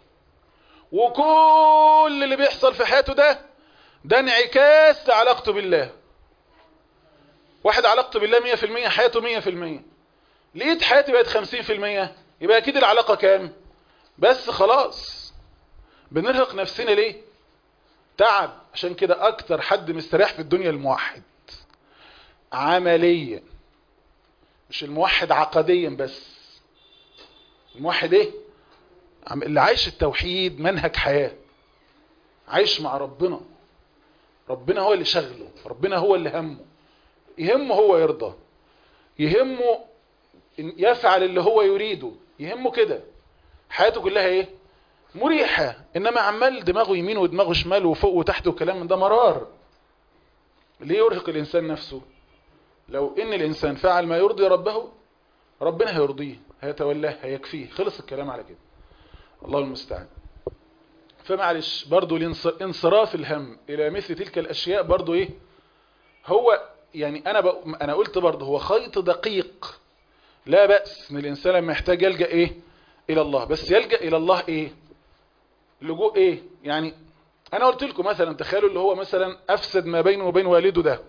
وكل اللي بيحصل في حياته ده ده انعكاس علاقته بالله واحد علاقته بالله 100% حياته 100% لقيت حياتي بقت 50% يبقى اكيد العلاقة كام بس خلاص بنرهق نفسنا ليه تعب عشان كده اكتر حد مستريح في الدنيا الموحد عمليا مش الموحد عقديا بس الموحد ايه اللي عايش التوحيد منهج حياة عايش مع ربنا ربنا هو اللي شغله ربنا هو اللي همه يهمه هو يرضى يهمه يفعل اللي هو يريده يهمه كده حياته كلها ايه مريحة انما عمال دماغه يمين ودماغه شمال وفوق وتحت وكلام من ده مرار ليه يرهق الانسان نفسه لو ان الانسان فعل ما يرضي ربه ربنا هيرضيه هيتولاه هيكفيه خلص الكلام على كده الله المستعان فمعلش برضو انصراف الهم الى مثل تلك الاشياء برضو ايه هو يعني انا ب... انا قلت برضو هو خيط دقيق لا بأس ان الانسان لما يحتاج يلجأ ايه الى الله بس يلجأ الى الله ايه لجوء ايه يعني انا قلت لكم مثلا تخيلوا اللي هو مثلا افسد ما بينه وبين والده ده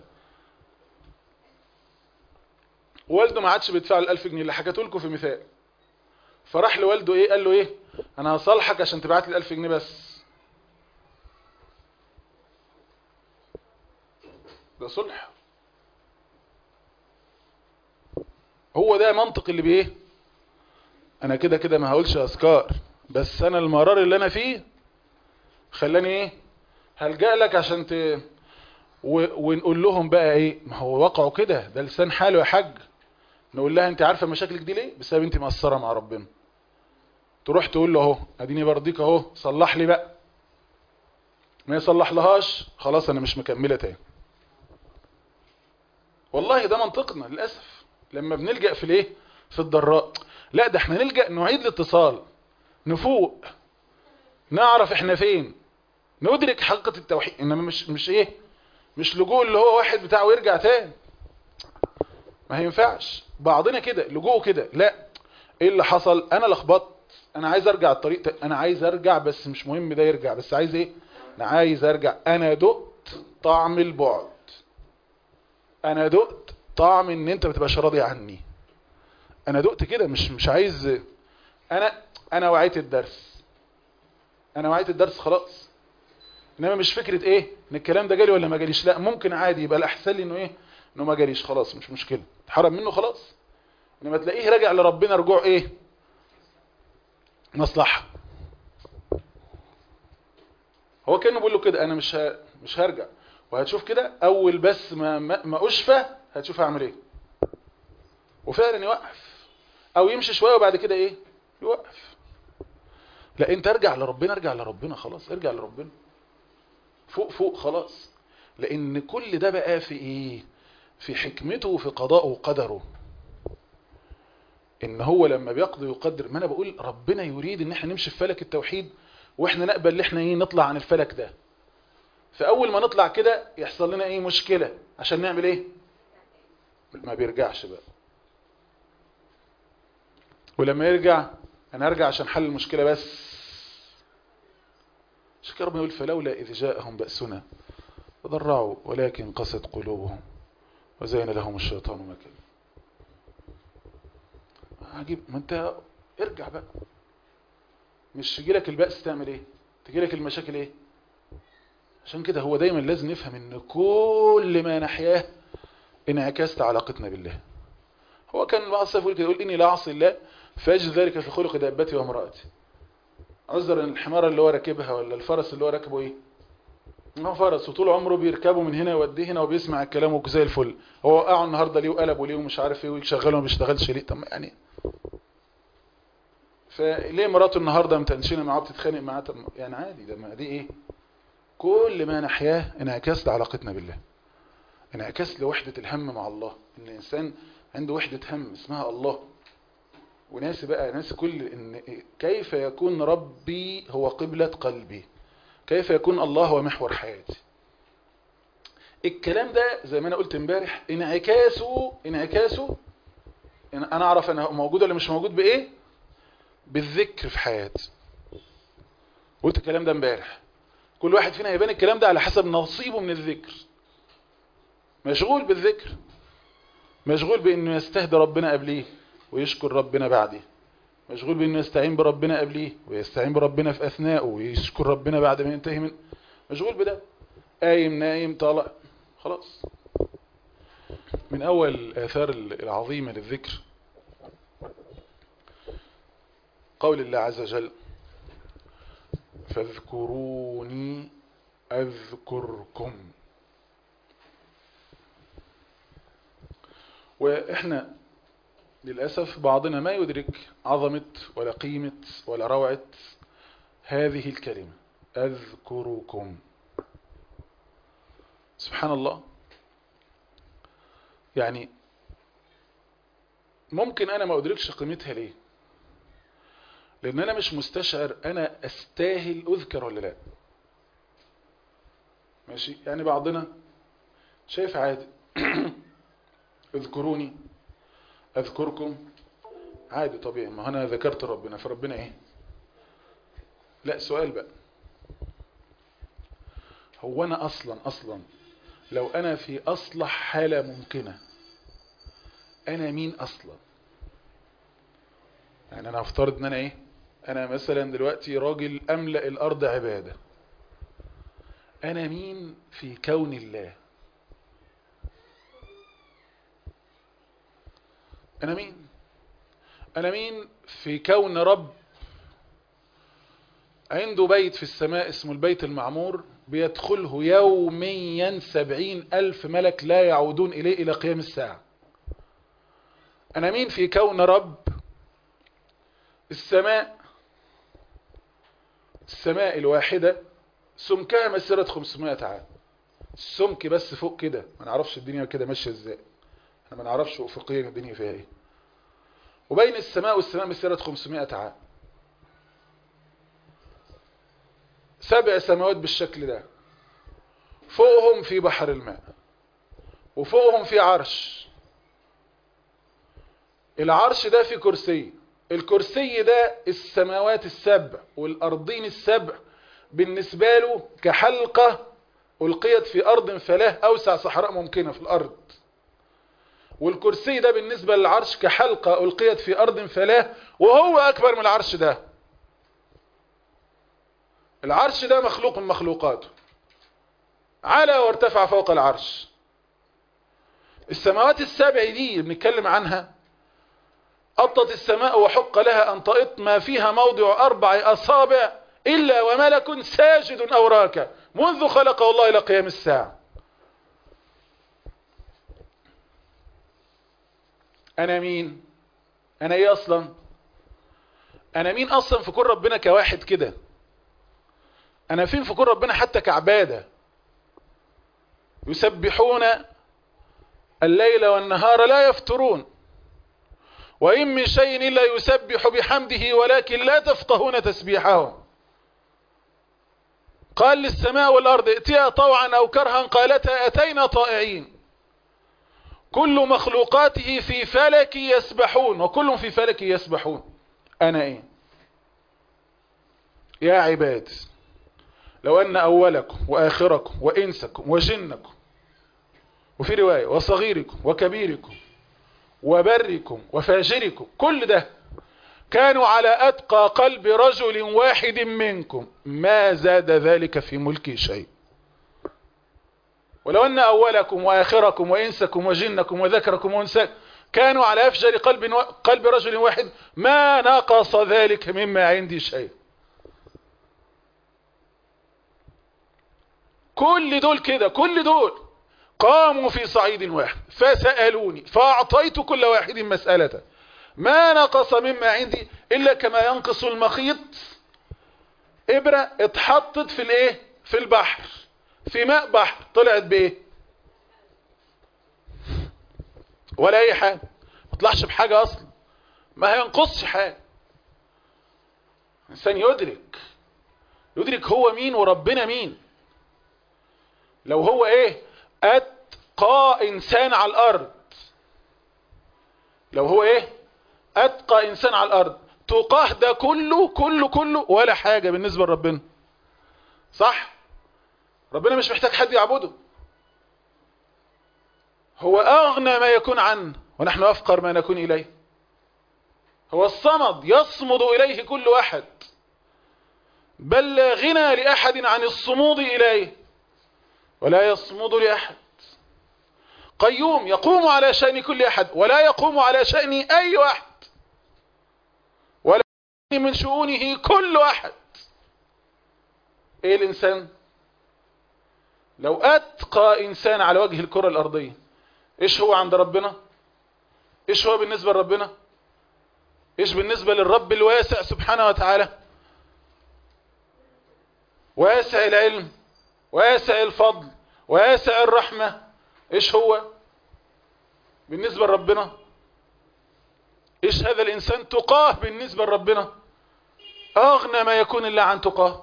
والده ما عادش بيدفع له 1000 جنيه اللي حكيته لكم في مثال فراح لوالده ايه قال له ايه انا هصالحك عشان تبعت لي 1000 جنيه بس ده صلح هو ده منطق اللي بايه انا كده كده ما هقولش اذكار بس انا المرار اللي انا فيه خلاني ايه هلجأ لك عشان ت... و... ونقول لهم بقى ايه ما هو وقعه كده ده لسان حاله يا حاج نقول لها انت عارفه مشاكلك دي ليه بسبب انت مقصره مع ربنا تروح تقول له اهو اديني برضيك اهو صلح لي بقى ما يصلح لهاش خلاص انا مش مكمله تاني والله ده منطقنا للاسف لما بنلجأ في الايه في الضراء لا ده احنا نلجأ نعيد الاتصال نفوق نعرف احنا فين ندرك حقيقة التوحيد انما مش مش ايه مش لجوء اللي هو واحد بتاعه ويرجع تاني ما هينفعش بعضنا كده لجوء كده لا ايه اللي حصل انا لخبطت انا عايز ارجع الطريق تاني. انا عايز ارجع بس مش مهم ده يرجع بس عايز ايه انا عايز ارجع انا دقت طعم البعد انا دقت طعم ان انت ما تبقاش راضي عني انا دقت كده مش مش عايز انا انا وعيت الدرس انا وعيت الدرس خلاص انما مش فكرة ايه ان الكلام ده جالي ولا ما جاليش لا ممكن عادي يبقى الاحسن لي انه ايه انه ما جاليش خلاص مش مشكلة اتحرم منه خلاص انما تلاقيه راجع لربنا رجوع ايه مصلحة هو كانه بيقول له كده انا مش ه... مش هرجع وهتشوف كده اول بس ما ما, ما اشفى هتشوف هعمل ايه وفعلا يوقف او يمشي شوية وبعد كده ايه يوقف لا انت ارجع لربنا ارجع لربنا خلاص ارجع لربنا فوق فوق خلاص لان كل ده بقى في ايه في حكمته وفي قضاءه وقدره ان هو لما بيقضي ويقدر ما انا بقول ربنا يريد ان احنا نمشي في فلك التوحيد واحنا نقبل ان احنا ايه نطلع عن الفلك ده فاول ما نطلع كده يحصل لنا ايه مشكلة عشان نعمل ايه ما بيرجعش بقى ولما يرجع انا ارجع عشان حل المشكلة بس عشان كده ربنا يقول فلولا إذ جاءهم بأسنا تضرعوا ولكن قست قلوبهم وزين لهم الشيطان ما كان عجيب ما انت ارجع بقى مش يجيلك البأس تعمل ايه تجيلك المشاكل ايه عشان كده هو دايما لازم نفهم ان كل ما نحياه انعكاس علاقتنا بالله هو كان بعض السلف يقول كده يقول اني لا اعصي الله فاجد ذلك في خلق دابتي وامرأتي عذر ان الحمار اللي هو راكبها ولا الفرس اللي هو راكبه ايه هو فرس وطول عمره بيركبه من هنا يوديه هنا وبيسمع الكلام زي الفل هو وقعه النهارده ليه وقلبه ليه ومش عارف ايه ويشغله ما بيشتغلش ليه طب يعني فليه مراته النهارده متنشنه معاه بتتخانق معاه طب يعني عادي ده ما دي ايه كل ما نحياه انعكاس لعلاقتنا بالله انعكاس لوحدة الهم مع الله ان الانسان عنده وحدة هم اسمها الله وناس بقى ناس كل ان كيف يكون ربي هو قبلة قلبي كيف يكون الله هو محور حياتي الكلام ده زي ما انا قلت امبارح انعكاسه انعكاسه إن انا اعرف انا موجود ولا مش موجود بايه بالذكر في حياتي قلت الكلام ده امبارح كل واحد فينا يبان الكلام ده على حسب نصيبه من الذكر مشغول بالذكر مشغول بانه يستهدي ربنا قبليه ويشكر ربنا بعده مشغول بانه يستعين بربنا قبليه ويستعين بربنا في اثناءه ويشكر ربنا بعد ما ينتهي من مشغول بده قايم نايم طالع خلاص من اول الاثار العظيمه للذكر قول الله عز وجل فاذكروني اذكركم واحنا للأسف بعضنا ما يدرك عظمة ولا قيمة ولا روعة هذه الكلمة أذكركم سبحان الله يعني ممكن أنا ما أدركش قيمتها ليه لأن أنا مش مستشعر أنا أستاهل أذكر ولا لا ماشي يعني بعضنا شايف عادي اذكروني اذكركم عادي طبيعي ما انا ذكرت ربنا فربنا ايه لا سؤال بقى هو انا اصلا اصلا لو انا في اصلح حالة ممكنة انا مين اصلا يعني انا افترض ان انا ايه انا مثلا دلوقتي راجل املأ الارض عبادة انا مين في كون الله أنا مين أنا مين في كون رب عنده بيت في السماء اسمه البيت المعمور بيدخله يوميا سبعين ألف ملك لا يعودون إليه إلى قيام الساعة أنا مين في كون رب السماء السماء الواحدة سمكها مسيرة 500 عام السمك بس فوق كده ما نعرفش الدنيا كده ماشية ازاي احنا ما نعرفش افقيا الدنيا فيها ايه وبين السماء والسماء مسيرة 500 عام سبع سماوات بالشكل ده فوقهم في بحر الماء وفوقهم في عرش العرش ده في كرسي الكرسي ده السماوات السبع والأرضين السبع بالنسبة له كحلقة ألقيت في أرض فلاه أوسع صحراء ممكنة في الأرض والكرسي ده بالنسبة للعرش كحلقة ألقيت في أرض فلاه وهو أكبر من العرش ده العرش ده مخلوق من مخلوقاته على وارتفع فوق العرش السماوات السبع دي بنتكلم عنها أطت السماء وحق لها أن تئط ما فيها موضع أربع أصابع إلا وملك ساجد أو راكع منذ خلقه الله إلى قيام الساعة أنا مين أنا إيه أصلا أنا مين أصلا في كل ربنا كواحد كده أنا فين في كل ربنا حتى كعبادة يسبحون الليل والنهار لا يفترون وإن من شيء إلا يسبح بحمده ولكن لا تفقهون تسبيحهم قال للسماء والأرض ائتيا طوعا أو كرها قالتا أتينا طائعين كل مخلوقاته في فلك يسبحون وكلهم في فلك يسبحون انا ايه يا عباد لو ان اولكم واخركم وانسكم وجنكم وفي رواية وصغيركم وكبيركم وبركم وفاجركم كل ده كانوا على أتقى قلب رجل واحد منكم ما زاد ذلك في ملكي شيء ولو أن أولكم وآخركم وإنسكم وجنكم وذكركم وأنساكم كانوا على أفجر قلب, قلب رجل واحد ما نقص ذلك مما عندي شيء كل دول كده كل دول قاموا في صعيد واحد فسألوني فأعطيت كل واحد مسألة ما نقص مما عندي إلا كما ينقص المخيط إبرة اتحطت في الايه في البحر في ماء بحر طلعت بايه ولا اي حاجة ما طلعش بحاجة اصلا ما هينقصش حاجة انسان يدرك يدرك هو مين وربنا مين لو هو ايه اتقى انسان على الارض لو هو ايه اتقى انسان على الارض تقاه ده كله كله كله ولا حاجة بالنسبة لربنا صح ربنا مش محتاج حد يعبده هو اغنى ما يكون عنه ونحن افقر ما نكون اليه هو الصمد يصمد اليه كل واحد بل لا غنى لاحد عن الصمود اليه ولا يصمد لأحد قيوم يقوم على شأن كل أحد ولا يقوم على شأن أي واحد ولا من شؤونه كل أحد إيه الإنسان لو أتقى إنسان على وجه الكرة الأرضية إيش هو عند ربنا إيش هو بالنسبة لربنا إيش بالنسبة للرب الواسع سبحانه وتعالى واسع العلم واسع الفضل واسع الرحمة ايش هو بالنسبة لربنا ايش هذا الانسان تقاه بالنسبة لربنا اغنى ما يكون الا عن تقاه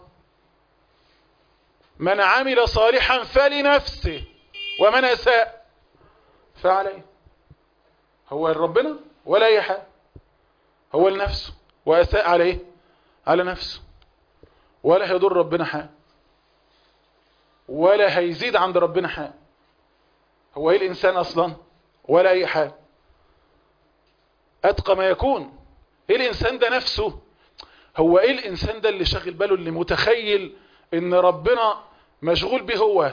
من عمل صالحا فلنفسه ومن اساء فعليه هو ربنا ولا اي حاجه هو لنفسه واساء عليه على نفسه ولا هيضر ربنا حاجه ولا هيزيد عند ربنا حاجة هو ايه الانسان اصلا ولا اي حاجة اتقى ما يكون ايه الانسان ده نفسه هو ايه الانسان ده اللي شاغل باله اللي متخيل ان ربنا مشغول به هو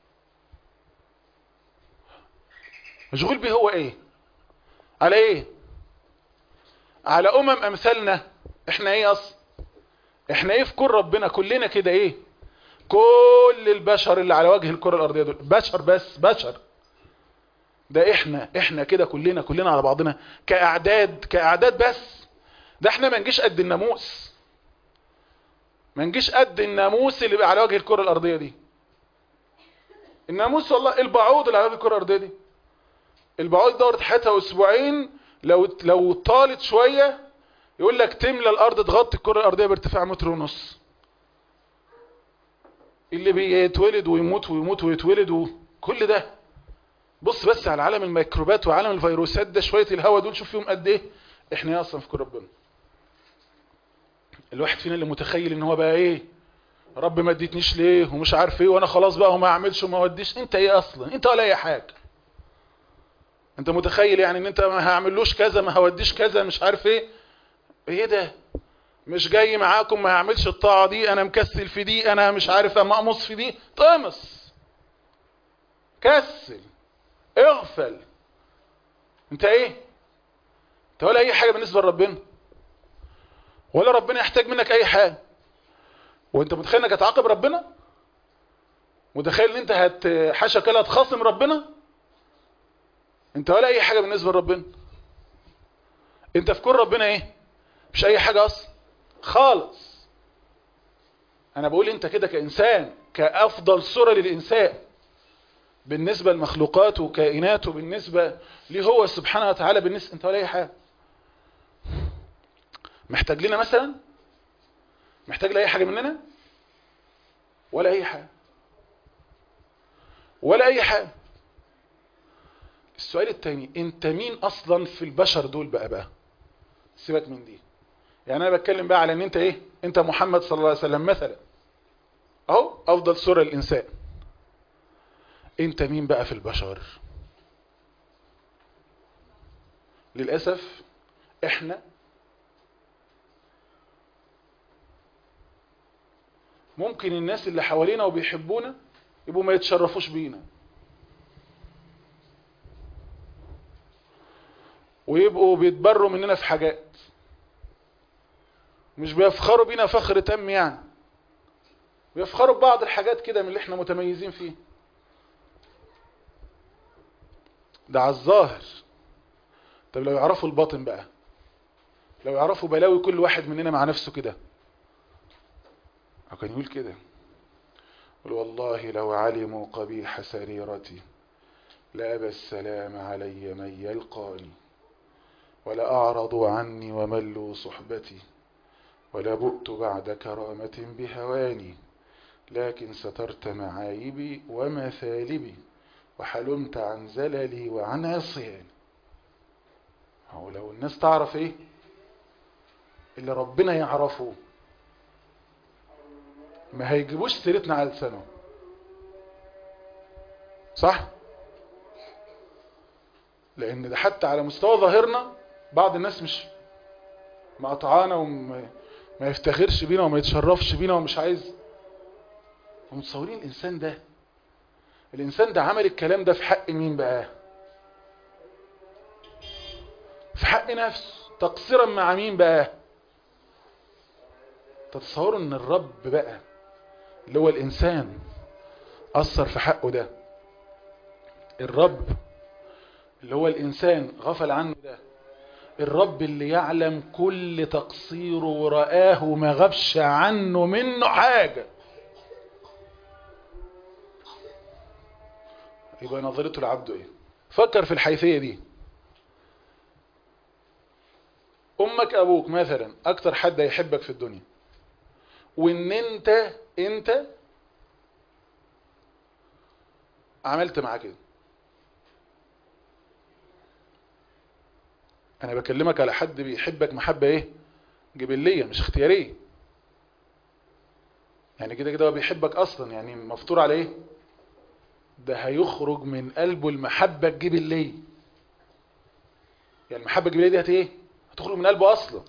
مشغول به هو ايه على ايه على امم امثالنا احنا ايه اصلا احنا ايه في كل ربنا كلنا كده ايه كل البشر اللي على وجه الكرة الأرضية دول بشر بس بشر ده احنا احنا كده كلنا كلنا على بعضنا كأعداد كأعداد بس ده احنا ما نجيش قد الناموس ما نجيش قد الناموس اللي بقى على وجه الكرة الأرضية دي الناموس والله البعوض اللي على وجه الكرة الأرضية دي البعوض دورت حياتها اسبوعين لو لو طالت شوية يقول لك تملى الأرض تغطي الكرة الأرضية بارتفاع متر ونص اللي بيتولد ويموت ويموت ويتولد وكل ده بص بس على عالم الميكروبات وعالم الفيروسات ده شوية الهواء دول شوف فيهم قد ايه احنا اصلا في كل ربنا الواحد فينا اللي متخيل ان هو بقى ايه رب ما اديتنيش ليه ومش عارف ايه وانا خلاص بقى وما اعملش وما اوديش انت ايه اصلا انت ولا اي حاجة انت متخيل يعني ان انت ما هعملوش كذا ما هوديش كذا مش عارف ايه ايه ده مش جاي معاكم ما هعملش الطاعة دي انا مكسل في دي انا مش عارف امقمص في دي طمس كسل اغفل انت ايه انت ولا اي حاجة بالنسبة لربنا ولا ربنا يحتاج منك اي حاجة وانت متخيل انك هتعاقب ربنا متخيل ان انت هت حاشا كلا هتخاصم ربنا انت ولا اي حاجة بالنسبة لربنا انت في كل ربنا ايه مش اي حاجة اصلا خالص انا بقول انت كده كإنسان كأفضل صورة للإنسان بالنسبة لمخلوقاته وكائناته بالنسبة ليه هو سبحانه وتعالى بالنسبة انت ولا اي حاجة محتاج لنا مثلا محتاج لأي حاجة مننا ولا اي حاجة ولا اي حاجة السؤال التاني انت مين اصلا في البشر دول بقى بقى سيبك من دي يعني انا بتكلم بقى على ان انت ايه انت محمد صلى الله عليه وسلم مثلا اهو افضل صورة الانسان انت مين بقى في البشر للأسف احنا ممكن الناس اللي حوالينا وبيحبونا يبقوا ما يتشرفوش بينا ويبقوا بيتبروا مننا في حاجات مش بيفخروا بينا فخر تام يعني بيفخروا ببعض الحاجات كده من اللي احنا متميزين فيه ده على الظاهر طب لو يعرفوا الباطن بقى لو يعرفوا بلاوي كل واحد مننا مع نفسه كده أو كان يقول كده يقول والله لو علموا قبيح سريرتي لأبى السلام علي من يلقاني ولأعرضوا عني وملوا صحبتي ولبؤت بعد كرامة بهواني لكن سترت معايبي ومثالبي وحلمت عن زللي وعن عصياني هو لو الناس تعرف ايه اللي ربنا يعرفه ما هيجيبوش سيرتنا على لسانه صح لان ده حتى على مستوى ظاهرنا بعض الناس مش مقطعانا وما ما يفتخرش بينا وما يتشرفش بينا ومش عايز ومتصورين الانسان ده الانسان ده عمل الكلام ده في حق مين بقى في حق نفسه تقصيرا مع مين بقى تتصوروا ان الرب بقى اللي هو الانسان اثر في حقه ده الرب اللي هو الانسان غفل عنه ده الرب اللي يعلم كل تقصيره ورآه وما غبش عنه منه حاجة يبقى نظرته لعبده ايه فكر في الحيثية دي امك ابوك مثلا اكتر حد هيحبك في الدنيا وان انت انت عملت معاه كده انا بكلمك على حد بيحبك محبة ايه جبلية مش اختيارية يعني كده كده هو بيحبك اصلا يعني مفطور على ايه ده هيخرج من قلبه المحبة الجبلية يعني المحبة الجبلية دي هت ايه هتخرج من قلبه اصلا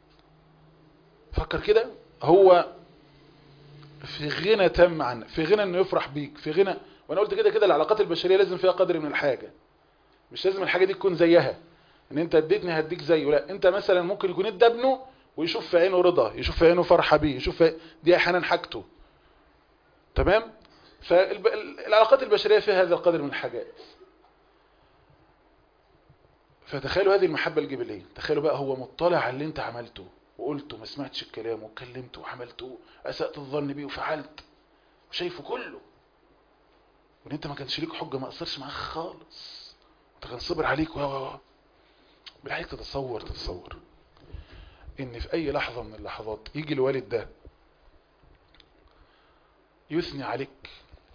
فكر كده هو في غنى تام عنك في غنى انه يفرح بيك في غنى وانا قلت كده كده العلاقات البشرية لازم فيها قدر من الحاجة مش لازم الحاجة دي تكون زيها ان انت اديتني هديك زيه لا انت مثلا ممكن يكون ادى ابنه ويشوف في عينه رضا يشوف في عينه فرحة بيه يشوف في دي احيانا حاجته تمام فالعلاقات البشرية فيها هذا القدر من الحاجات فتخيلوا هذه المحبة الجبلية تخيلوا بقى هو مطلع على اللي انت عملته وقلته ما سمعتش الكلام وكلمته وعملته أسأت الظن بيه وفعلت وشايفه كله وان انت ما كانش ليك حجة ما أثرش معاك خالص انت كان صبر عليك و و بالحقيقة تتصور تتصور ان في اي لحظة من اللحظات يجي الوالد ده يثني عليك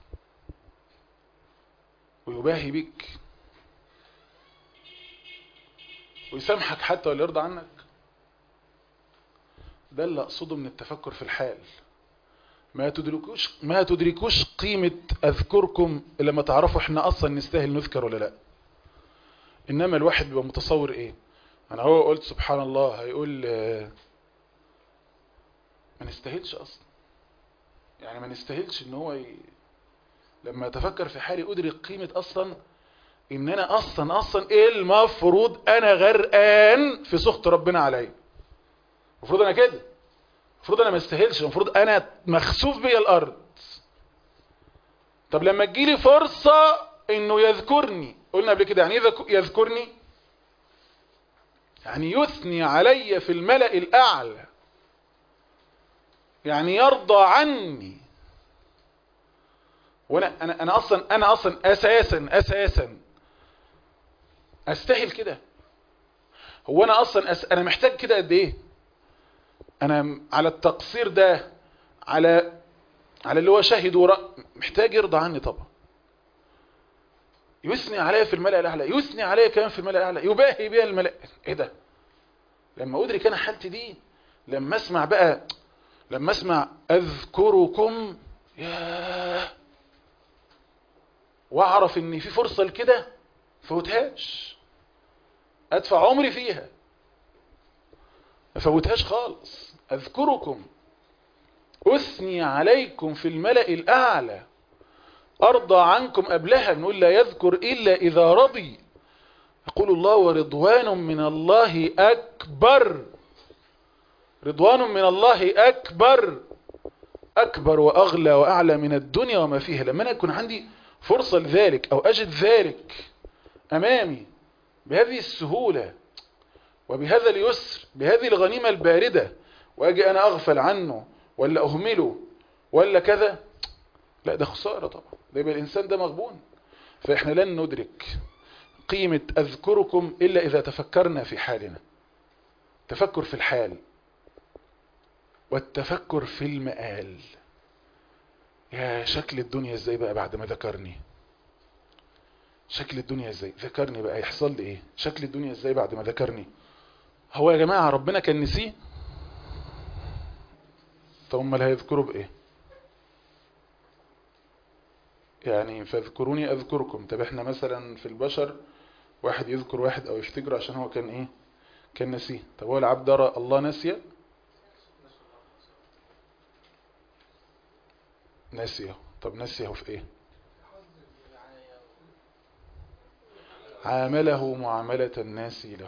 ويباهي بك ويسامحك حتى ولا يرضى عنك ده اللي اقصده من التفكر في الحال ما تدركوش ما تدركوش قيمة اذكركم الا ما تعرفوا احنا اصلا نستاهل نذكر ولا لا انما الواحد بيبقى متصور ايه انا هو قلت سبحان الله هيقول ما نستاهلش اصلا يعني ما نستاهلش ان هو ي... لما اتفكر في حالي ادرك قيمة اصلا ان انا اصلا اصلا ايه المفروض انا غرقان في سخط ربنا عليا المفروض انا كده المفروض انا ما استاهلش المفروض انا مخسوف بيا الارض طب لما تجيلي فرصة انه يذكرني قلنا قبل كده يعني ايه يذكرني يعني يثني علي في الملأ الاعلى يعني يرضى عني وانا انا انا اصلا انا اصلا اساسا اساسا استاهل كده هو انا اصلا أس... انا محتاج كده قد ايه انا على التقصير ده على على اللي هو شاهد وراء محتاج يرضى عني طبعا يثني عليا في الملأ الاعلى يثني عليا كمان في الملأ الاعلى يباهي بيها الملأ ايه ده لما ادرك انا حالتي دي لما اسمع بقى لما اسمع اذكركم يا واعرف ان في فرصة لكده فوتهاش ادفع عمري فيها ما فوتهاش خالص اذكركم اثني عليكم في الملأ الاعلى ارضى عنكم قبلها بنقول لا يذكر الا اذا رضي يقول الله ورضوان من الله اكبر رضوان من الله اكبر اكبر واغلى واعلى من الدنيا وما فيها لما انا يكون عندي فرصة لذلك او اجد ذلك امامي بهذه السهولة وبهذا اليسر بهذه الغنيمة الباردة واجي انا اغفل عنه ولا اهمله ولا كذا لا ده خسارة طبعا ده يبقى الانسان ده مغبون فاحنا لن ندرك قيمة اذكركم الا اذا تفكرنا في حالنا تفكر في الحال والتفكر في المآل يا شكل الدنيا ازاي بقى بعد ما ذكرني شكل الدنيا ازاي ذكرني بقى يحصل لي ايه شكل الدنيا ازاي بعد ما ذكرني هو يا جماعة ربنا كان نسيه طب امال هيذكروا بايه يعني فاذكروني اذكركم طب احنا مثلا في البشر واحد يذكر واحد او يفتكره عشان هو كان ايه كان نسيه طب هو العبد يرى الله نسيه نسيه طب نسيه في ايه عامله معاملة الناس له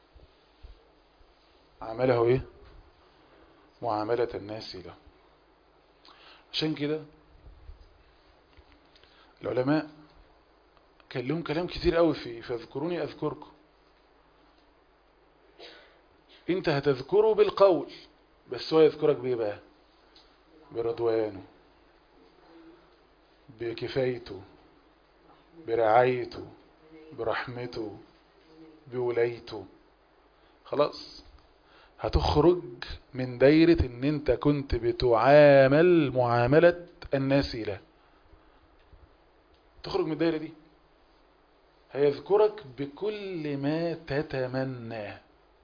عامله ايه معاملة الناس له عشان كده العلماء كان لهم كلام كتير قوي في فاذكروني اذكركم انت هتذكره بالقول بس هو يذكرك بايه بقى برضوانه بكفايته برعايته برحمته بولايته خلاص هتخرج من دايرة ان انت كنت بتعامل معاملة الناس له تخرج من الدايرة دي هيذكرك بكل ما تتمنى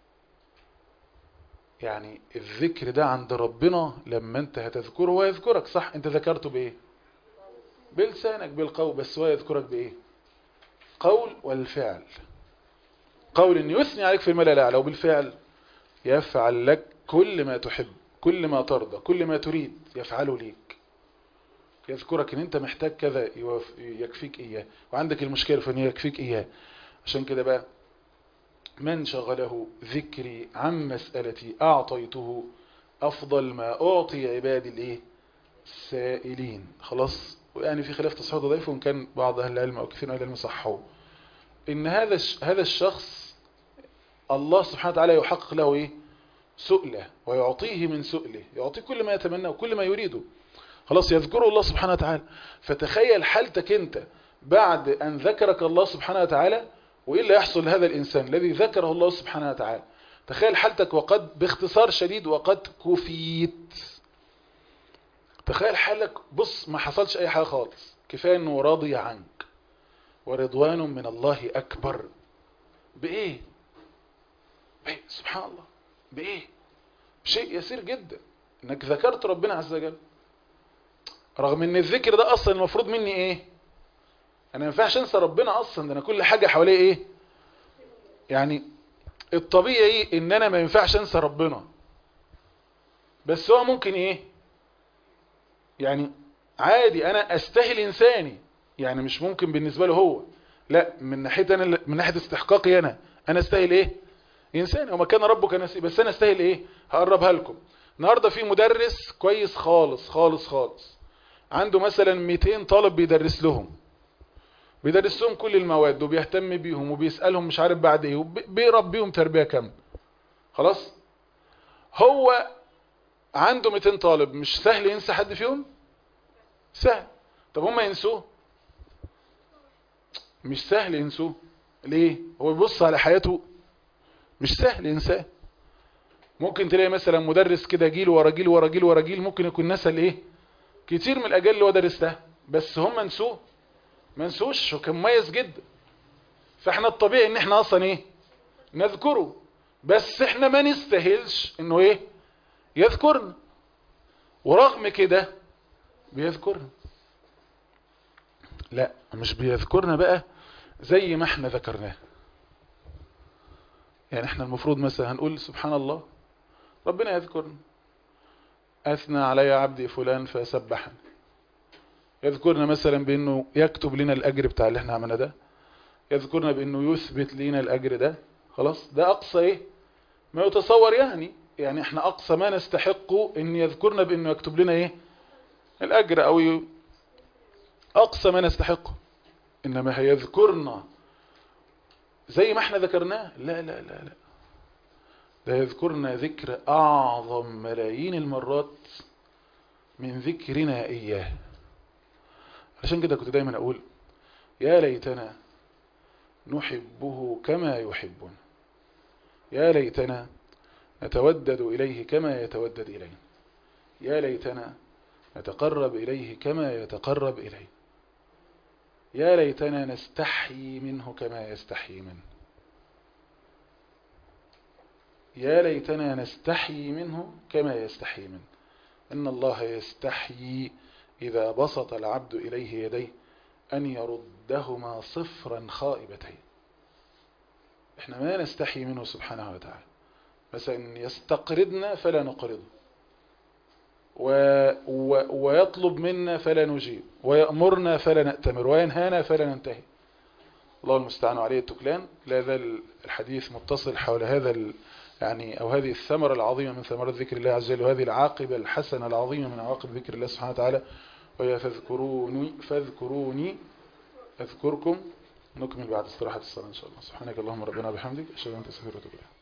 يعني الذكر ده عند ربنا لما انت هتذكره هو يذكرك صح انت ذكرته بايه بلسانك بالقول بس هو يذكرك بايه قول والفعل قول ان يثني عليك في الملأ الاعلى وبالفعل يفعل لك كل ما تحب كل ما ترضى كل ما تريد يفعله ليك يذكرك ان انت محتاج كذا يكفيك اياه وعندك المشكلة فان يكفيك اياه عشان كده بقى من شغله ذكري عن مسألتي اعطيته افضل ما اعطي عبادي الايه السائلين خلاص يعني في خلاف تصحيح ضعيف وان كان بعض اهل العلم او كثير من اهل العلم صححوه ان هذا هذا الشخص الله سبحانه وتعالى يحقق له ايه سؤله ويعطيه من سؤله يعطيه كل ما يتمنى وكل ما يريده خلاص يذكره الله سبحانه وتعالى فتخيل حالتك انت بعد ان ذكرك الله سبحانه وتعالى وايه اللي يحصل لهذا الانسان الذي ذكره الله سبحانه وتعالى تخيل حالتك وقد باختصار شديد وقد كفيت تخيل حالك بص ما حصلش اي حاجة خالص كفاية انه راضي عنك ورضوان من الله اكبر بايه بايه سبحان الله بايه شيء يسير جدا انك ذكرت ربنا عز وجل رغم ان الذكر ده اصلا المفروض مني ايه انا ما ينفعش انسى ربنا اصلا ده انا كل حاجة حواليه ايه يعني الطبيعي ان انا ما ينفعش انسى ربنا بس هو ممكن ايه يعني عادي انا استاهل انساني يعني مش ممكن بالنسبة له هو لا من ناحية انا من ناحية استحقاقي انا انا استاهل ايه انساني وما كان ربك نسي بس انا استاهل ايه هقربها لكم النهاردة في مدرس كويس خالص خالص خالص عنده مثلا 200 طالب بيدرس لهم بيدرس لهم كل المواد وبيهتم بيهم وبيسألهم مش عارف بعد ايه وبيربيهم تربية كاملة خلاص هو عنده 200 طالب مش سهل ينسى حد فيهم سهل طب هم ينسوه مش سهل ينسوه ليه هو بيبص على حياته مش سهل ينساه ممكن تلاقي مثلا مدرس كده جيل ورا جيل ورا جيل ورا جيل ممكن يكون نسى الايه كتير من الاجيال اللي هو درسها بس هم نسوه ما نسوش وكان مميز جدا فاحنا الطبيعي ان احنا اصلا ايه نذكره بس احنا ما نستاهلش انه ايه يذكرنا ورغم كده بيذكرنا لا مش بيذكرنا بقى زي ما احنا ذكرناه يعني احنا المفروض مثلا هنقول سبحان الله ربنا يذكرنا أثنى علي عبدي فلان فسبحني يذكرنا مثلا بأنه يكتب لنا الأجر بتاع اللي احنا عملنا ده يذكرنا بأنه يثبت لنا الأجر ده خلاص ده أقصى إيه ما يتصور يعني يعني احنا أقصى ما نستحقه أن يذكرنا بأنه يكتب لنا إيه الأجر أو ي... أقصى ما نستحقه إنما هيذكرنا زي ما احنا ذكرناه لا لا لا لا ده يذكرنا ذكر أعظم ملايين المرات من ذكرنا إياه عشان كده كنت دايما أقول يا ليتنا نحبه كما يحبنا يا ليتنا نتودد إليه كما يتودد إلينا يا ليتنا نتقرب إليه كما يتقرب إليه يا ليتنا نستحيي منه كما يستحيي منه يا ليتنا نستحيي منه كما يستحيي منه إن الله يستحيي إذا بسط العبد إليه يديه أن يردهما صفرا خائبتين إحنا ما نستحي منه سبحانه وتعالى مثلا يستقرضنا فلا نقرضه و... و... ويطلب منا فلا نجيب ويأمرنا فلا نأتمر وينهانا فلا ننتهي الله المستعان عليه التكلان لا زال الحديث متصل حول هذا ال... يعني أو هذه الثمرة العظيمة من ثمرات ذكر الله عز وجل وهذه العاقبة الحسنة العظيمة من عواقب ذكر الله سبحانه وتعالى وهي فاذكروني فاذكروني أذكركم نكمل بعد استراحة الصلاة إن شاء الله سبحانك اللهم ربنا وبحمدك أشهد أن لا إله إلا أنت أستغفرك وأتوب إليك